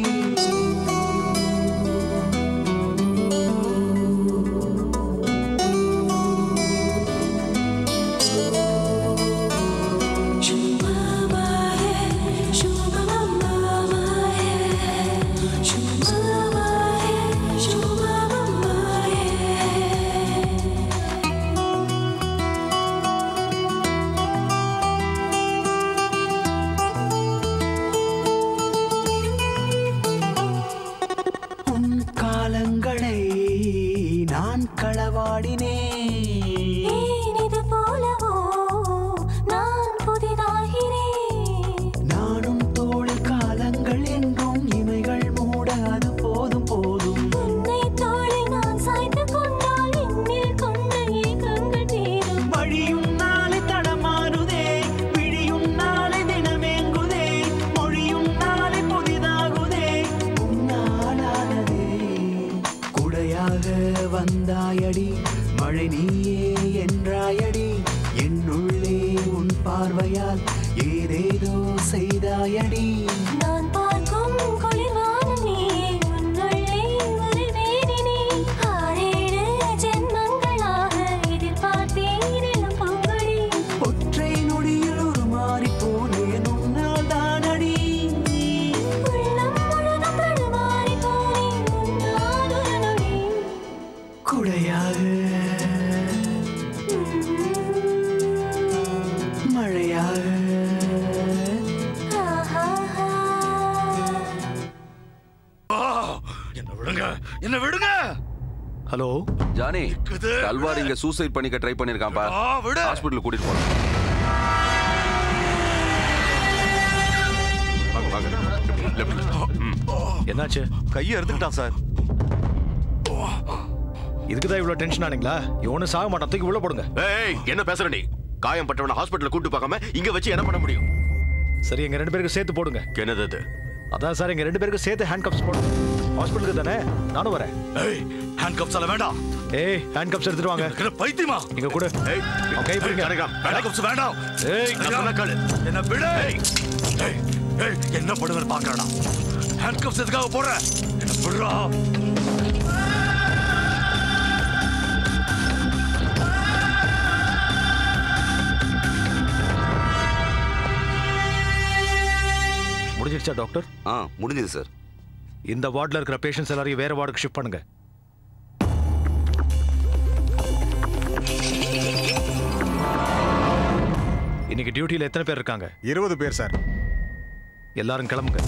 Shoo
களவாடினேன்
ஏன் இது போலவோ நான் புதிதாகிறேன்
நானும் தோளில் காலங்கள் என்றும் இமைகள் மூட அது போதும் போதும்
உன்னை தோளில் நான் சாய்த்து கொண்டால் என்னில் கொண்ட ஏக்கங்கள் தீரும்
வழியும் நாளை தடமாறுதே விழியும் நாளை தினமேங்குதே மொழியும் நாளை புதிதாகுதே உன்னாலானதே குடையாக வந்தாயடி மழை நீயே என்றாயடி என்னுள்ளே உன் பார்வையால் ஏதேதோ செய்தாயடி
நான் பார்க்கும் குளிர்வானம் நீயே உன்னுள்ளே உருவேனினே ஆறேழு ஜென்மங்களாக எதிர்பார்த்தேன் இளம் பூங்கொடி
ஒற்றை நொடியில் உருமாறி போனேன் உன்னால் தானடி
உள்ளம் முழுதும் தடுமாறி போனேன் உன்னால் ஒரு நொடி
குடையாக மழையாக
என்ன விடுங்க என்ன விடுங்க
ஹலோ ஜானி தல்வார் இங்க சூசைட் பண்ணிக்க ட்ரை பண்ணிருக்கான்ப்பா
ஆ, விடு.
ஹாஸ்பிடல் கூட்டிட்டு போறேன் வாங்க வாங்க லெஃப்ட்
என்னாச்சு
கையை எடுத்துக்கிட்டான் சார்
இதுக்கு தான் இவ்வளோ டென்ஷன் ஆனீங்களா இவனு சாக மாட்டான் தூக்கி உள்ள போடுங்க
ஏய் என்ன பேசுற நீ காயம் பட்டவன ஹாஸ்பிடல்ல கூட்டு பார்க்காம இங்க வச்சு என்ன பண்ண முடியும்
சரி எங்க ரெண்டு பேருக்கு சேர்த்து போடுங்க
என்னது அது
அதான் சார் எங்க ரெண்டு பேருக்கு சேர்த்து ஹேண்ட் கப்ஸ் போடுங்க ஹாஸ்பிட்டலுக்கு தானே நானும் வரேன்
ஏய் ஹேண்ட் கப்ஸ் எல்லாம் வேண்டாம்
ஏய் ஹேண்ட் கப்ஸ் எடுத்துட்டு வாங்க
என்ன பைத்தியமா
இங்க கூட
ஏய்
அவன் கை பிடிங்க
ஹேண்ட் கப்ஸ் வேண்டாம்
ஏய்
நான் சொன்ன கேளு என்ன விடு ஏய் ஏய் என்ன பண்ணுவேன்னு பாக்குறடா ஹேண்ட் கப்ஸ் எதுக்காக போடுற என்ன விடுறா
முடிஞ்சிருச்சா டாக்டர்
ஆ முடிஞ்சது சார்
இந்த வார்டில் இருக்கிற பேஷண்ட்ஸ் எல்லாரையும் வேற வார்டுக்கு ஷிஃப்ட் பண்ணுங்க இன்னைக்கு டியூட்டியில் எத்தனை பேர் இருக்காங்க
இருபது பேர் சார்
எல்லாரும் கிளம்புங்க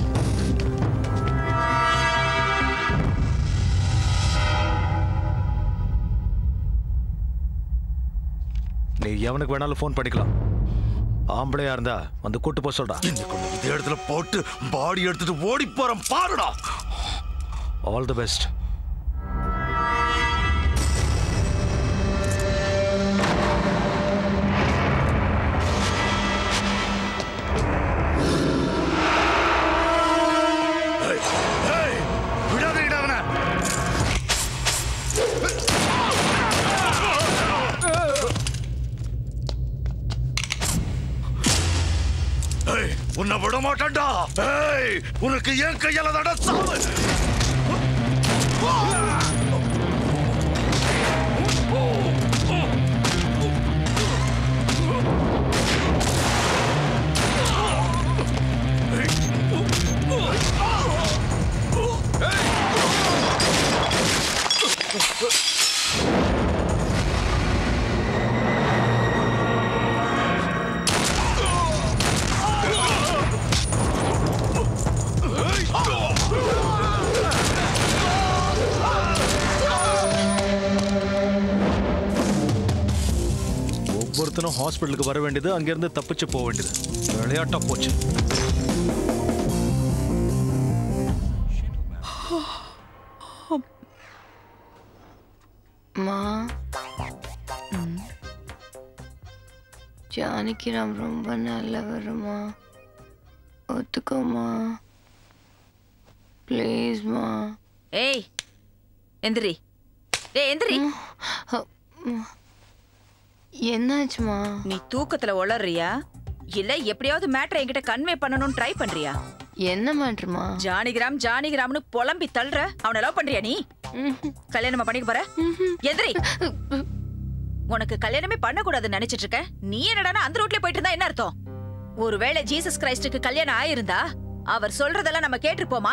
நீ எவனுக்கு வேணாலும் ஃபோன் பண்ணிக்கலாம் ஆம்பளையா இருந்தா வந்து கூட்டு போக சொல்றா
இதே இடத்துல போட்டு பாடி எடுத்துட்டு ஓடி போறேன் பாருடா
ஆல் தி பெஸ்ட்
விடாதீங்கடா அவனை ஏய், உன்னை விட மாட்டேன்டா ஏய் உனக்கு என் கையால தட சாவு
ஒவ்வொருத்தனும் ஹாஸ்பிட்டலுக்கு வர வேண்டியது அங்கிருந்து தப்பிச்சு போக வேண்டியது விளையாட்டா போச்சு
மா ஜானகிராம் ரொம்ப நல்லவருமா ஒத்துக்கோமா ப்ளீஸ்மா
ஏய் எந்திரி டேய் எந்திரி
என்னாச்சுமா
நீ தூக்கத்துல உளறியா இல்ல எப்படியாவது மேட்டரை என்கிட்ட கன்வே பண்ணணும்னு ட்ரை பண்றியா
என்ன மேட்ருமா
ஜானிகிராம் ஜானிகிராம்னு புலம்பி தள்ளுற அவனை லவ் பண்றியா நீ கல்யாணமா பண்ணிக்க போற எந்திரி உனக்கு கல்யாணமே பண்ணக்கூடாதுன்னு நினைச்சிட்டு இருக்க நீ என்னடானா அந்த ரூட்லயே போயிட்டு இருந்தா என்ன அர்த்தம் ஒருவேளை ஜீசஸ் கிரைஸ்டுக்கு கல்யாணம் ஆயிருந்தா அவர் சொல்றதெல்லாம் நம்ம கேட்டிருப்போமா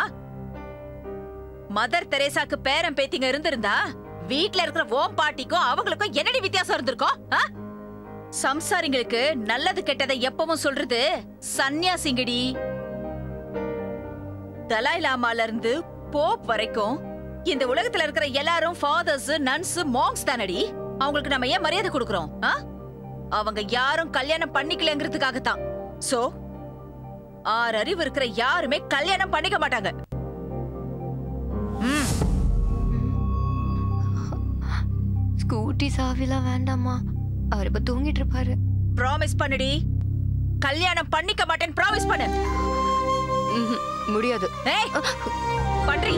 மதர் தெரேசாக்கு பேரன் பேத்திங்க இருந்திருந்தா வீட்ல இருக்கிற ஓம் பாட்டிக்கும் அவங்களுக்கும் என்னடி வித்தியாசம் இருந்திருக்கும் ஆ? சம்சாரிங்களுக்கு நல்லது கெட்டதை எப்பவும் சொல்றது சன்னியாசிங்கடி தலாய் லாமால இருந்து போப் வரைக்கும் இந்த உலகத்துல இருக்கிற எல்லாரும் ஃபாதர்ஸ் நன்ஸ் மாங்ஸ் தானடி அவங்களுக்கு நம்ம ஏன் மரியாதை கொடுக்கறோம் ஆ? அவங்க யாரும் கல்யாணம் பண்ணிக்கலங்கிறதுக்காகத்தான் சோ ஆறு அறிவு இருக்கிற யாருமே கல்யாணம் பண்ணிக்க மாட்டாங்க
ஸ்கூட்டி சாவிலாம் வேண்டாமா அவர் இப்ப தூங்கிட்டு இருப்பாரு
ப்ராமிஸ் பண்ணுடி கல்யாணம் பண்ணிக்க மாட்டேன்னு ப்ராமிஸ் பண்ணு
முடியாது
ஏய் பண்றி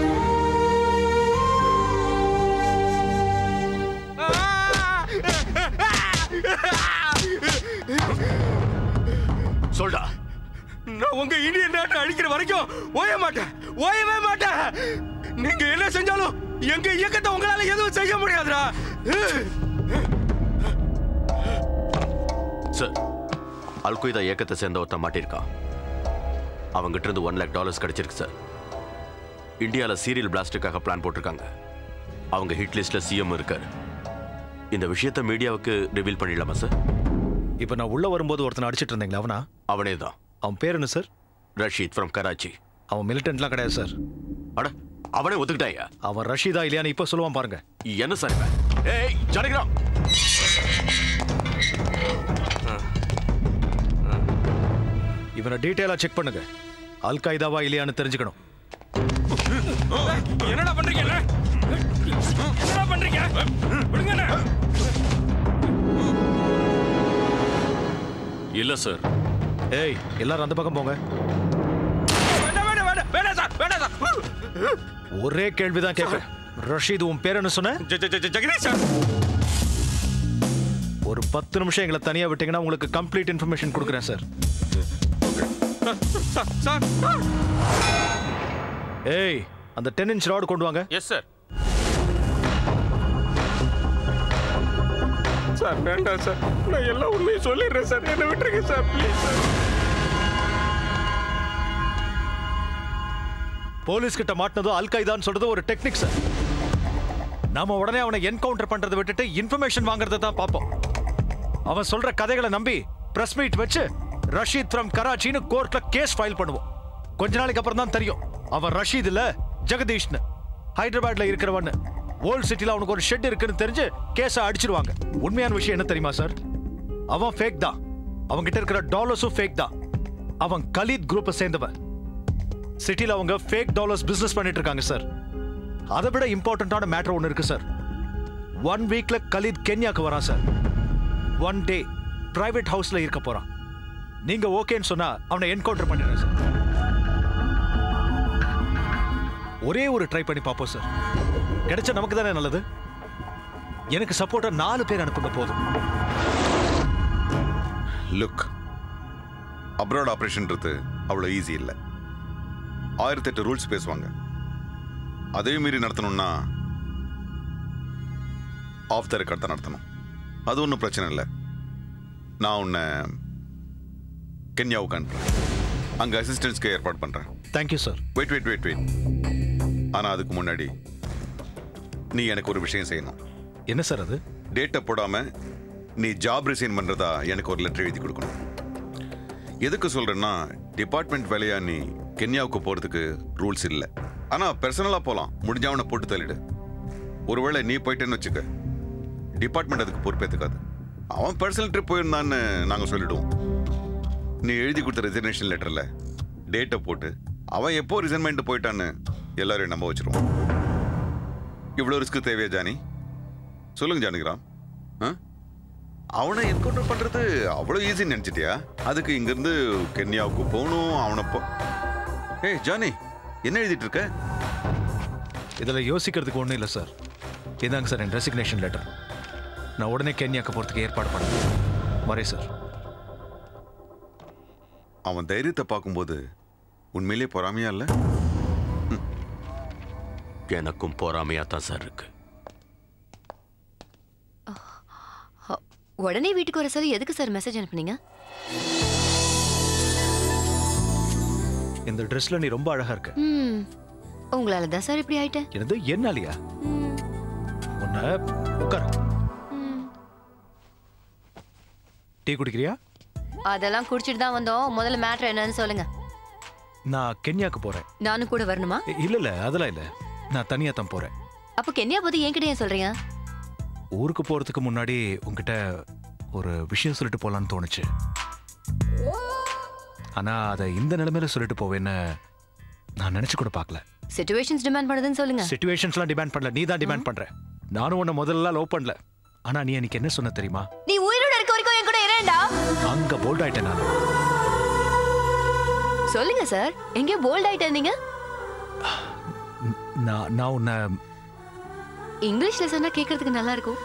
சொல்டா
நான் உங்க இந்தியன் நாட்டை அழிக்கிற வரைக்கும் ஓய மாட்டேன் ஓயவே மாட்டேன் நீங்க என்ன செஞ்சாலும் எங்க இயக்கத்தை உங்களால எதுவும் செய்ய முடியாதுடா
சார் அல்கொய்தா இயக்கத்தை சேர்ந்த ஒருத்தன் மாட்டியிருக்கான் அவங்ககிட்ட இருந்து ஒன் லேக் டாலர்ஸ் கிடைச்சிருக்கு சார் இந்தியாவில் சீரியல் பிளாஸ்டுக்காக பிளான் போட்டிருக்காங்க அவங்க ஹிட் லிஸ்ட்ல சிஎம் இருக்காரு இந்த விஷயத்தை மீடியாவுக்கு ரிவீல் பண்ணிடலாமா சார்
இப்போ நான் உள்ள வரும்போது ஒருத்தனை அடிச்சிட்டு இருந்தீங்களா அவனா
அவனே தான்
அவன் பேர் என்ன சார்
ரஷீத் ஃப்ரம் கராச்சி
அவன் மிலிட்டன்ட்லாம் கிடையாது சார்
அட அவனே ஒத்துக்கிட்டாயா
அவன் ரஷீதா இல்லையான்னு இப்போ சொல்லுவான் பாருங்க
என்ன சார் இவன்? ஏய் ஜனகிராம்
இவனை டீட்டெயிலா செக் பண்ணுங்க அல் qaedaவா இல்லையான்னு தெரிஞ்சுக்கணும்
என்னடா பண்றீங்க என்ன? என்னடா பண்றீங்க விடுங்க என்ன?
இல்ல சார்
ஏய் எல்லாரும் அந்த பக்கம் போங்க
வேண்டாம் வேண்டாம் வேண்டாம் வேண்டாம் சார் வேண்டாம் சார்
ஒரே கேள்விதான் கேட்பேன் ரஷீத் உன் பேர் என்ன சொன்ன
ஜெகதீஷ் சார்
ஒரு பத்து நிமிஷம் எங்களை தனியா விட்டீங்கன்னா உங்களுக்கு கம்ப்ளீட் இன்ஃபர்மேஷன் கொடுக்குறேன் சார்
சார் சார்
ஏய் அந்த டென் இன்ச் ராடு கொண்டு வாங்க
எஸ் சார்
சார் வேண்டாம் சார் நான் எல்லா உண்மையும் சொல்லிடுறேன் சார் என்ன விட்டுருங்க சார் ப்ளீஸ் சார்
போலீஸ் கிட்ட மாட்டினதோ அல் qaedaன்னு சொல்றது ஒரு டெக்னிக் சார் நாம உடனே அவனை என்கவுண்டர் பண்றதை விட்டுட்டு இன்ஃபர்மேஷன் வாங்குறதை தான் பார்ப்போம் அவன் சொல்ற கதைகளை நம்பி பிரஸ் மீட் வச்சு ரஷீத் ஃப்ரம் கராச்சின்னு கோர்ட்ல கேஸ் ஃபைல் பண்ணுவோம் கொஞ்ச நாளைக்கு அப்புறம் தான் தெரியும் அவன் ரஷீத் இல்ல ஜெகதீஷ்னு ஹைதராபாத்ல இருக்கிறவன் ஓல்ட் சிட்டில அவனுக்கு ஒரு ஷெட் இருக்குன்னு தெரிஞ்சு கேஸை அடிச்சிருவாங்க உண்மையான விஷயம் என்ன தெரியுமா சார் அவன் ஃபேக் தான் அவன் கிட்ட இருக்கிற டாலர்ஸும் ஃபேக் தான் அவன் கலீத் குரூப்பை சேர்ந்தவன் சிட்டில அவங்க ஃபேக் டாலர்ஸ் பிசினஸ் பண்ணிட்டு இருக்காங்க சார் அதை விட இம்பார்ட்டன்டான மேட்டர் ஒன்று இருக்கு சார் ஒன் வீக்ல கலீத் கென்யாக்கு வரான் சார் ஒன் டே பிரைவேட் ஹவுஸ்ல இருக்க போறான் நீங்க ஓகேன்னு சொன்னா அவனை என்கவுண்டர் பண்ணிடுறேன் சார் ஒரே ஒரு ட்ரை பண்ணி பார்ப்போம் சார் கிடைச்சா நமக்கு தானே நல்லது எனக்கு சப்போர்ட்டா நாலு பேர் அனுப்புங்க போதும்
லுக் அப்ராட் ஆப்ரேஷன்ன்றது அவ்வளோ ஈஸி இல்லை ஆயிரத்தெட்டு ரூல்ஸ் பேசுவாங்க அதே மீறி நடத்தணும்னா ஆஃப் த ரெக்கார்ட் தான் நடத்தணும் அது ஒன்றும் பிரச்சனை இல்லை நான் உன்னை கென்யாவுக்கு அனுப்புறேன் அங்கே அசிஸ்டன்ஸ்க்கு ஏற்பாடு பண்ணுறேன்
thank you sir
wait wait wait wait ஆனால் அதுக்கு முன்னாடி நீ எனக்கு ஒரு விஷயம் செய்யணும்
என்ன சார் அது
டேட்டை போடாமல் நீ ஜாப் ரிசைன் பண்ணுறதா எனக்கு ஒரு லெட்டர் எழுதி கொடுக்கணும் எதுக்கு சொல்கிறேன்னா டிபார்ட்மெண்ட் வேலையா நீ கென்யாவுக்கு போகிறதுக்கு ரூல்ஸ் இல்லை ஆனால் பர்சனலாக போகலாம் முடிஞ்சவனை போட்டு தள்ளிடு ஒருவேளை நீ போயிட்டேன்னு வச்சுக்க டிபார்ட்மெண்ட் அதுக்கு பொறுப்பேற்றுக்காது அவன் பர்சனல் ட்ரிப் போயிருந்தான்னு நாங்கள் சொல்லிடுவோம் நீ எழுதி கொடுத்த ரெசிக்னேஷன் லெட்டரில் டேட்டை போட்டு அவன் எப்போ ரிசைன்மெண்ட் போயிட்டான்னு எல்லாரையும் நம்ப வச்சிருவோம் இவ்வளோ ரிஸ்க் தேவையா ஜானி சொல்லுங்க ஜானகிராம் ஆ அவனை என்கவுண்டர் பண்றது அவ்வளோ ஈஸின்னு நினைச்சிட்டியா அதுக்கு இங்கிருந்து கென்யாவுக்கு போகணும் அவனை போ ஏய் ஜானி என்ன எழுதிட்டு இருக்க
இதுல யோசிக்கிறதுக்கு ஒண்ணும் இல்லை சார் இதாங்க சார் என் ரெசிக்னேஷன் லெட்டர் நான் உடனே கென்யாக்கு போறதுக்கு ஏற்பாடு பண்ணேன் வரேன் சார்
அவன் தைரியத்தை பார்க்கும்போது உண்மையிலே பொறாமையா இல்ல
எனக்கும் பொறாமையா தான் சார் இருக்கு
உடனே வீட்டுக்கு வர சொல்லி எதுக்கு சார் மெசேஜ் அனுப்புனீங்க
இந்த ட்ரெஸ்ல நீ ரொம்ப அழகா இருக்க
ம் உங்களால தான் சார் இப்படி ஆயிட்டேன்
எனது என்னாலியா உன்னை உட்கார் டீ குடிக்கிறியா
அதெல்லாம் குடிச்சிட்டு தான் வந்தோம் முதல்ல மேட்ரு என்னன்னு சொல்லுங்க
நான் கென்யாக்கு போறேன்
நானும் கூட வரணுமா
இல்ல இல்ல அதெல்லாம் இல்ல நான் தனியா தான் போறேன்
அப்ப கென்யா பத்தி என்கிட்ட ஏன் சொல்றீங்க
ஊருக்கு போறதுக்கு முன்னாடி உங்ககிட்ட ஒரு விஷயம் சொல்லிட்டு போலான்னு தோணுச்சு ஆனா அதை இந்த நிலைமையில சொல்லிட்டு போவேன்னு நான் நினைச்சு கூட பார்க்கல
சிச்சுவேஷன்ஸ் டிமாண்ட் பண்ணுதுன்னு சொல்லுங்க
சிச்சுவேஷன்ஸ்லாம் டிமாண்ட் பண்ணல நீ தான் டிமாண்ட் பண்ற நானும் உன்னை முதல்ல லவ் பண்ணல ஆனா நீ எனக்கு என்ன சொன்ன தெரியுமா
நீ உயிரோட இருக்க வரைக்கும் என் கூட இரேண்டா
அங்க போல்ட் ஆயிட்டேன் நான்
சொல்லுங்க சார் எங்கேயோ போல்ட் ஆயிட்டே நீங்க
நான் நான் உன்னை
இங்கிலீஷ்ல சொன்னா கேக்குறதுக்கு நல்லா இருக்கும்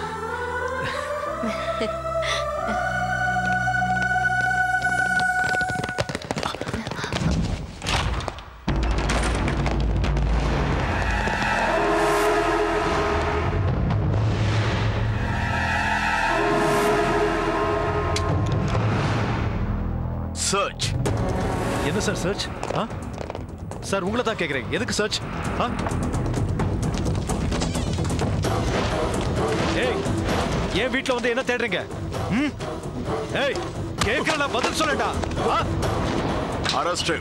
சர்ச் என்ன சார் சர்ச் ஆ சார் உங்களை தான் கேட்குறேன் எதுக்கு சர்ச் ஆ ஏய் என் வீட்டில் வந்து என்ன தேடுறீங்க ம் ஏய் கேட்கறல பதில் சொல்லட்டா ஆ
அரெஸ்ட்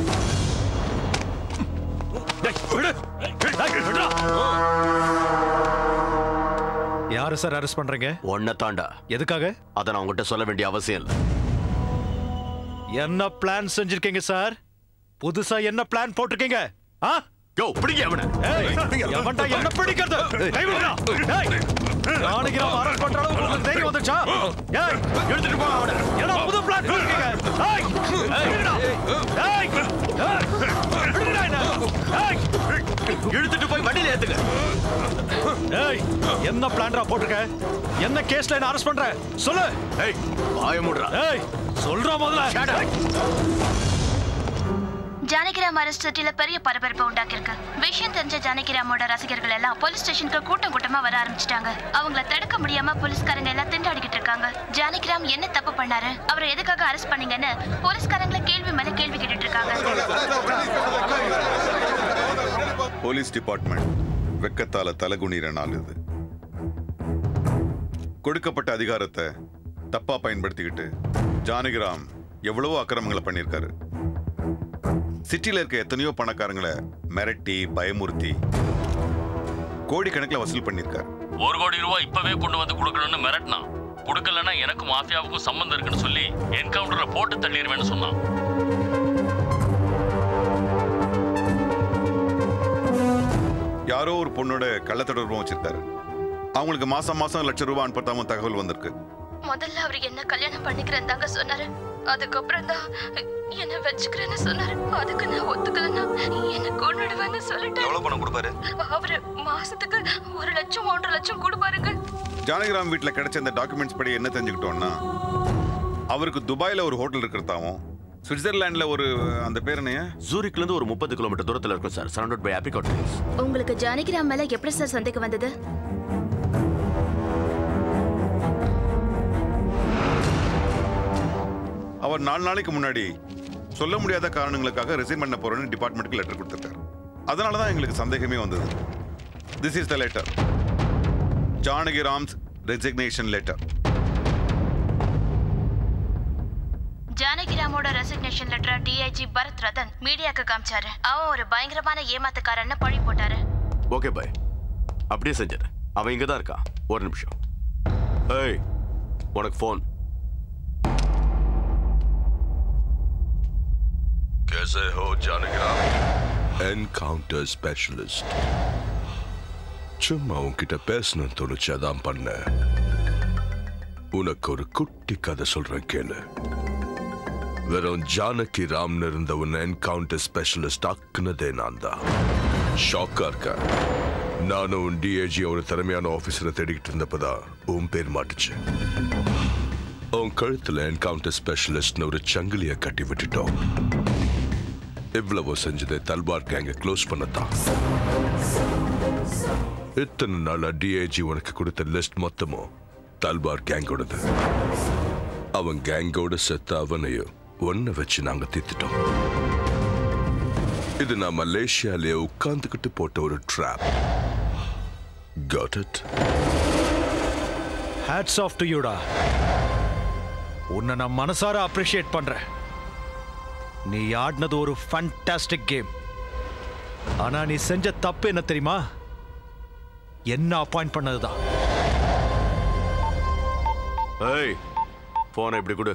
டேய், விடு. டேய், விடுடா. யாரை சார் அரெஸ்ட் பண்றீங்க
ஒன்ன தாண்டா
எதுக்காக
அதை நான் உங்ககிட்ட சொல்ல வேண்டிய அவசியம் இல்லை
என்ன பிளான் செஞ்சிருக்கீங்க சார் புதுசா என்ன பிளான் போட்டிருக்கீங்க ஆ
யோ பிடிங்க அவனை
ஏய் எவன்டா என்ன பிடிக்கிறது கை விடுடா ஏய் நாளைக்கு அரெஸ்ட் பண்ற அளவுக்கு உங்களுக்கு தைரியம் வந்துச்சா ஏய் எடுத்துட்டு போ அவனை என்ன புது பிளான் போட்டிருக்கீங்க ஏய் ஏய் விடுடா. ஏய் ஏய், விடுடா என்ன ஏய்
இழுத்துட்டு போய் வண்டியில ஏத்துங்க
ஏய் என்ன பிளான்டா போட்டிருக்க என்ன கேஸ்ல என்ன அரெஸ்ட் பண்ற சொல்லு
ஏய் வாய மூடுறா
ஏய் சொல்றா முதல்ல
ஜானகிராம் அரெஸ்ட் சிட்டில பெரிய பரபரப்பு உண்டாக்கியிருக்கு விஷயம் தெரிஞ்ச ஜானகிராமோட ரசிகர்கள் எல்லாம் போலீஸ் ஸ்டேஷனுக்கு கூட்டம் கூட்டமா வர ஆரம்பிச்சிட்டாங்க அவங்கள தடுக்க முடியாம போலீஸ்காரங்க எல்லாம் திண்டாடிக்கிட்டு இருக்காங்க ஜானகிராம் என்ன தப்பு பண்ணாரு அவரை எதுக்காக அரெஸ்ட் பண்ணீங்கன்னு போலீஸ்காரங்களை கேள்வி மேல கேள்வி கேட்டுட்டு இருக்காங்க
போலீஸ் டிபார்ட்மெண்ட் வெக்கத்தால தலகுனிற நாள் இது கொடுக்கப்பட்ட அதிகாரத்தை தப்பா பயன்படுத்திக்கிட்டு ஜானகிராம் எவ்வளவோ அக்கிரமங்களை பண்ணியிருக்காரு சிட்டில இருக்க எத்தனையோ பணக்காரங்களை மிரட்டி பயமுறுத்தி கோடிக்கணக்கில் வசூல் பண்ணியிருக்காரு
ஒரு கோடி ரூபாய் இப்பவே கொண்டு வந்து கொடுக்கணும்னு மிரட்டினான் கொடுக்கலன்னா எனக்கும் மாஃபியாவுக்கும் சம்பந்தம் இருக்குன்னு சொல்லி என்கவுண்டர்ல போட்டு தள்ளிடுவேன்னு சொன்னான்
யாரோ ஒரு பொண்ணோட கள்ள தொடர்பும் வச்சிருக்காரு அவங்களுக்கு மாசம் மாசம் லட்சம் ரூபாய் அனுப்பத்தாம தகவல் வந்திருக்கு
முதல்ல அவர் என்ன கல்யாணம் பண்ணிக்கிறேன் தாங்க சொன்னாரு அதுக்கப்புறம் தான் என்ன வச்சுக்கிறேன்னு சொன்னாரு அதுக்கு நான் ஒத்துக்கலன்னா என்ன கொண்டுடுவேன்னு சொல்லிட்டு
எவ்வளவு பணம் கொடுப்பாரு
அவரு மாசத்துக்கு ஒரு லட்சம் ஒன்றரை லட்சம் கொடுப்பாருங்க
ஜானகிராம் வீட்டில் கிடைச்ச இந்த டாக்குமெண்ட்ஸ் படி என்ன தெரிஞ்சுக்கிட்டோம்னா அவருக்கு துபாயில் ஒரு ஹோட்டல் இருக்கிறதாவும் சுவிட்சர்லாண்டில் ஒரு அந்த பேர் என்னையா
ஜூரிக்ல இருந்து ஒரு முப்பது கிலோமீட்டர் தூரத்துல இருக்கும் sir surrounded by apricot trees
உங்களுக்கு ஜானகிராம் மேல எப்படி சார் சந்தேகம் வந்தது
அவர் நாலு நாளைக்கு முன்னாடி சொல்ல முடியாத காரணங்களுக்காக ரிசைன் பண்ண போறேன்னு டிபார்ட்மெண்ட்டுக்கு லெட்டர் கொடுத்துருக்காரு அதனால தான் எங்களுக்கு சந்தேகமே வந்தது this is the letter Janaki Ram's resignation letter
ஜானகிராமோட ரெசிக்னேஷன் லெட்டரை டிஐஜி பரத் ரதன் மீடியாக்கு காமிச்சாரு அவன் ஒரு பயங்கரமான ஏமாத்துக்காரன்னு பழி போட்டாரு
ஓகே பாய் அப்படியே செஞ்சிரு அவன் இங்க தான் இருக்கான் ஒரு நிமிஷம் ஏய் உனக்கு ஃபோன்
कैसे हो जानग्राम என்கவுண்டர் ஸ்பெஷலிஸ்ட் சும்மா உன்கிட்ட பேசணும்னு தோணுச்சு அதான் பண்ணேன் உனக்கு ஒரு குட்டி கதை சொல்றேன் கேளு வெறும் ஜானகி ராம்னு இருந்த உன்னை என்கவுண்டர் ஸ்பெஷலிஸ்ட் ஆக்குனதே நான் தான் ஷாக்கா இருக்க நானும் உன் டிஏஜி ஒரு திறமையான ஆபீசரை தேடிக்கிட்டு இருந்தப்பதான் உன் பேர் மாட்டுச்சு உன் கழுத்துல என்கவுண்டர் ஸ்பெஷலிஸ்ட்னு ஒரு சங்கிலிய கட்டி விட்டுட்டோம் இவ்வளவு செஞ்சது தல்வார் கேங்க க்ளோஸ் பண்ணத்தான் இத்தனை நாளா டிஏஜி உனக்கு கொடுத்த லிஸ்ட் மொத்தமும் தல்வார் கேங்கோடது அவன் கேங்கோட செத்த அவனையும் ஒன்ன வச்சு நாங்க தீர்த்துட்டோம் இது நான் மலேசியாலே உட்கார்ந்துகிட்டு போட்ட ஒரு trap Got it?
Hats off to யூடா உன்னை நான் மனசார அப்ரிஷியேட் பண்றேன் நீ ஆடினது ஒரு ஃபண்டாஸ்டிக் கேம் ஆனா நீ செஞ்ச தப்பு என்ன தெரியுமா என்ன அப்பாயிண்ட் பண்ணதுதான்
ஏய் போனை இப்படி கொடு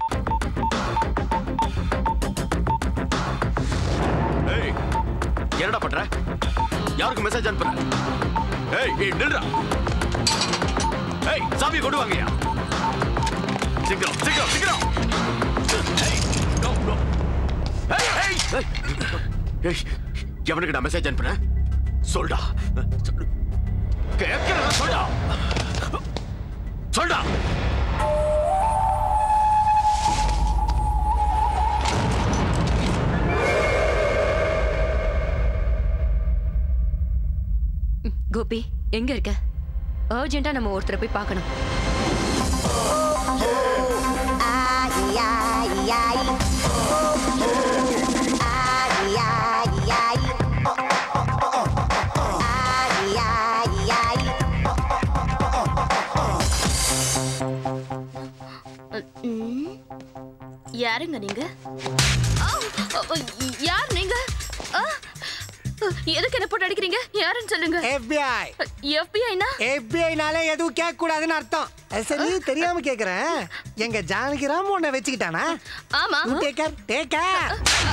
ஏய் என்னடா பண்ற யாருக்கு மெசேஜ் அனுப்புற ஏய் ஏய் நில்றா ஏய் சாமி கொண்டு வாங்கயா சீக்கிரம் சீக்கிரம் சீக்கிரம் ஏய் no no ஏய் ஏய் ஏய் ஏய் எவனுக்கு நான் மெசேஜ் அனுப்புறேன் சொல்டா கேட்கிறதா சொல்டா சொல்டா
கோபி எங்க இருக்க அர்ஜென்ட்டா நம்ம ஒருத்தரை போய் பார்க்கணும்
ம். யாருங்க நீங்க ஆ, அ, யார் நீங்க ஆ, எதுக்கு என்ன போட்டு அடிக்கிறீங்க யாருன்னு சொல்லுங்க
FBI
எஃபிஐனா
எஃபிஐனாலே எதுவும் கேட்க கூடாதுன்னு அர்த்தம் அது சரி தெரியாம கேக்குறேன் எங்க ஜானகிராம் உன்னை வச்சுக்கிட்டானா
ஆமா
டேக் கேர் டேக் கேர்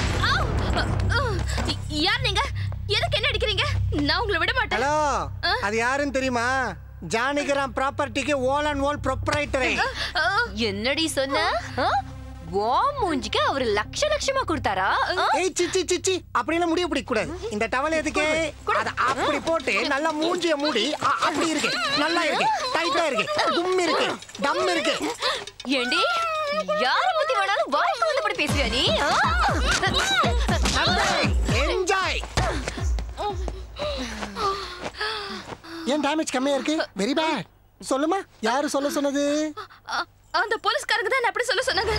யார் நீங்க எதுக்கு என்ன அடிக்கிறீங்க நான் உங்களை விட மாட்டேன்
ஹலோ அது யாருன்னு தெரியுமா ஜானகிராம் ப்ராப்பர்ட்டிக்கு ஓல் அண்ட் ஓல் ப்ரொப்ரைட்டரே
என்னடி சொன்ன ஆ? ஓ மூஞ்சிக்கு அவரு லட்ச லட்சமா கொடுத்தாரா ஆ?
ஏய் சிச்சி சிச்சி அப்படிலாம் முடிய பிடிக்க கூடாது இந்த டவல் எதுக்கு அத அப்படி போட்டு நல்லா மூஞ்சிய மூடி அ- அப்படி இருக்கு நல்லா இருக்கு டைட்டா இருக்கு டும் இருக்கு டம் இருக்கு
ஏண்டி யார பத்தி வேணாலும் வாய்க்கு வந்தபடி பேசுவியா நீ
என்ஜாய் ஏன் டேமேஜ் கம்மியா இருக்கு வெரி பேட் சொல்லுமா யாரு சொல்ல சொன்னது
அ- அந்த போலீஸ்காரங்க தான் என்ன அப்படி சொல்ல சொன்னாங்க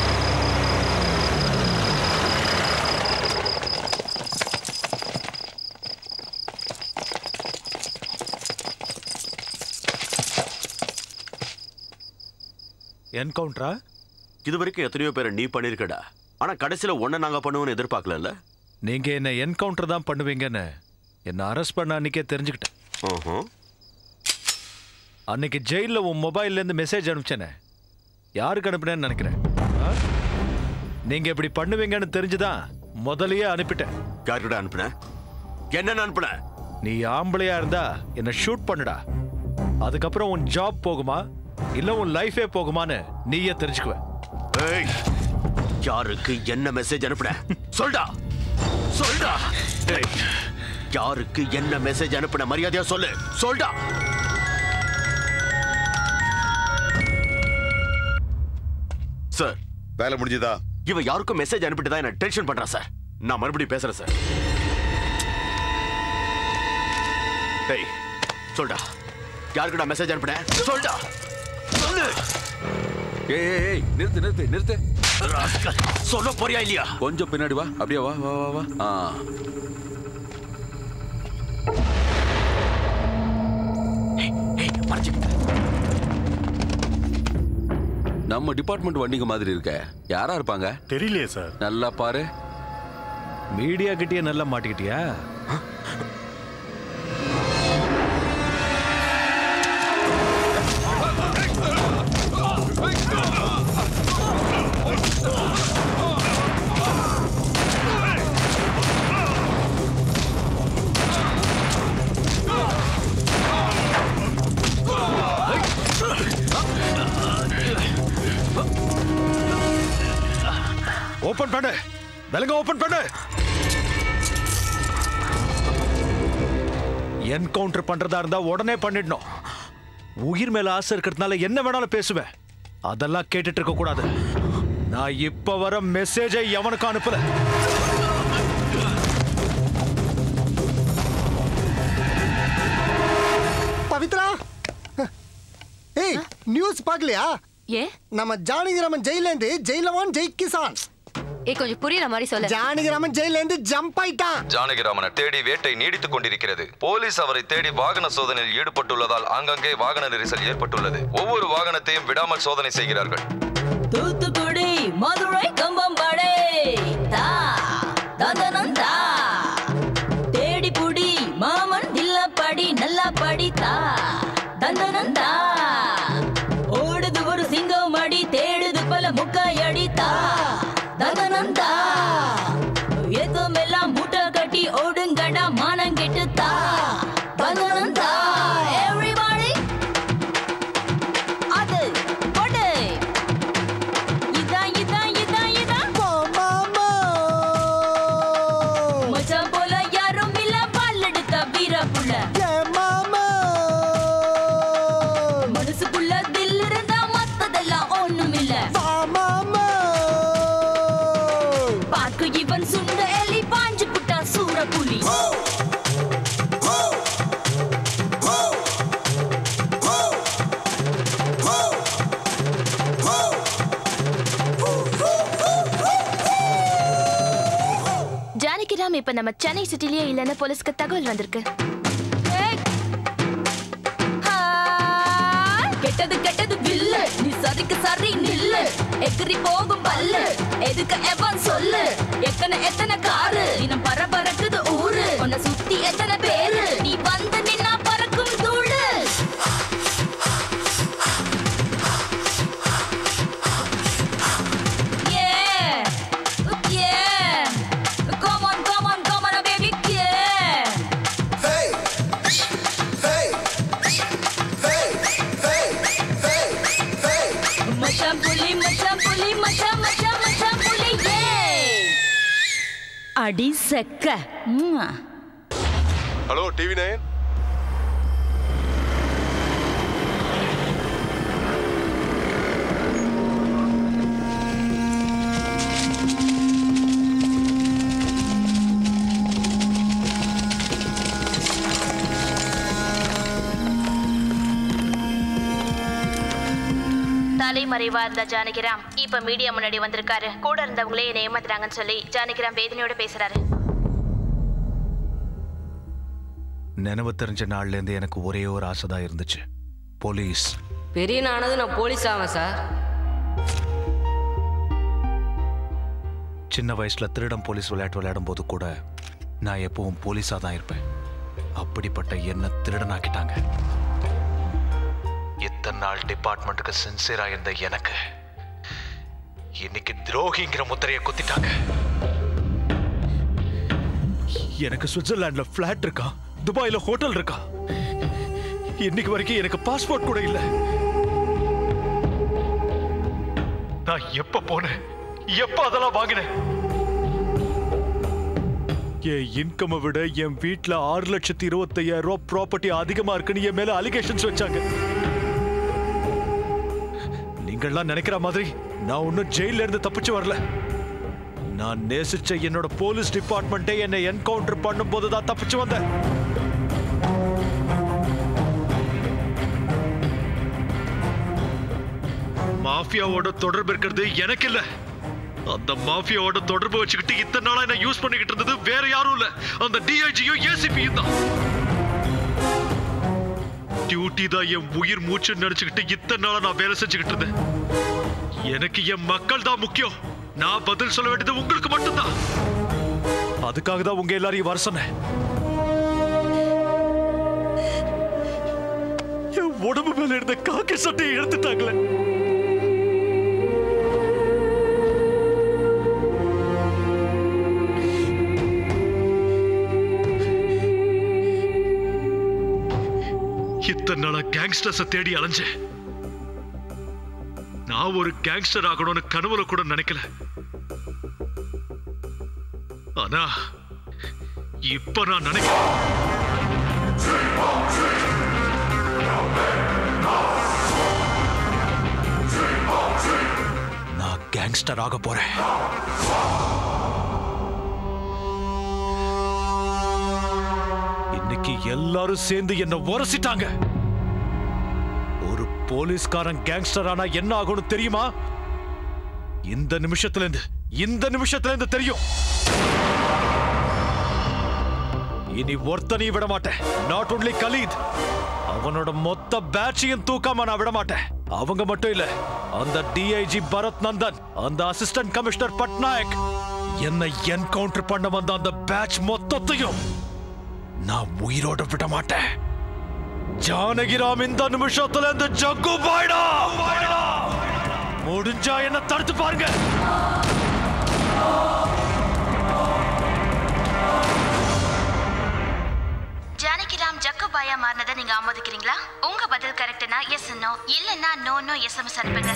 என்கவுண்டரா
இது வரைக்கும் எத்தனையோ பேரை நீ பண்ணிருக்கடா ஆனா கடைசியில ஒன்ன நாங்க பண்ணுவோம்னு எதிர்பார்க்கல
நீங்க என்ன என்கவுண்டர் தான் பண்ணுவீங்கன்னு என்ன அரெஸ்ட் பண்ண அன்னைக்கே தெரிஞ்சுக்கிட்டேன் அன்னைக்கு ஜெயில உன் மொபைல்ல இருந்து மெசேஜ் அனுப்பிச்சேனே யாருக்கு அனுப்பினேன்னு நினைக்கிறேன் ஆ? நீங்க இப்படி பண்ணுவீங்கன்னு தெரிஞ்சுதான் முதல்லயே அனுப்பிட்டேன்
யார்கிட்ட அனுப்புன என்ன அனுப்புன
நீ ஆம்பளையா இருந்தா என்ன ஷூட் பண்ணுடா அதுக்கப்புறம் உன் ஜாப் போகுமா இல்ல உன் லைஃபே போகுமான்னு நீயே தெரிஞ்சுக்குவ
ஏய் யாருக்கு என்ன மெசேஜ் அனுப்புன சொல்டா சொல்டா ஏய், யாருக்கு என்ன மெசேஜ் அனுப்புன மரியாதையா சொல்லு சொல்டா சார்
வேலை முடிஞ்சதா
இவன் யாருக்கும் மெசேஜ் அனுப்பிட்டு தான் என்ன டென்ஷன் பண்றான் சார் நான் மறுபடியும் பேசுறேன் சார் டேய் சொல்டா யாருக்கு நான் மெசேஜ் அனுப்புனேன் சொல்டா சொல்லு
ஏய் ஏய், ஏய் நிறுத்து நிறுத்து நிறுத்து
ராஸ்கல், சொல்ல போறியா இல்லையா
கொஞ்சம் பின்னாடி வா அப்படியே வா வா வா வா ஆ நம்ம டிபார்ட்மெண்ட் வண்டிங்க மாதிரி இருக்க யாரா இருப்பாங்க
தெரியலையே சார்
நல்லா பாரு
மீடியா கிட்டயே நல்லா மாட்டிக்கிட்டியா ஓபன் பண்ணு விலங்க ஓபன் பண்ணு என்கவுண்டர் பண்றதா இருந்தா உடனே பண்ணிடணும் உயிர் மேல ஆசை இருக்கிறதுனால என்ன வேணாலும் பேசுவேன் அதெல்லாம் கேட்டுட்டு இருக்க கூடாது நான் இப்ப வர மெசேஜை எவனுக்கும் அனுப்பல
பவித்ரா ஏய் நியூஸ் பார்க்கலையா
ஏ
நம்ம ஜானகிராமன் ஜெயில இருந்து ஜெயிலவான் ஜெய் கிசான்
ஏ கொஞ்சம் புரியுற மாதிரி சொல்ல
ஜானகிராமன் ஜெயில இருந்து ஜம்ப் ஆயிட்டான்
ஜானகிராமனை தேடி வேட்டை நீடித்துக் கொண்டிருக்கிறது போலீஸ் அவரை தேடி வாகன சோதனையில் ஈடுபட்டுள்ளதால் ஆங்காங்கே வாகன நெரிசல் ஏற்பட்டுள்ளது ஒவ்வொரு வாகனத்தையும் விடாமல் சோதனை செய்கிறார்கள்
தூத்துக்குடி மதுரை கம்பம்பாடே தா தந்தனம் தா தேடி தகனந்தா ஓடுது ஒரு சிங்கம் அடி தேடுது பல முக்காயடி தா தகனந்தா ஏக்கம் எல்லாம் மூட்டை கட்டி ஓடுங்கடா மானங்கிட்டு தா தகனந்தா everybody அது போடு இதான் இதான் இதான் இதான் மச்சான் போல யாரும் இல்ல பல்லெடுத்த வீரப்புள்ள மனசுக்குள்ள தில் இருந்தா மத்ததெல்லாம் ஒண்ணும் இல்ல பார்க்க இவன் சுண்ட எலி பாஞ்சு புட்டா சூற புலி
ஜானகிராம் இப்ப நம்ம சென்னை சிட்டிலேயே இல்லைன்னு போலீஸ்க்கு தகவல் வந்திருக்கு
கெட்டது கெட்டது வில்லு நீ சரிக்கு சரி நில்லு எகிரி போகும் பல்லு எதுக்கு எவன் சொல்லு எத்தனை எத்தனை காரு இன்னும் பரபரக்குது ஊரு உன்னை சுத்தி எத்தனை பேரு நீ வந்து நின்னா பறக்கும் தூளு Yeah, yeah. Come on, come on, come on, baby, yeah.
Hey, hey, hey, hey, hey, hey.
மச்சான் புலி மச்சான் புலி மச்சான் மச்சான் மச்சான் புலி ஏ அடி செக்க ம்ம்.
ஹலோ டிவி நைன்
தலைமறைவா இருந்த ஜானகிராம் இப்ப மீடியா முன்னாடி வந்திருக்காரு கூட இருந்தவங்களே என்னை ஏமாத்துறாங்கன்னு சொல்லி ஜானகிராம் வேதனையோட பேசுறாரு
நினைவு தெரிஞ்ச நாள்ல இருந்து எனக்கு ஒரே ஒரு ஆசை தான் இருந்துச்சு போலீஸ்
பெரிய நானது நான் போலீஸ் ஆவேன் சார்
சின்ன வயசுல திருடம் போலீஸ் விளையாட்டு விளையாடும் போது கூட நான் எப்பவும் போலீஸா தான் இருப்பேன் அப்படிப்பட்ட என்ன திருடனாக்கிட்டாங்க இத்தனை நாள் டிபார்ட்மெண்ட்டுக்கு சின்சியரா இருந்த எனக்கு இன்னைக்கு துரோகிங்கிற முத்திரையை குத்திட்டாங்க எனக்கு சுவிட்சர்லாந்துல பிளாட் இருக்கா துபாயில ஹோட்டல் இருக்கா இன்னைக்கு வரைக்கும் எனக்கு பாஸ்போர்ட் கூட இல்ல நான் எப்ப போனேன் எப்ப அதெல்லாம் வாங்கினேன் என் இன்கம் விட என் வீட்ல ஆறு லட்சத்தி இருபத்தையாயிரம் ரூபாய் ப்ராப்பர்ட்டி அதிகமா இருக்குன்னு என் மேல அலிகேஷன்ஸ் வச்சாங்க நீங்கள்லாம் நினைக்கிற மாதிரி நான் ஒன்னும் ஜெயில இருந்து தப்பிச்சு வரல நான் நேசிச்ச என்னோட போலீஸ் டிபார்ட்மெண்ட்டே என்னை என்கவுண்டர் பண்ணும்போது தான் தப்பிச்சு வந்தேன் மாஃபியாவோட தொடர்பு இருக்கிறது எனக்கு இல்ல அந்த மாஃபியாவோட தொடர்பு வச்சுக்கிட்டு இத்தனை நாளா என்ன யூஸ் பண்ணிக்கிட்டு இருந்தது வேற யாரும் இல்ல அந்த டிஐஜியும் ஏசிபியும் தான் டியூட்டி தான் என் உயிர் மூச்சு நினைச்சுக்கிட்டு இத்தனை நாளா நான் வேலை செஞ்சுக்கிட்டு இருந்தேன் எனக்கு என் மக்கள் தான் முக்கியம் நான் பதில் சொல்ல வேண்டியது உங்களுக்கு மட்டும்தான் அதுக்காக தான் உங்க எல்லாரையும் வர சொன்னேன் என் உடம்பு மேல இருந்த காக்கி சட்டையை எடுத்துட்டாங்களே இத்தனை நாளா கேங்ஸ்டர்ஸ தேடி அலைஞ்சேன் நான் ஒரு கேங்ஸ்டர் ஆகணும்னு கனவுல கூட நினைக்கல ஆனா இப்ப நான் நினைக்கிறேன் நான் கேங்ஸ்டர் ஆக போறேன் இன்னைக்கு எல்லாரும் சேர்ந்து என்ன உரசிட்டாங்க ஒரு போலீஸ்காரன் கேங்ஸ்டர் ஆனா என்ன ஆகும்னு தெரியுமா இந்த நிமிஷத்துல இருந்து இந்த நிமிஷத்துல இருந்து தெரியும் இனி ஒருத்தனையும் விட மாட்டேன் நாட் ஒன்லி கலீத் அவனோட மொத்த பேட்சையும் தூக்காம நான் விட மாட்டேன் அவங்க மட்டும் இல்ல அந்த டிஐஜி பரத் நந்தன் அந்த அசிஸ்டன்ட் கமிஷனர் பட்நாயக் என்னை என்கவுண்டர் பண்ண வந்த அந்த பேட்ச் மொத்தத்தையும் நான் உயிரோட விட மாட்டேன் ஜானகிராம் இந்த நிமிஷத்துல இந்த ஜக்கு பாய்டா முடிஞ்சா என்ன தடுத்து பாருங்க
ஜானகிராம் ஜக்குபாயா மாறினதை நீங்க ஆமோதிக்கிறீங்களா உங்க பதில் கரெக்ட்னா எஸ் நோ இல்லைன்னா நோ நோ எஸ்எம்எஸ் அனுப்புங்க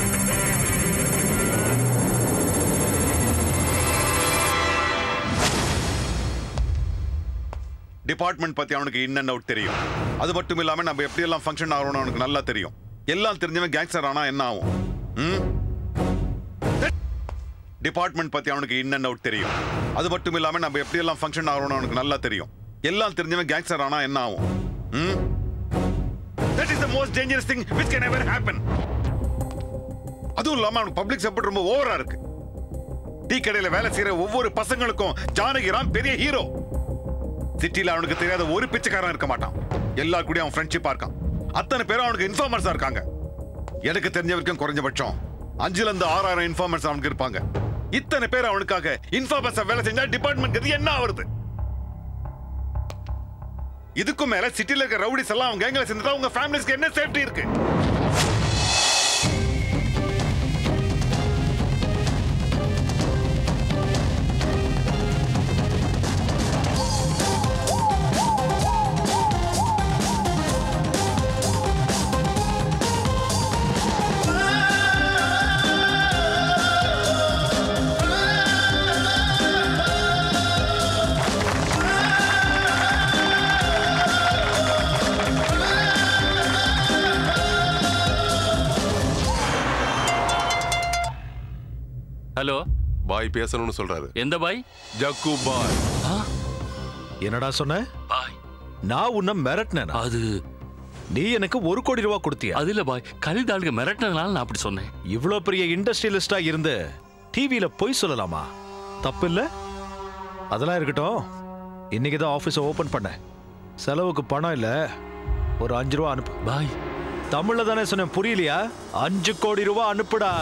டிபார்ட்மெண்ட் பத்தி அவனுக்கு இன் அண்ட் அவுட் தெரியும் அது மட்டும் இல்லாம நம்ம எப்படி எல்லாம் ஃபங்க்ஷன் ஆகணும்னு அவனுக்கு நல்லா தெரியும் எல்லாம் தெரிஞ்சவன் கேங்ஸ்டர் ஆனா என்ன ஆகும் ம்? டிபார்ட்மெண்ட் பத்தி அவனுக்கு இன் அண்ட் அவுட் தெரியும் அது மட்டும் இல்லாம நம்ம எப்படி எல்லாம் ஃபங்க்ஷன் ஆகணும்னு அவனுக்கு நல்லா தெரியும் எல்லாம் தெரிஞ்சவன் கேங்ஸ்டர் ஆனா என்ன ஆகும் ம்? That is the most dangerous thing which can ever happen. அதுவும் இல்லாம அவனுக்கு பப்ளிக் சப்போர்ட் ரொம்ப ஓவரா இருக்கு டீ கடையில வேலை செய்யற ஒவ்வொரு பசங்களுக்கும் ஜானகிராம் பெரிய ஹீரோ சிட்டில அவனுக்கு தெரியாத ஒரு பிச்சைக்காரன் இருக்க மாட்டான் எல்லா கூடயும் அவன் ஃப்ரெண்ட்ஷிப்பா இருக்கான் அத்தனை பேரும் அவனுக்கு இன்ஃபார்மர்ஸா இருக்காங்க எனக்கு தெரிஞ்ச வரைக்கும் குறைஞ்சபட்சம் அஞ்சுல இருந்து ஆறாயிரம் இன்ஃபார்மர்ஸ் அவனுக்கு இருப்பாங்க இத்தனை பேர் அவனுக்காக இன்ஃபார்மர்ஸ் வேலை செஞ்சா டிபார்ட்மெண்ட் இது என்ன ஆகுறது இதுக்கும் மேல சிட்டில இருக்க ரவுடிஸ் எல்லாம் அவங்க கேங்ல சேர்ந்துட்டா உங்க ஃபேமிலிஸ்க்கு என்ன சேஃப்டி இருக்கு
ஹலோ
பாய் பேசணும்னு சொல்றாரு
எந்த பாய்
ஜக்கு பாய்
என்னடா சொன்ன நான் உன்னை மிரட்டினேன்
அது
நீ எனக்கு ஒரு கோடி ரூபாய் கொடுத்தியா
அது இல்ல பாய் கலித் ஆளுங்க மிரட்டினதுனால நான் அப்படி சொன்னேன்
இவ்ளோ பெரிய இண்டஸ்ட்ரியலிஸ்டா இருந்து டிவியில பொய் சொல்லலாமா தப்பு இல்ல அதெல்லாம் இருக்கட்டும் இன்னைக்கு தான் ஆபீஸ் ஓபன் பண்ணேன் செலவுக்கு பணம் இல்ல ஒரு அஞ்சு ரூபா அனுப்பு
பாய்
தமிழ்ல தானே சொன்னேன் புரியலையா அஞ்சு கோடி ரூபா அனுப்புடா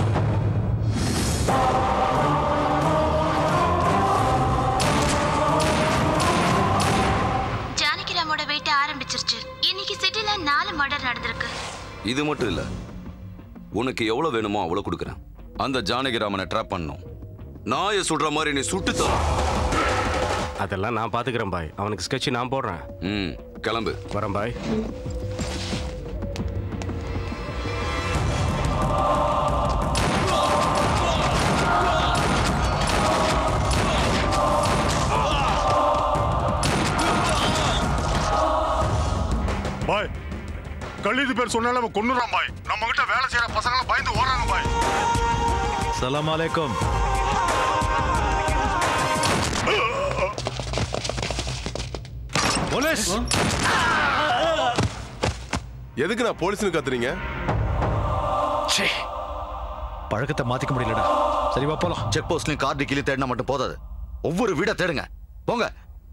ஜானகிராமோட வேட்டை ஆரம்பிச்சிருச்சு இன்னைக்கு சிட்டில நாலு மர்டர் நடந்திருக்கு
இது மட்டும் இல்ல உனக்கு எவ்வளவு வேணுமோ அவ்வளவு கொடுக்குறேன் அந்த ஜானகிராமனை ட்ராப் பண்ணும் நாயை சுடுற மாதிரி நீ சுட்டு தரும்
அதெல்லாம் நான் பாத்துக்கிறேன் பாய் அவனுக்கு ஸ்கெட்ச் நான் போடுறேன்
ம் கிளம்பு
வரேன் பாய்
பாய் கல்லிது பேர் சொன்னால அவன் கொன்னுறான் பாய் நம்ம கிட்ட வேலை செய்யற பசங்க பயந்து ஓடுறாங்க பாய்
சலாம் அலைக்கும் போலீஸ்
எதுக்கு நான் போலீஸ்னு கத்துறீங்க
ச்சே, பழக்கத்தை மாத்திக்க முடியலடா சரி வா போலாம்
செக் போஸ்ட்லயும் கார்டு கீழே தேடினா மட்டும் போதாது ஒவ்வொரு வீடை தேடுங்க போங்க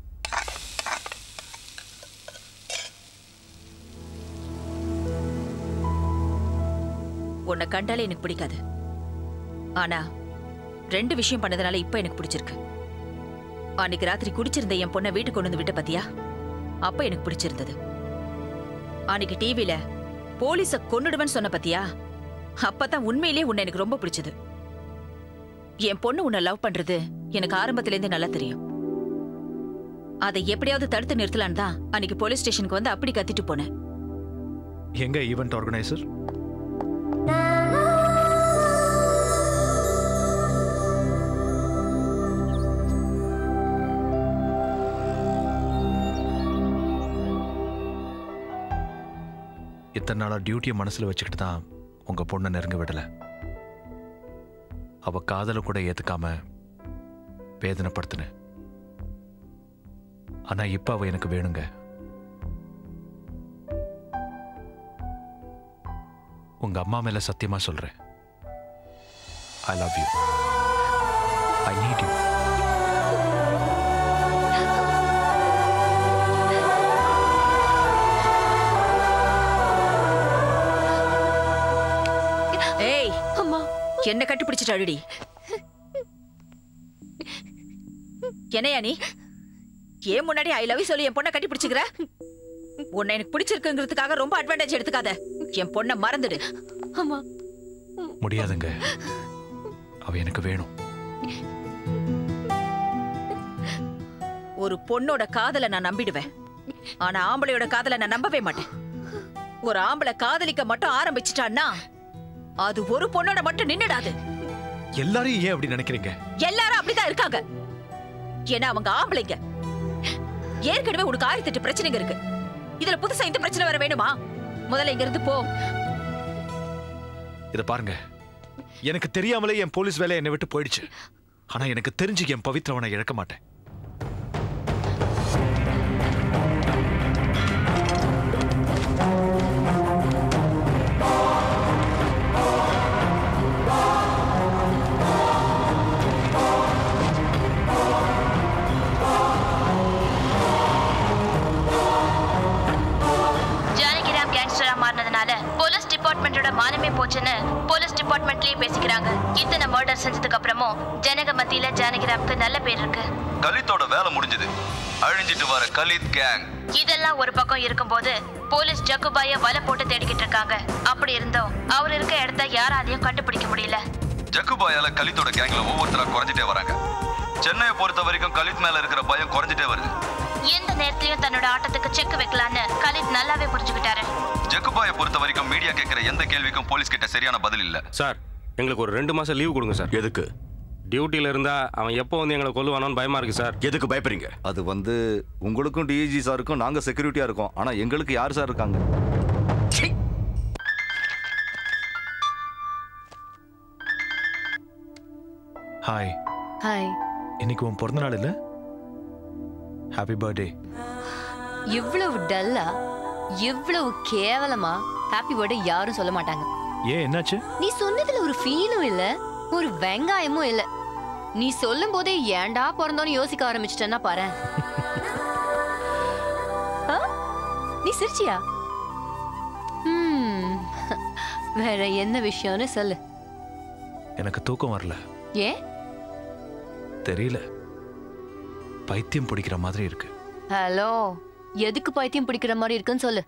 உன்னை கண்டாலே எனக்கு பிடிக்காது ஆனா ரெண்டு விஷயம் பண்ணதுனால இப்ப எனக்கு பிடிச்சிருக்கு அன்னைக்கு ராத்திரி குடிச்சிருந்த என் பொண்ணை வீட்டுக்கு கொண்டு வந்து விட்ட பாத்தியா அப்ப எனக்கு பிடிச்சிருந்தது அன்னைக்கு டிவில போலீஸ கொன்னுடுவேன்னு சொன்ன பாத்தியா அப்பதான் உண்மையிலேயே உன்னை எனக்கு ரொம்ப பிடிச்சது என் பொண்ணு உன்னை லவ் பண்றது எனக்கு ஆரம்பத்துல இருந்தே நல்லா தெரியும் அதை எப்படியாவது தடுத்து நிறுத்தலான்னு தான் அன்னைக்கு போலீஸ் ஸ்டேஷனுக்கு வந்து அப்படி கத்திட்டு போனேன்
எங்க ஈவென்ட் ஆர்கனைசர் இத்தனை நாளா டியூட்டியை மனசுல வச்சுக்கிட்டு தான் உங்க பொண்ணை நெருங்க விடல அவ காதலை கூட ஏத்துக்காம வேதனைப்படுத்தினேன் ஆனா இப்ப அவ எனக்கு வேணுங்க உங்க அம்மா மேல சத்தியமா சொல்றேன் I love you I need you
ஏய் அம்மா என்ன கட்டிப்பிடிச்சிட்டு அழுடி என்னையா நீ ஏன் முன்னாடி ஐ லவ் சொல்லி என் பொண்ணை கட்டி பிடிச்சுக்கிற உன்னை எனக்கு பிடிச்சிருக்குங்கிறதுக்காக ரொம்ப அட்வான்டேஜ் எடுத்துக்காத என் பொண்ணை மறந்துடு
ஆமா
முடியாதுங்க அவ எனக்கு வேணும்
ஒரு பொண்ணோட காதலை நான் நம்பிடுவேன் ஆனா ஆம்பளையோட காதலை நான் நம்பவே மாட்டேன் ஒரு ஆம்பளை காதலிக்க மட்டும் ஆரம்பிச்சிட்டான்னா அது ஒரு பொண்ணோட மட்டும் நின்னுடாது
எல்லாரையும் ஏன் அப்படி நினைக்கிறீங்க
எல்லாரும் அப்படிதான் இருக்காங்க ஏன்னா அவங்க ஆம்பளைங்க ஏற்கனவே உனக்கு ஆயிரத்தி எட்டு பிரச்சனைங்க இருக்கு இதுல புதுசா இந்த பிரச்சனை வர வேணுமா முதல்ல இங்க இருந்து போ
இத பாருங்க எனக்கு தெரியாமலே என் போலீஸ் வேலை என்னை விட்டு போயிடுச்சு ஆனா எனக்கு தெரிஞ்சு என் பவித்ரவனை இழக்க மாட்டேன்
ஜானகிராம் கேங்ஸ்டரா மாறினதுனால போலீஸ் டிபார்ட்மெண்டோட மானமே போச்சுன்னு போலீஸ் டிபார்ட்மெண்ட்லயே பேசிக்கிறாங்க இத்தனை மர்டர் செஞ்சதுக்கு அப்புறமும் ஜனக மத்தியில ஜானகிராம்க்கு நல்ல பேர் இருக்கு
கலித்தோட வேலை முடிஞ்சது அழிஞ்சிட்டு வர கலித் கேங்
இதெல்லாம் ஒரு பக்கம் இருக்கும்போது போலீஸ் ஜக்குபாய வலை போட்டு தேடிக்கிட்டு இருக்காங்க அப்படி இருந்தோம் அவர் இருக்க இடத்த யாராலையும் கண்டுபிடிக்க முடியல
ஜக்குபாயால கலித்தோட கேங்ல ஒவ்வொருத்தரா குறைஞ்சிட்டே வராங்க சென்னையை பொறுத்த வரைக்கும் கலித் மேல இருக்கிற பயம் குறைஞ்சிட்டே வருது
எந்த நேரத்திலயும் தன்னோட ஆட்டத்துக்கு செக் வைக்கலான்னு கலித் நல்லாவே புரிஞ்சுக்கிட்டாரு
ஜக்குபாயை பொறுத்த வரைக்கும் மீடியா கேட்கிற எந்த கேள்விக்கும் போலீஸ் கிட்ட சரியான பதில் இல்ல
சார் எங்களுக்கு ஒரு ரெண்டு மாசம் லீவ் கொடுங்க சார்
எதுக்கு
டியூட்டியில் இருந்தா அவன் எப்போ வந்து எங்களை கொல்லுவானோன்னு பயமா இருக்கு சார்
எதுக்கு பயப்படுறீங்க
அது வந்து உங்களுக்கும் டிஐஜி சாருக்கும் நாங்க செக்யூரிட்டியா இருக்கோம் ஆனா எங்களுக்கு யார் சார் இருக்காங்க
ஹாய்
ஹாய்
இன்னைக்கு உன் பிறந்த நாள் இல்ல ஹாப்பி பர்த்டே
இவ்வளவு டல்லா இவ்வளவு கேவலமா ஹாப்பி பர்த்டே யாரும் சொல்ல மாட்டாங்க
ஏன் என்னாச்சு
நீ சொன்னதுல ஒரு ஃபீலும் இல்ல ஒரு வெங்காயமும் இல்ல நீ சொல்லும் போதே ஏன்டா பிறந்தோன்னு யோசிக்க ஆரம்பிச்சிட்டேன்னா பாரு நீ சிரிச்சியா ம், வேற என்ன விஷயம்னு சொல்லு
எனக்கு தூக்கம் வரல
ஏன்
தெரியல பைத்தியம் பிடிக்கிற மாதிரி இருக்கு
ஹலோ எதுக்கு பைத்தியம் பிடிக்கிற மாதிரி இருக்குன்னு சொல்லு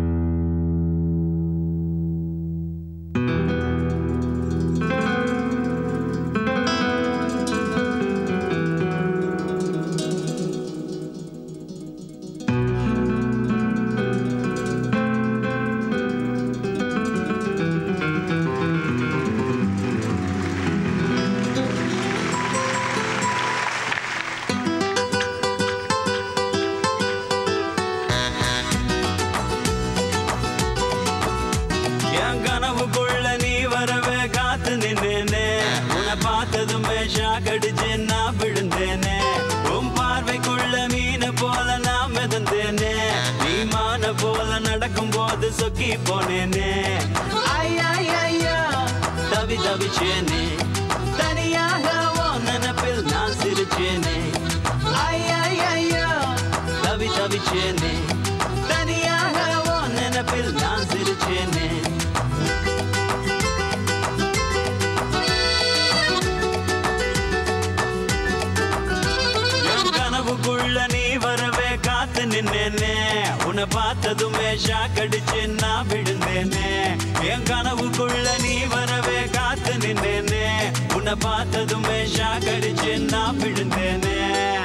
என் கனவுக்குள்ள நீ வரவே காத்து நின்னேனே உன்னை பார்த்ததுமே ஷாக் அடிச்சு நான் விழுந்தேனே உன் பார்வைக்குள்ள மீன போல நான் மிதந்தேனே நீ மான போல நடக்கும் போது சொக்கி போனேனே ஐயா ஐயா தவி தவிச்சேனே தனியாக உன் நினப்பில் நான் சிரிச்சேனே ஐயா ஐயா தவி தவிச்சேனே தனியாக உன் நினப்பில் நான் சிரிச்சேனே என் கனவுக்குள்ள நீ வரவே காத்து நின்னேனே உன்னை பார்த்ததுமே ஷாக் அடிச்சு நான் விழுந்தேனே என் கனவுக்குள்ள நீ வரவே காத்து நின்னேனே உன்னை பார்த்ததுமே ஷாக் அடிச்சு நான் விழுந்தேனே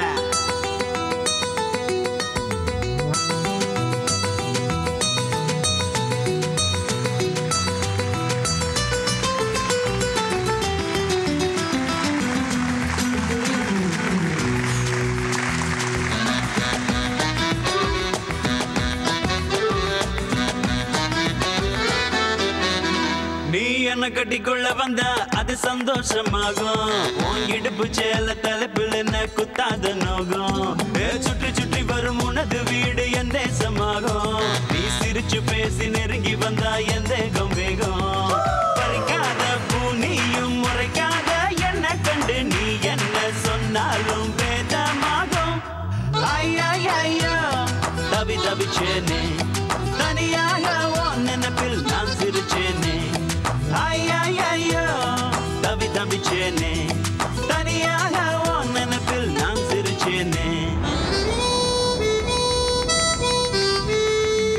நீ என்ன கட்டிக்கொள்ள வந்தா அது சந்தோஷமாகும் உன் இடுப்பு சேல தலைப்பில் என்ன குத்தாத நோகும் ஏ, சுற்றி சுற்றி வரும் உனது வீடு என் தேசமாகும் நீ சிரிச்சு பேசி நெருங்கி வந்தா என் தேகம் வேகம் பறிக்காத பூ நீயும் முறைக்காத என்ன கண்டு நீ என்ன சொன்னாலும் வேதமாகும் ஐயா ஐயா தவி தவிச்சேனே தனியாக உன் நினைப்பில் நான் சிரிச்சேனே ஐயா ஐயா தவி தவிச்சேனே தனியாக உன் நினைப்பில் நான் சிரிச்சேனே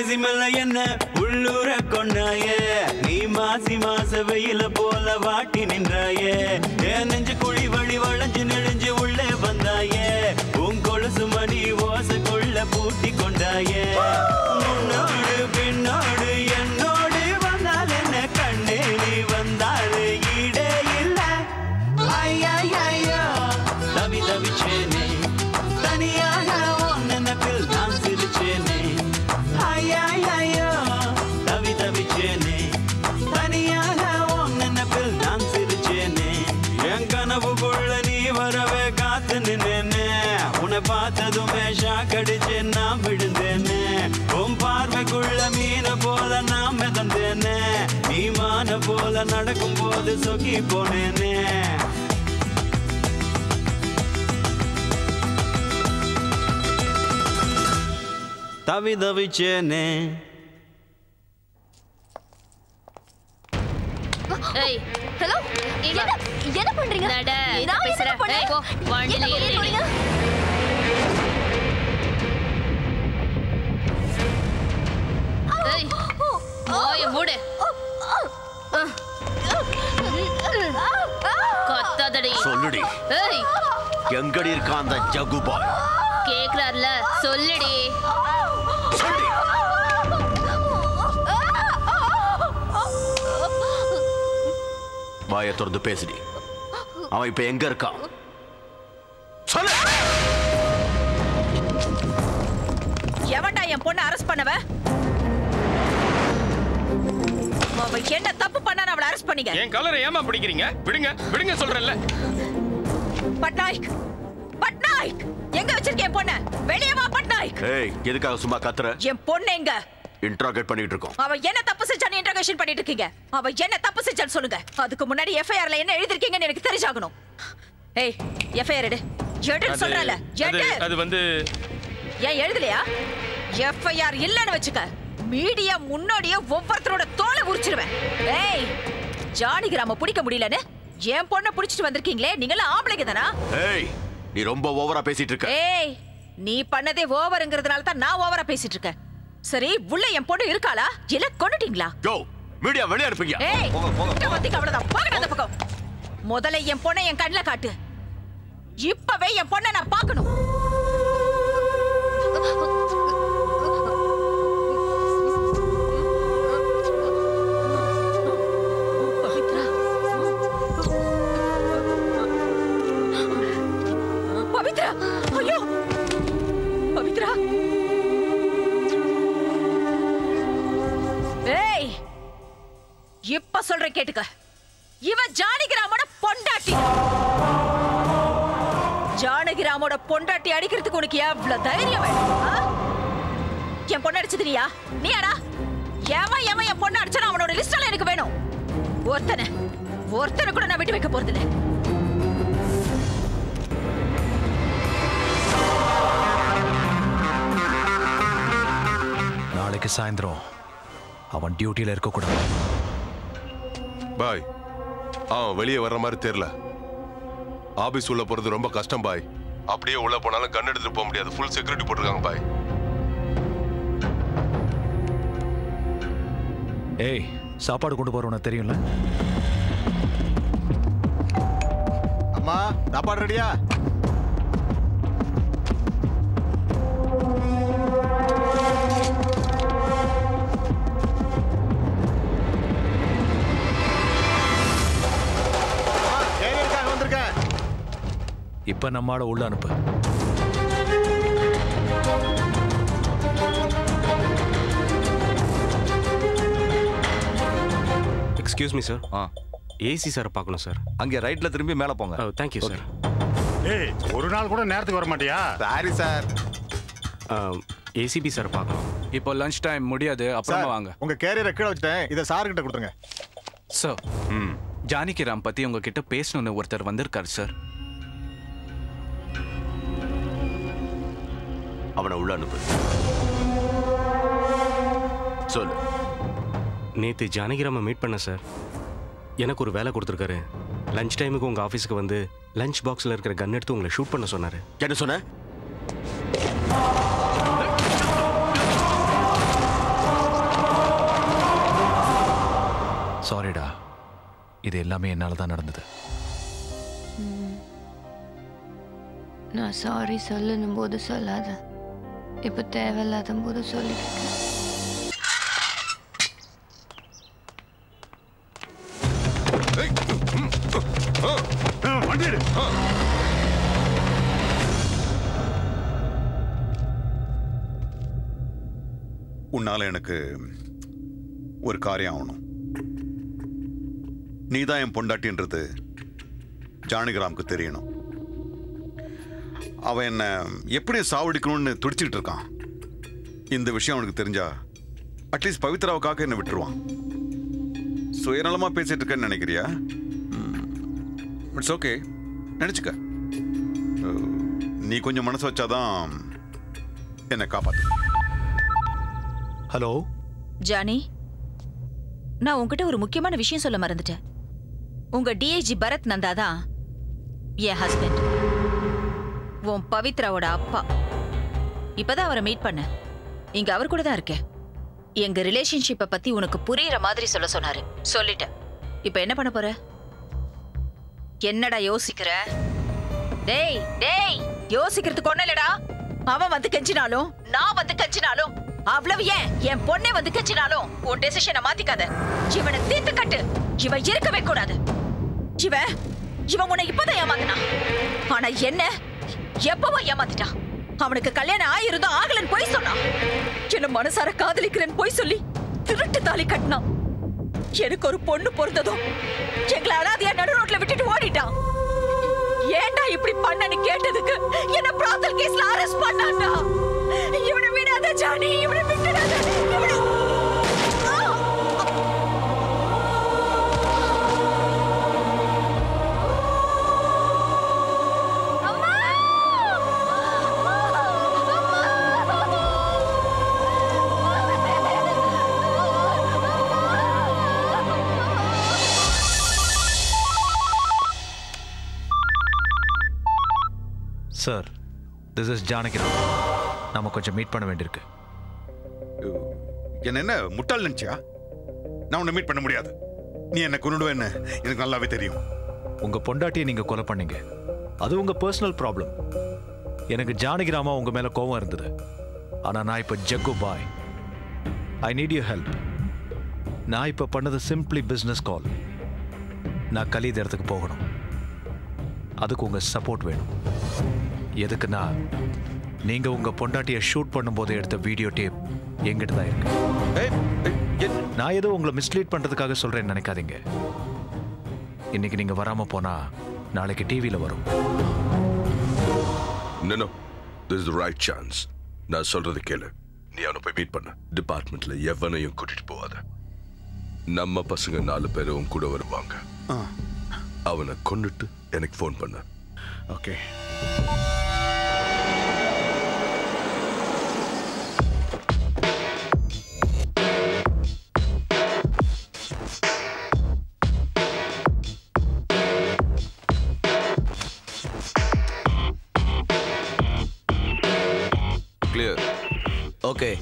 கிரேசி மெல்ல என்ன உள்ளூர கொண்டாயே நீ மாசி மாச வெயில போல வாட்டி நின்றாயே என் நெஞ்சு குழி வழி வளைஞ்சு நெளிஞ்சு உள்ளே வந்தாயே உன் கொலுசு மணி ஓசைக்குள்ள பூட்டி கொண்டாயே முன்னோடு பின்னோடு என்னோடு வந்தால் என்ன கண்ணே நீ வந்தாலே ஈடே இல்ல ஐயோ தவி தவிச்சேனே தனியாக உன் நினைப்பில் நான் சிரிச்சேனே ஐயோ தவி தவிச்சேனே தனியாக உன் நினைப்பில் நான் சிரிச்சேனே என் கனவுக்குள்ள நீ வரவே காத்து நின்னேனே உன்னை பார்த்ததுமே ஷாக்கடிச்சு நான் விழுந்தேனே உன் பார்வைக்குள்ள மீன போல நான் மிதந்தேனே நீ மான போல நடக்கும் போது சொக்கி போனேனே தவி தவிச்சேனே
ஏய்
ஹலோ என்ன என்ன பண்றீங்க
நட,
நான் என்ன
பேசுறேன்.
பண்ணேன்?
ஏய், போ, வண்டியில
என்ன
ஏறு.
பண்ணீங்க?
ஏய் வாய மூடு கத்தாதடி
சொல்லுடி
ஏய்
எங்கடி இருக்கான் அந்த ஜகுபாய்
கேக்குறாருல சொல்லுடி
வாயை திறந்து பேசுடி அவன் இப்ப எங்க இருக்கான் சொல்லு
எவன்டா என் பொண்ணை அரெஸ்ட் பண்ணவ அவ என்ன தப்பு பண்ணா அவளை அரெஸ்ட் பண்ணீங்க
என் கலரை ஏமா பிடிக்கிறீங்க விடுங்க விடுங்க சொல்றேன்ல
பட்நாயக் பட்நாயக் எங்க வச்சிருக்க என் பொண்ண வெளியே வா பட்நாயக்
ஏய் எதுக்காக சும்மா கத்துற
என் பொண்ணு எங்க
இன்ட்ராகேட் பண்ணிட்டு இருக்கோம்
அவ என்ன தப்பு செஞ்சான்னு இன்டர்கேஷன் பண்ணிட்டு இருக்கீங்க அவ என்ன தப்பு செஞ்சான்னு சொல்லுங்க அதுக்கு முன்னாடி எஃப்ஐஆர்ல என்ன எழுதிருக்கீங்கன்னு எனக்கு தெரிஞ்சாகணும் ஏய் எஃப்ஐஆர் எடு எடுன்னு சொல்றல
அது
எடு
அது வந்து
ஏன் எழுதலையா எஃப்ஐஆர் இல்லன்னு வச்சுக்க மீடியா முன்னாடியே ஒவ்வொருத்தரோட தோலை உரிச்சிருவேன் ஏய் ஜானகிராம பிடிக்க முடியலன்னு என் பொண்ணை பிடிச்சிட்டு வந்திருக்கீங்களே நீங்களாம் ஆம்பளைங்க தானா
ஏய் நீ ரொம்ப ஓவரா பேசிட்டு இருக்க
ஏய் நீ பண்ணதே ஓவருங்கிறதுனால தான் நான் ஓவரா பேசிட்டு இருக்கேன் சரி உள்ள என் பொண்ணு இருக்காளா இல்ல கொண்டுட்டீங்களா
யோ மீடியா வெளிய அனுப்புங்க
ஏய் கிட்ட வந்தீங்க அவ்வளவுதான் போங்க அந்த பக்கம் முதல்ல என் பொண்ணை என் கண்ணுல காட்டு இப்பவே என் பொண்ணை நான் பார்க்கணும் பவித்ரா பவித்ரா ஐயோ பவித்ரா ஏய் இப்ப சொல்றேன் கேட்டுக்க இவ ஜானகிராமோட பொண்டாட்டி ஜானகிராமோட பொண்டாட்டி அடிக்கிறதுக்கு உனக்கு எவ்வளவு தைரியம் வேணும் ஆ? என் பொண்ணு அடிச்சதுனியா நீயாடா எவன் எவன் என் பொண்ணு அடிச்சானோ அவனோட லிஸ்ட் எல்லாம் எனக்கு வேணும் ஒருத்தனை ஒருத்தனை கூட நான் விட்டு வைக்க போறதில்லை
நாளைக்கு சாயந்தரம் அவன் டியூட்டியில் இருக்கக்கூடாது
பாய் அவன் வெளியே வர்ற மாதிரி தெரியல ஆபீஸ் உள்ள போறது ரொம்ப கஷ்டம் பாய் அப்படியே உள்ள போனாலும் கண் எடுத்துட்டு போக முடியாது ஃபுல் செக்யூரிட்டி போட்டிருக்காங்க பாய்
ஏய் சாப்பாடு கொண்டு போறவன தெரியும்ல
அம்மா சாப்பாடு ரெடியா ஏரியாக்காக வந்திருக்கேன்
இப்ப நம்மாட உள்ள அனுப்பு
எக்ஸ்கியூஸ் மீ சார் ஆ ஏசி சார் பார்க்கணும் சார்
அங்கே ரைட்ல திரும்பி மேலே போங்க
தேங்க்யூ சார்
ஏய் ஒரு நாள் கூட நேரத்துக்கு வர மாட்டியா
சாரி சார்
ஏசிபி சார் பார்க்கணும்
இப்போ லஞ்ச் டைம் முடியாது அப்புறமா
சார்,
வாங்க
உங்க கேரியரை கீழே வச்சுட்டேன் இதை சார் கிட்ட கொடுத்துருங்க
சார் ஜானகி ராம் பத்தி உங்ககிட்ட பேசணும்னு ஒருத்தர் வந்திருக்காரு சார்
அவனை உள்ள அனுப்பு சொல்லு
நேற்று ஜானகிராம மீட் பண்ண சார் எனக்கு ஒரு வேலை கொடுத்துருக்காரு லஞ்ச் டைமுக்கு உங்கள் ஆஃபீஸுக்கு வந்து லஞ்ச் பாக்ஸில் இருக்கிற கன் எடுத்து உங்களை ஷூட் பண்ண சொன்னார்
என்ன சொன்ன
சாரிடா இது எல்லாமே என்னால தான் நடந்தது
ம். நான் சாரி சொல்லணும் போது சொல்லாத இப்போ தேவையில்லாத போது சொல்லிட்டு இருக்கேன்.
வண்டி எடு. உன்னால எனக்கு ஒரு காரியம் ஆகணும் நீதான் என் பொண்டாட்டின்றது ஜானகிராமுக்கு தெரியணும் அவன் என்ன எப்படி சாவடிக்கணும்னு துடிச்சிட்டு இருக்கான் இந்த விஷயம் அவனுக்கு தெரிஞ்சா அட்லீஸ்ட் பவித்ராவுக்காக என்ன விட்டுருவான் சுயநலமா பேசிட்டு இருக்கேன்னு நினைக்கிறியா இட்ஸ் ஓகே நினச்சிக்க நீ கொஞ்சம் மனசு வச்சாதான் என்னை காப்பாத்து
ஹலோ
ஜானி நான் உன்கிட்ட ஒரு முக்கியமான விஷயம் சொல்ல மறந்துட்டேன் உங்க டிஐஜி பரத் நந்தா தான் என் ஹஸ்பண்ட் உன் பவித்ராவோட அப்பா இப்பதான் அவரை மீட் பண்ண இங்க அவர் கூட தான் இருக்கேன் எங்க ரிலேஷன்ஷிப்பை பத்தி உனக்கு புரியுற மாதிரி சொல்ல சொன்னாரு சொல்லிட்டேன் இப்ப என்ன பண்ண போற என்னடா யோசிக்கிற டேய் டேய் யோசிக்கிறதுக்கு ஒண்ணு இல்லடா அவன் வந்து கெஞ்சினாலும் நான் வந்து கெஞ்சினாலும் அவ்வளவு ஏன் என் பொண்ணே வந்து கெஞ்சினாலும் உன் டெசிஷனை மாத்திக்காத இவனை தீர்த்து கட்டு இவன் இருக்கவே கூடாது இவன் இவன் உன்னை இப்பதான் ஏமாத்தினான் ஆனா என்ன எப்பவோ ஏமாத்திட்டான் அவனுக்கு கல்யாணம் ஆயிருந்தும் ஆகலன்னு போய் சொன்னான் என்ன மனசார காதலிக்கிறேன்னு போய் சொல்லி திருட்டு தாலி கட்டினான் எனக்கு ஒரு பொண்ணு பொறுத்ததும் எங்களை அனாதையா நடு ரோட்ல விட்டுட்டு ஓடிட்டான் ஏன்டா இப்படி பண்ணனு கேட்டதுக்கு என்ன பிராத்தல் கேஸ்ல அரெஸ்ட் பண்ணான்டா இவனை விடாத ஜானி இவனை விட்டுடாத இவனை
சார் திஸ் இஸ் ஜானகிராம் நாம கொஞ்சம் மீட் பண்ண வேண்டியிருக்கு
என்ன என்ன முட்டாள் நினைச்சியா நான் உன்னை மீட் பண்ண முடியாது நீ என்ன கொண்டுடுவேன்னு எனக்கு நல்லாவே தெரியும்
உங்க பொண்டாட்டியை நீங்க கொலை பண்ணீங்க அது உங்க பர்சனல் ப்ராப்ளம் எனக்கு ஜானகிராமா உங்க மேல கோவம் இருந்தது ஆனா நான் இப்ப ஜக்கு பாய் ஐ நீட் யூ ஹெல்ப் நான் இப்ப பண்ணது சிம்பிளி பிசினஸ் கால் நான் கலீத் இடத்துக்கு போகணும் அதுக்கு உங்க சப்போர்ட் வேணும் எதுக்குன்னா நீங்க உங்க பொண்டாட்டியை ஷூட் பண்ணும்போது எடுத்த வீடியோ டேப் எங்கிட்ட தான் இருக்கு நான் ஏதோ உங்களை மிஸ்லீட் பண்றதுக்காக சொல்றேன்னு நினைக்காதீங்க இன்னைக்கு நீங்க வராம போனா நாளைக்கு டிவியில வரும்
No, no. This is the right chance. நான் சொல்றது கேளு நீ அவனை போய் மீட் பண்ண டிபார்ட்மெண்ட்ல எவனையும் கூட்டிட்டு போவாத நம்ம பசங்க நாலு பேர் உன் கூட வருவாங்க அவனை கொண்டுட்டு எனக்கு ஃபோன் பண்ண
ஓகே
கிளியர்
ஓகே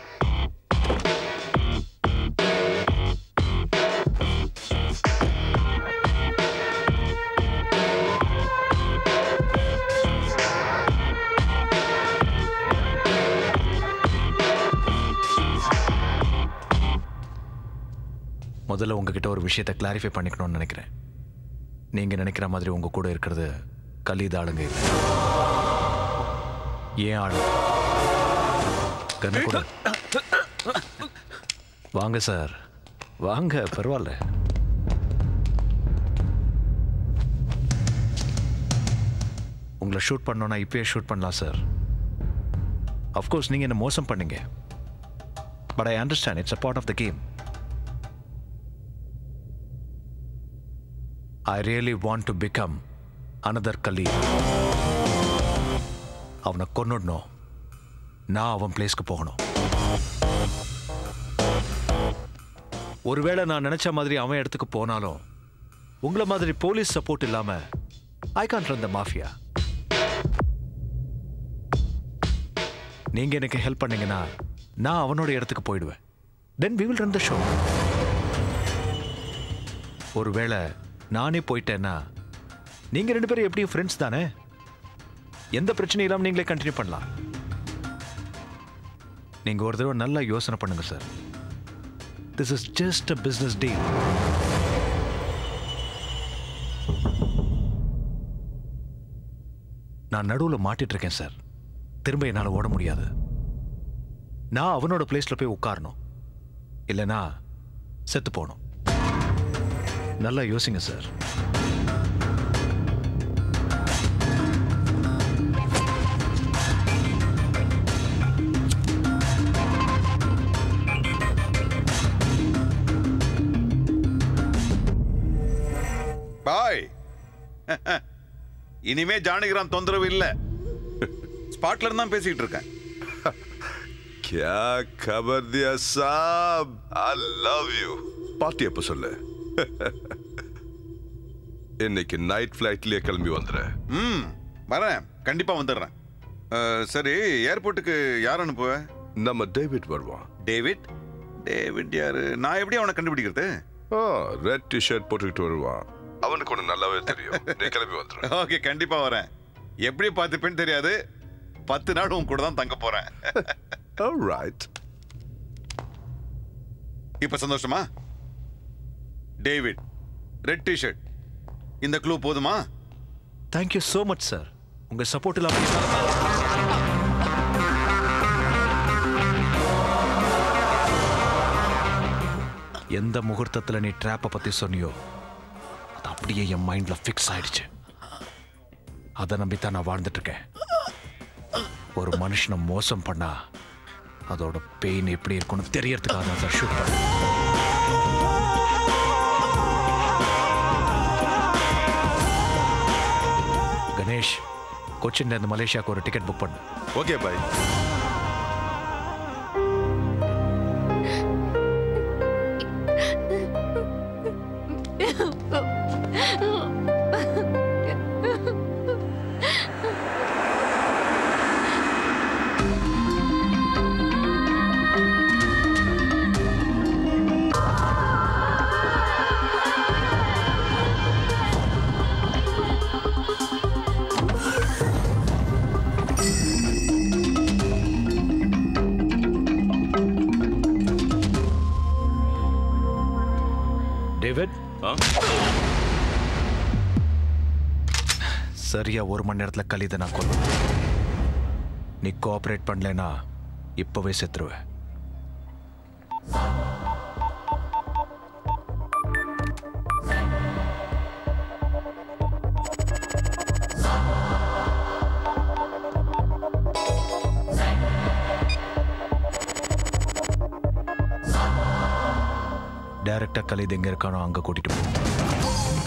முதல்ல உங்ககிட்ட ஒரு விஷயத்தை கிளாரிஃபை பண்ணிக்கணும்னு நினைக்கிறேன் நீங்க நினைக்கிற மாதிரி உங்க கூட இருக்கிறது கலீத் ஆளுங்க இல்லை ஏன் ஆளு கண்ணு கூட வாங்க சார் வாங்க பரவாயில்ல உங்களை ஷூட் பண்ணோன்னா இப்பயே ஷூட் பண்ணலாம் சார் அஃப்கோர்ஸ் நீங்க என்ன மோசம் பண்ணீங்க but I understand it's a part of the game I really want to become another கலி அவனை கொன்னுடணும் நான் அவன் பிளேஸ்க்கு போகணும் ஒருவேளை நான் நினைச்ச மாதிரி அவன் இடத்துக்கு போனாலும் உங்களை மாதிரி போலீஸ் சப்போர்ட் இல்லாம I can run the mafia நீங்க எனக்கு ஹெல்ப் பண்ணீங்கன்னா நான் அவனோட இடத்துக்கு போயிடுவேன் then we will run the show ஒருவேளை நானே போயிட்டேன்னா நீங்க ரெண்டு பேரும் எப்படியும் ஃப்ரெண்ட்ஸ் தானே எந்த பிரச்சனையும் இல்லாமல் நீங்களே கண்டினியூ பண்ணலாம் நீங்க ஒரு தடவை நல்லா யோசனை பண்ணுங்க sir this is just a business deal நான் நடுவில் மாட்டிட்டு இருக்கேன் சார் திரும்ப என்னால் ஓட முடியாது நான் அவனோட பிளேஸ்ல போய் உட்காரணும் இல்லைனா செத்து போகணும் நல்லா யோசிங்க சார்
பாய் இனிமே ஜானகிராம் தொந்தரவு இல்ல ஸ்பாட்ல இருந்து தான் பேசிக்கிட்டு இருக்கேன்
क्या खबर दिया साहब आई लव यू பாட்டி எப்ப சொல்லு இன்னைக்கு நைட் ஃபிளைட்லயே கிளம்பி வந்துடுறேன்
ம் வரேன் கண்டிப்பா வந்துடுறேன் அஹ், சரி ஏர்போர்ட்டுக்கு யார் அனுப்புவ
நம்ம டேவிட் வருவான்
டேவிட் டேவிட் யாரு நான் எப்படி அவனை கண்டுபிடிக்கிறது
ரெட் டிஷர்ட் போட்டுக்கிட்டு வருவான் அவனுக்கு ஒண்ணு நல்லாவே தெரியும் நீ கிளம்பி வந்துடு
ஓகே கண்டிப்பா வரேன் எப்படி பார்த்துப்பேன்னு தெரியாது பத்து நாள் உன் கூட தான் தங்க போறேன்
ரைட்
இப்ப சந்தோஷமா டேவிட் ரெட் டிஷர்ட் இந்த க்ளூ போதுமா
தேங்க்யூ ஸோ மச் சார் உங்க சப்போர்ட் இல்லாமல் எந்த முகூர்த்தத்துல நீ ட்ராப்பை பத்தி சொன்னியோ அது அப்படியே என் மைண்ட்ல ஃபிக்ஸ் ஆயிடுச்சு அதை நம்பித்தான் நான் வாழ்ந்துட்டு இருக்கேன் ஒரு மனுஷனை மோசம் பண்ணா அதோட பெயின் எப்படி இருக்கும்னு தெரியறதுக்காக தான் சார் ஷூட் பண்ணேன் கணேஷ் கொச்சின்ல இருந்து மலேசியாவுக்கு ஒரு டிக்கெட் புக் பண்ணு
ஓகே பாய்
டேவிட் சரியா ஒரு மணி நேரத்துல கலிதை நான் கொல்லுவேன் நீ கோஆபரேட் பண்ணலைன்னா இப்பவே செத்துருவேன் டைரக்டா கலிது எங்க இருக்கானோ அங்க கூட்டிட்டு போ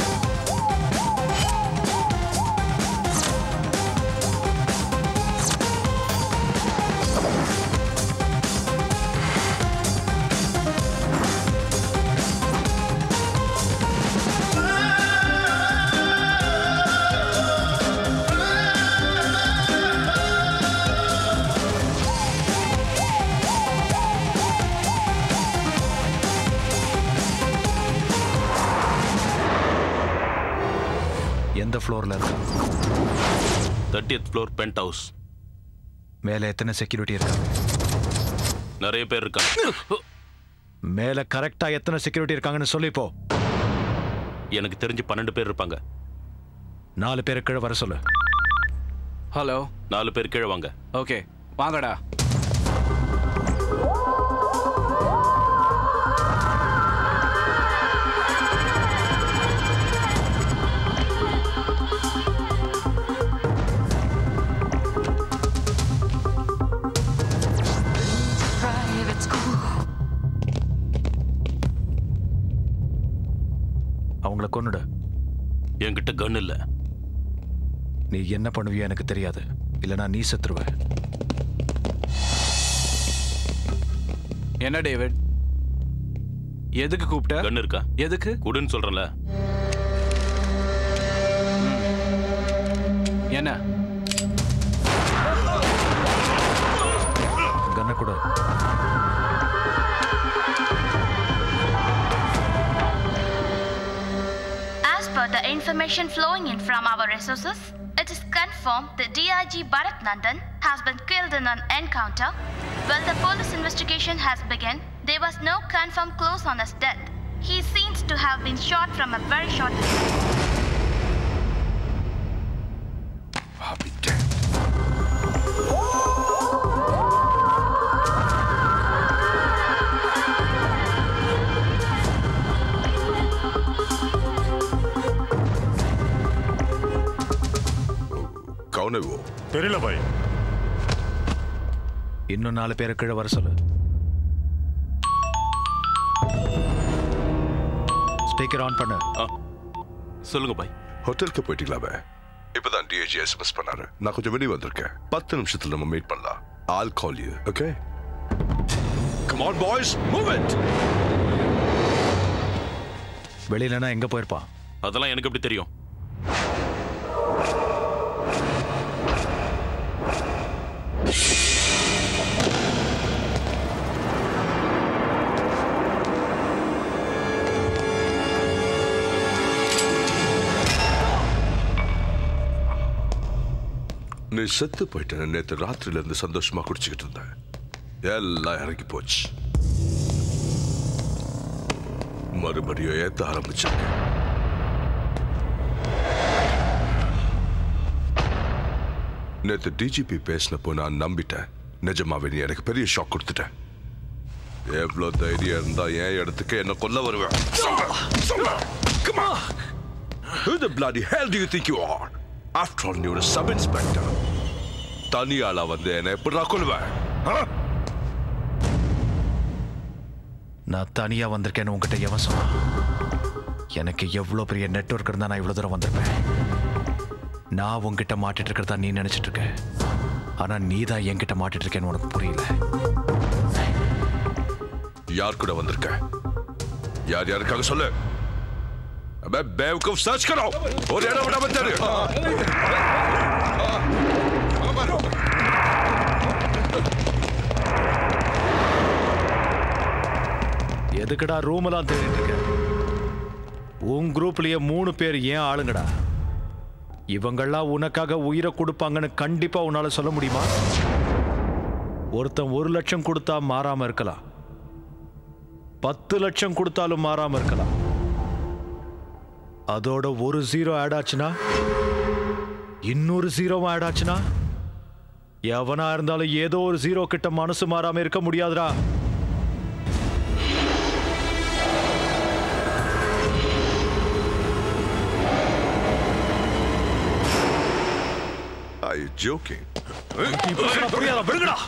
எந்த ஃப்ளோர்ல இருக்கா
தேர்ட்டியத் ஃப்ளோர் பென்ட் ஹவுஸ்
மேல எத்தனை செக்யூரிட்டி இருக்காங்க
நிறைய பேர் இருக்காங்க
மேல கரெக்டா எத்தனை செக்யூரிட்டி இருக்காங்கன்னு சொல்லி போ
எனக்கு தெரிஞ்சு பன்னெண்டு பேர் இருப்பாங்க
நாலு பேரை கீழே வர சொல்லு
ஹலோ
நாலு பேர் கீழே வாங்க
ஓகே வாங்கடா
அவங்கள கொன்னுடு
என்கிட்ட கன் இல்ல
நீ என்ன பண்ணுவியோ எனக்கு தெரியாது இல்லனா நீ செத்துருவ
என்ன டேவிட் எதுக்கு கூப்பிட்ட
கன் இருக்கா
எதுக்கு
குடுன்னு சொல்றேன்ல
என்ன
கண்ணை கொடு
information flowing in from our resources, it is confirmed that DIG Bharat Nandan has been killed in an encounter. While the police investigation has begun, there was no confirmed clues on his death. He seems to have been shot from a very short distance.
कौन है वो
தெரியல பாய்
இன்னும் நாலு பேரை கீழே வர சொல்லு ஸ்பீக்கர் ஆன் பண்ணு
சொல்லுங்க பாய் ஹோட்டலுக்கு போயிட்டீங்களா பே இப்பதான் டிஏஜி எஸ்எம்எஸ் பண்ணாரு நான் கொஞ்சம் வெளியே வந்திருக்கேன் பத்து நிமிஷத்துல நம்ம மீட் பண்ணலாம் I'll call you okay come on boys move it
வெளியிலனா எங்க போயிருப்பான்
அதெல்லாம் எனக்கு எப்படி தெரியும்
நீ செத்து போயிட்ட நேத்து ராத்திரில இருந்து சந்தோஷமா குடிச்சுக்கிட்டு இருந்தேன் எல்லாம் இறங்கி போச்சு மறுபடியும் ஏத்த ஆரம்பிச்சாங்க நேத்து டிஜிபி பேசினப்போ நான் நம்பிட்டேன் நிஜமாவே நீ எனக்கு பெரிய ஷாக் கொடுத்துட்டேன் எவ்வளவு தைரியம் இருந்தா என் இடத்துக்கு என்ன கொல்ல வருவேன் Come on! Who the bloody hell do you think you are? After all, நீ ஒரு சப் இன்ஸ்பெக்டர் தனியாளா வந்து என்ன எப்படிடா கொல்லுவேன் Huh?
நான் தனியா வந்திருக்கேன்னு உங்ககிட்ட எவன் சொன்னான் எனக்கு எவ்வளோ பெரிய நெட்வொர்க் இருந்தா நான் இவ்வளோ தூரம் வந்திருப்பேன் நான் உங்ககிட்ட மாட்டிட்டு இருக்கிறதா நீ நினைச்சிட்டு இருக்க ஆனா நீ தான் என்கிட்ட மாட்டிட்டு இருக்கேன்னு உனக்கு புரியல
யார் கூட வந்திருக்க யார் யாருக்காக சொல்லு अबे बेवकूफ सर्च करो और एड़ा बड़ा बता
எதுக்குடா ரூம் எல்லாம் தேடிட்டு இருக்க உன் குரூப்லயே மூணு பேர் ஏன் ஆளுங்கடா இவங்கெல்லாம் உனக்காக உயிரை கொடுப்பாங்கன்னு கண்டிப்பா உன்னால சொல்ல முடியுமா ஒருத்தன் ஒரு லட்சம் கொடுத்தா மாறாம இருக்கலாம் பத்து லட்சம் கொடுத்தாலும் மாறாம இருக்கலாம் அதோட ஒரு ஜீரோ ஆட் ஆச்சுன்னா இன்னொரு ஜீரோவும் ஆட் ஆச்சுன்னா எவனா இருந்தாலும் ஏதோ ஒரு ஜீரோ கிட்ட மனசு மாறாம இருக்க முடியாதுடா
Are you joking?
இப்ப சொன்னா புரியாதா விடுங்கடா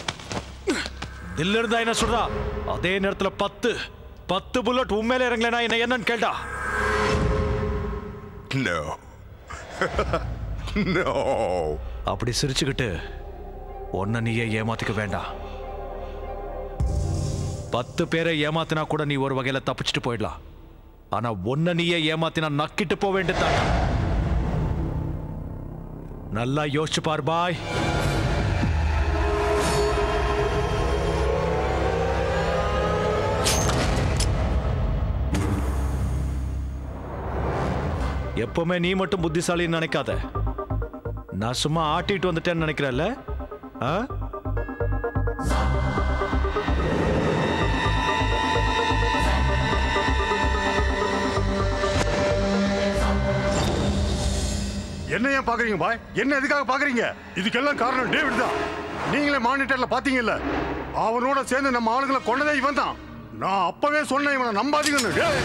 தில்ல இருந்தா என்ன சொல்றா அதே நேரத்துல பத்து பத்து புல்லட் உண்மையில இறங்கலனா என்ன என்னன்னு கேட்டா
No. no.
அப்படி சிரிச்சுக்கிட்டு உன்னை நீயே ஏமாத்திக்க வேண்டாம் பத்து பேரை ஏமாத்தினா கூட நீ ஒரு வகையில தப்பிச்சுட்டு போயிடலாம் ஆனா ஒன்ன நீயே ஏமாத்தினா நக்கிட்டு போக வேண்டியதுதான் நல்லா யோசிச்சு பார் பாய் எப்பவுமே நீ மட்டும் புத்திசாலின்னு நினைக்காத நான் சும்மா ஆட்டிட்டு வந்துட்டேன்னு நினைக்கிறேன்ல ஆ
என்ன ஏன் பாக்குறீங்க பாய் என்ன எதுக்காக பாக்குறீங்க இதுக்கெல்லாம் காரணம் டேவிட் தான் நீங்களே மானிட்டர்ல பாத்தீங்கல்ல அவனோட சேர்ந்து நம்ம ஆளுங்களை கொண்டதே இவன் தான் நான் அப்பவே சொன்னேன் இவனை நம்பாதீங்கன்னு டேய்.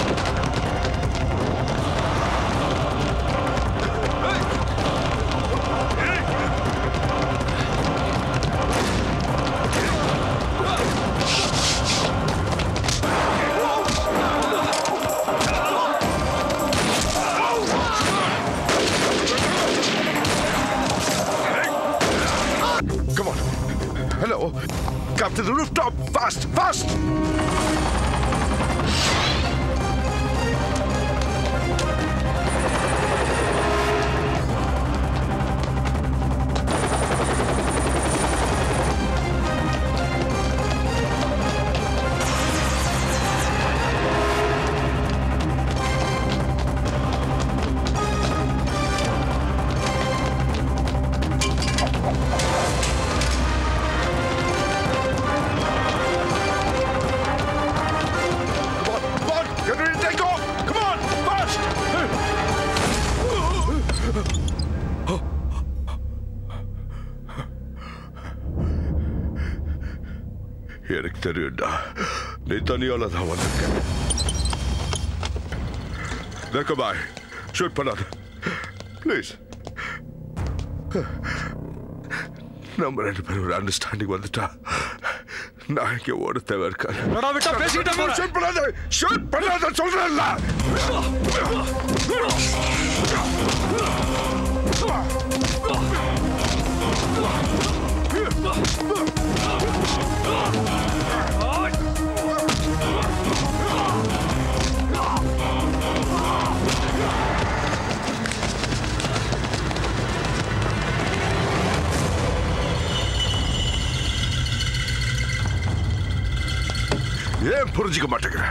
Hey! Back up to the rooftop! Fast! Fast! Come on! Come on! Get ready to take off! Come on! Fast! எனக்கு தெரியும்டா நீ தனியால தான் வந்திருக்க பாய் ஷூட் பண்ணாத ப்ளீஸ் நம்ம ரெண்டு பேரும் ஒரு அண்டர்ஸ்டாண்டிங் வந்துட்டா நான் இங்க ஓட தேவை இருக்காது
என்னடா விட்டா பேசிக்கிட்டே போற?
ஷூட் பண்ணாத ஷூட் பண்ணாத சொல்றேன்ல ஏன் புரிஞ்சுக்க மாட்டேங்கிற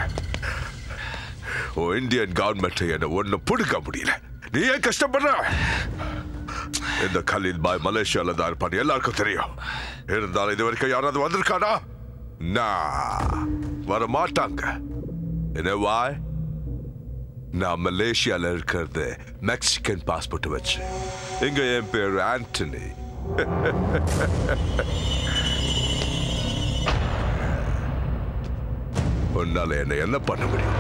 ஓ இந்தியன் கவர்மெண்ட் என்ன ஒண்ணு பிடிக்க முடியல நீ ஏன் கஷ்டப்படுற இந்த கலீல் பாய் மலேசியால தான் இருப்பான் எல்லாருக்கும் தெரியும் இருந்தாலும் இது வரைக்கும் யாராவது வந்திருக்கானா நான் வர மாட்டாங்க என்ன வாய் நான் மலேசியால இருக்கிறது மெக்சிகன் பாஸ்போர்ட் வச்சு இங்க என் பேர் ஆண்டனி உன்னால என்ன என்ன பண்ண முடியும்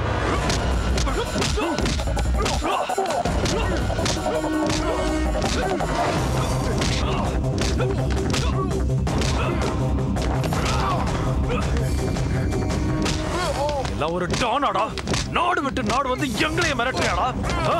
எல்லாம் ஒரு டானாடா நாடு விட்டு நாடு வந்து எங்களையும் மிரட்டுறியாடா ஆ?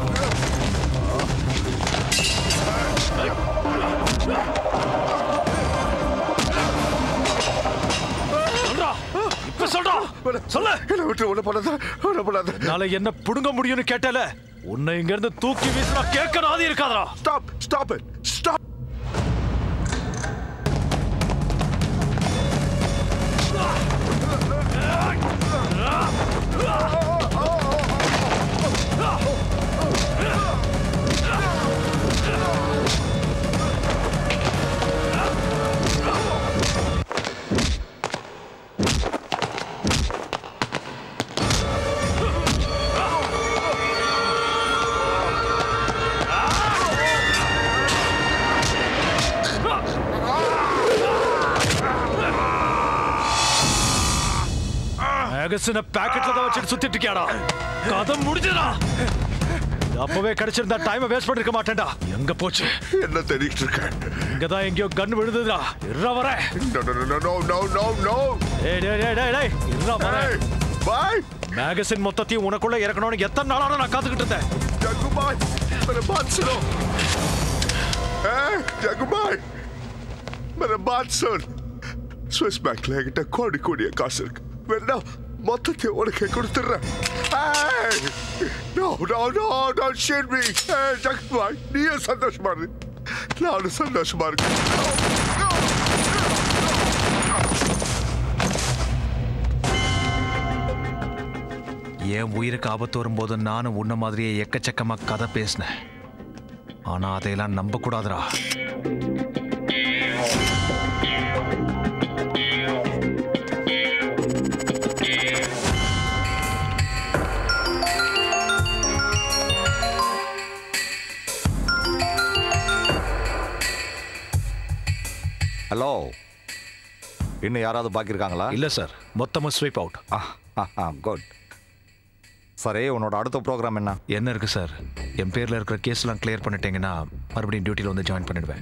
சொல்றா இப்ப சொல்றா சொல்லு
என்ன விட்டு ஒண்ணு பண்ணாத ஒண்ணு பண்ணாத
நாளை என்ன புடுங்க முடியும்னு கேட்டல உன்னை இங்க இருந்து தூக்கி வீசினா கேட்க நாதி இருக்காதடா
ஸ்டாப் ஸ்டாப் இட் ஸ்டாப்
மேகசின பாக்கெட்ல தான் வச்சுட்டு சுத்திட்டு இருக்கியாடா கதை முடிஞ்சதா அப்பவே கிடைச்சிருந்தா டைமை வேஸ்ட் பண்ணிருக்க மாட்டேன்டா எங்க போச்சு
என்ன தேடிட்டு இருக்க
இங்க தான் எங்கேயோ கன் விழுதுடா இருடா வர
No, no, no, no, no, no, no, no.
டேய் டேய் டேய் டேய் டேய் இருடா வர
பாய்
மேகசின் மொத்தத்தையும் உனக்குள்ள இறக்கணும்னு எத்தனை நாளான நான் காத்துக்கிட்டு இருந்தேன்
ஜகுபாய் मेरे बात सुनो ए ஜகுபாய் मेरे बात सुन ஸ்விஸ் பேங்க்ல என்கிட்ட கோடி கோடிய காசு இருக்கு வேணா மொத்தத்தை உனக்கு கொடுத்துட்றேன் no no no don't cheat me ஏ ஜகுபாய் நீயும் சந்தோஷமா இரு நானும் சந்தோஷமா இருக்கேன்
என் உயிருக்கு ஆபத்து வரும்போது நானும் உன்ன மாதிரியே எக்கச்சக்கமா கதை பேசினேன் ஆனா அதையெல்லாம் நம்ப கூடாதுடா
ஹலோ இன்னும் யாராவது பாக்கி இருக்காங்களா
இல்ல சார் மொத்தமா ஸ்வீப் அவுட்
குட் சரி உன்னோட அடுத்த ப்ரோக்ராம் என்ன
என்ன இருக்கு சார் என் பேர்ல இருக்கிற கேஸ்லாம் கிளியர் பண்ணிட்டீங்கன்னா மறுபடியும் டியூட்டியில் வந்து ஜாயின் பண்ணிடுவேன்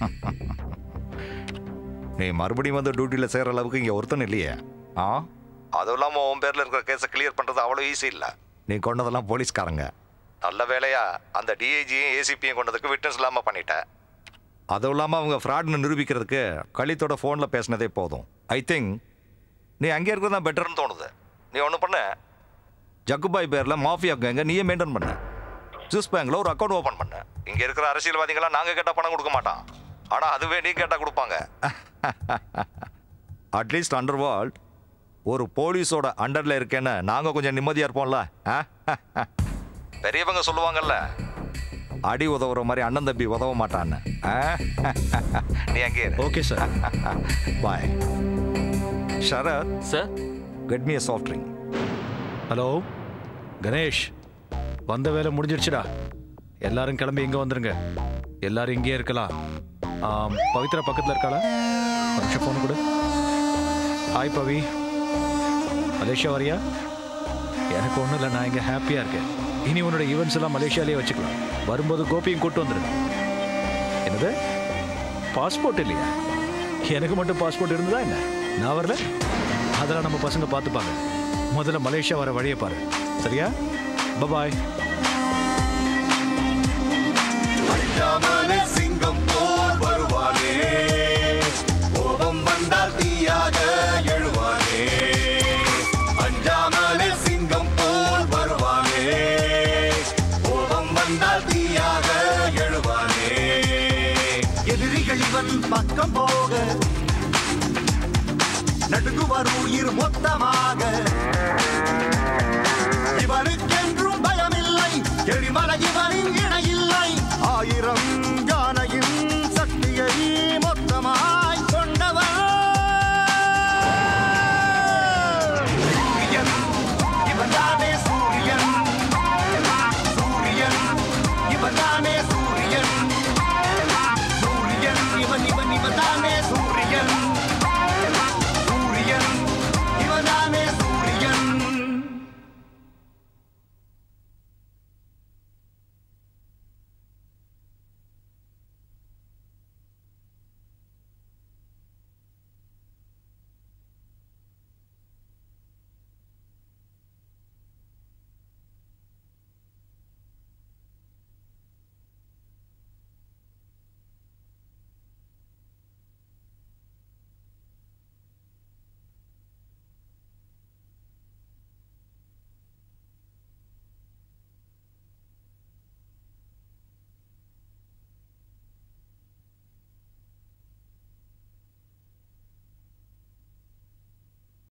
நீ மறுபடியும் வந்து டியூட்டியில் சேர்ற அளவுக்கு இங்கே ஒருத்தன் இல்லையே ஆ அதுவும் இல்லாமல் உன் பேரில் இருக்கிற கேஸை கிளியர் பண்ணுறது அவ்வளோ ஈஸி இல்லை நீ கொண்டதெல்லாம் போலீஸ்காரங்க நல்ல வேலையா அந்த டிஐஜியும் ஏசிபியும் கொண்டதுக்கு விட்னஸ் இல்லாமல் பண்ணிட்ட அதுவும் இல்லாமல் அவங்க ஃப்ராட்னு நிரூபிக்கிறதுக்கு கலித்தோட ஃபோனில் பேசினதே போதும்
ஐ திங்க் நீ அங்கே இருக்கிறது தான் பெட்டர்னு தோணுது நீ ஒன்று பண்ண ஜக்குபாய் பேரில் மாஃபியா கேங்க நீயே மெயின்டைன் பண்ண சுவிஸ் பேங்க்ல ஒரு அக்கௌண்ட் ஓப்பன் பண்ண இங்கே இருக்கிற அரசியல்வாதிகளாம் நாங்கள் கேட்டால் பணம் கொடுக்க மாட்டான் ஆனால் அதுவே நீ கேட்டால் கொடுப்பாங்க அட்லீஸ்ட் அண்டர் வேர்ல்ட் ஒரு போலீஸோட அண்டரில் இருக்கேன்னு நாங்கள் கொஞ்சம் நிம்மதியாக இருப்போம்ல ஆ? பெரியவங்க சொல்லுவாங்கல்ல அடி உதவுற மாதிரி அண்ணன் தம்பி உதவ மாட்டான்னு ஆ? நீ அங்கே
ஓகே சார்
பாய் Sharath
sir
get me soft drink
hello Ganesh வந்த வேலை முடிஞ்சிடுச்சுடா எல்லாரும் கிளம்பி இங்கே வந்துருங்க எல்லாரும் இங்கேயே இருக்கலாம் ஆம், பவித்ரா பக்கத்தில் இருக்காளா ஒரு நிமிஷம் ஃபோன் கொடு ஹாய் பவி மலேசியா வரியா எனக்கு ஒன்றும் இல்லை நான் இங்கே ஹாப்பியாக இருக்கேன் இனி உன்னோட ஈவெண்ட்ஸ் எல்லாம் மலேசியாலேயே வச்சுக்கலாம் வரும்போது கோபியும் கூட்டு வந்துடுங்க என்னது பாஸ்போர்ட் இல்லையா எனக்கு மட்டும் பாஸ்போர்ட் இருந்ததா என்ன நான் வரல அதெல்லாம் நம்ம பசங்க பார்த்துப்பாங்க முதல்ல மலேசியா வர வழியை பாரு சரியா பபாய்
அஞ்சாமலே சிங்கம் போல் வருவானே கோபம் வந்தால் தீயாக எழுவானே அஞ்சாமலே சிங்கம் போல் வருவானே கோபம் வந்தால் தீயாக எழுவானே
எதிரிகள் இவன் பக்கம் போக நடுங்குவர் உயிர் மொத்தமாக இவனுக்கென்றும் பயமில்லை எரிமலை இவன்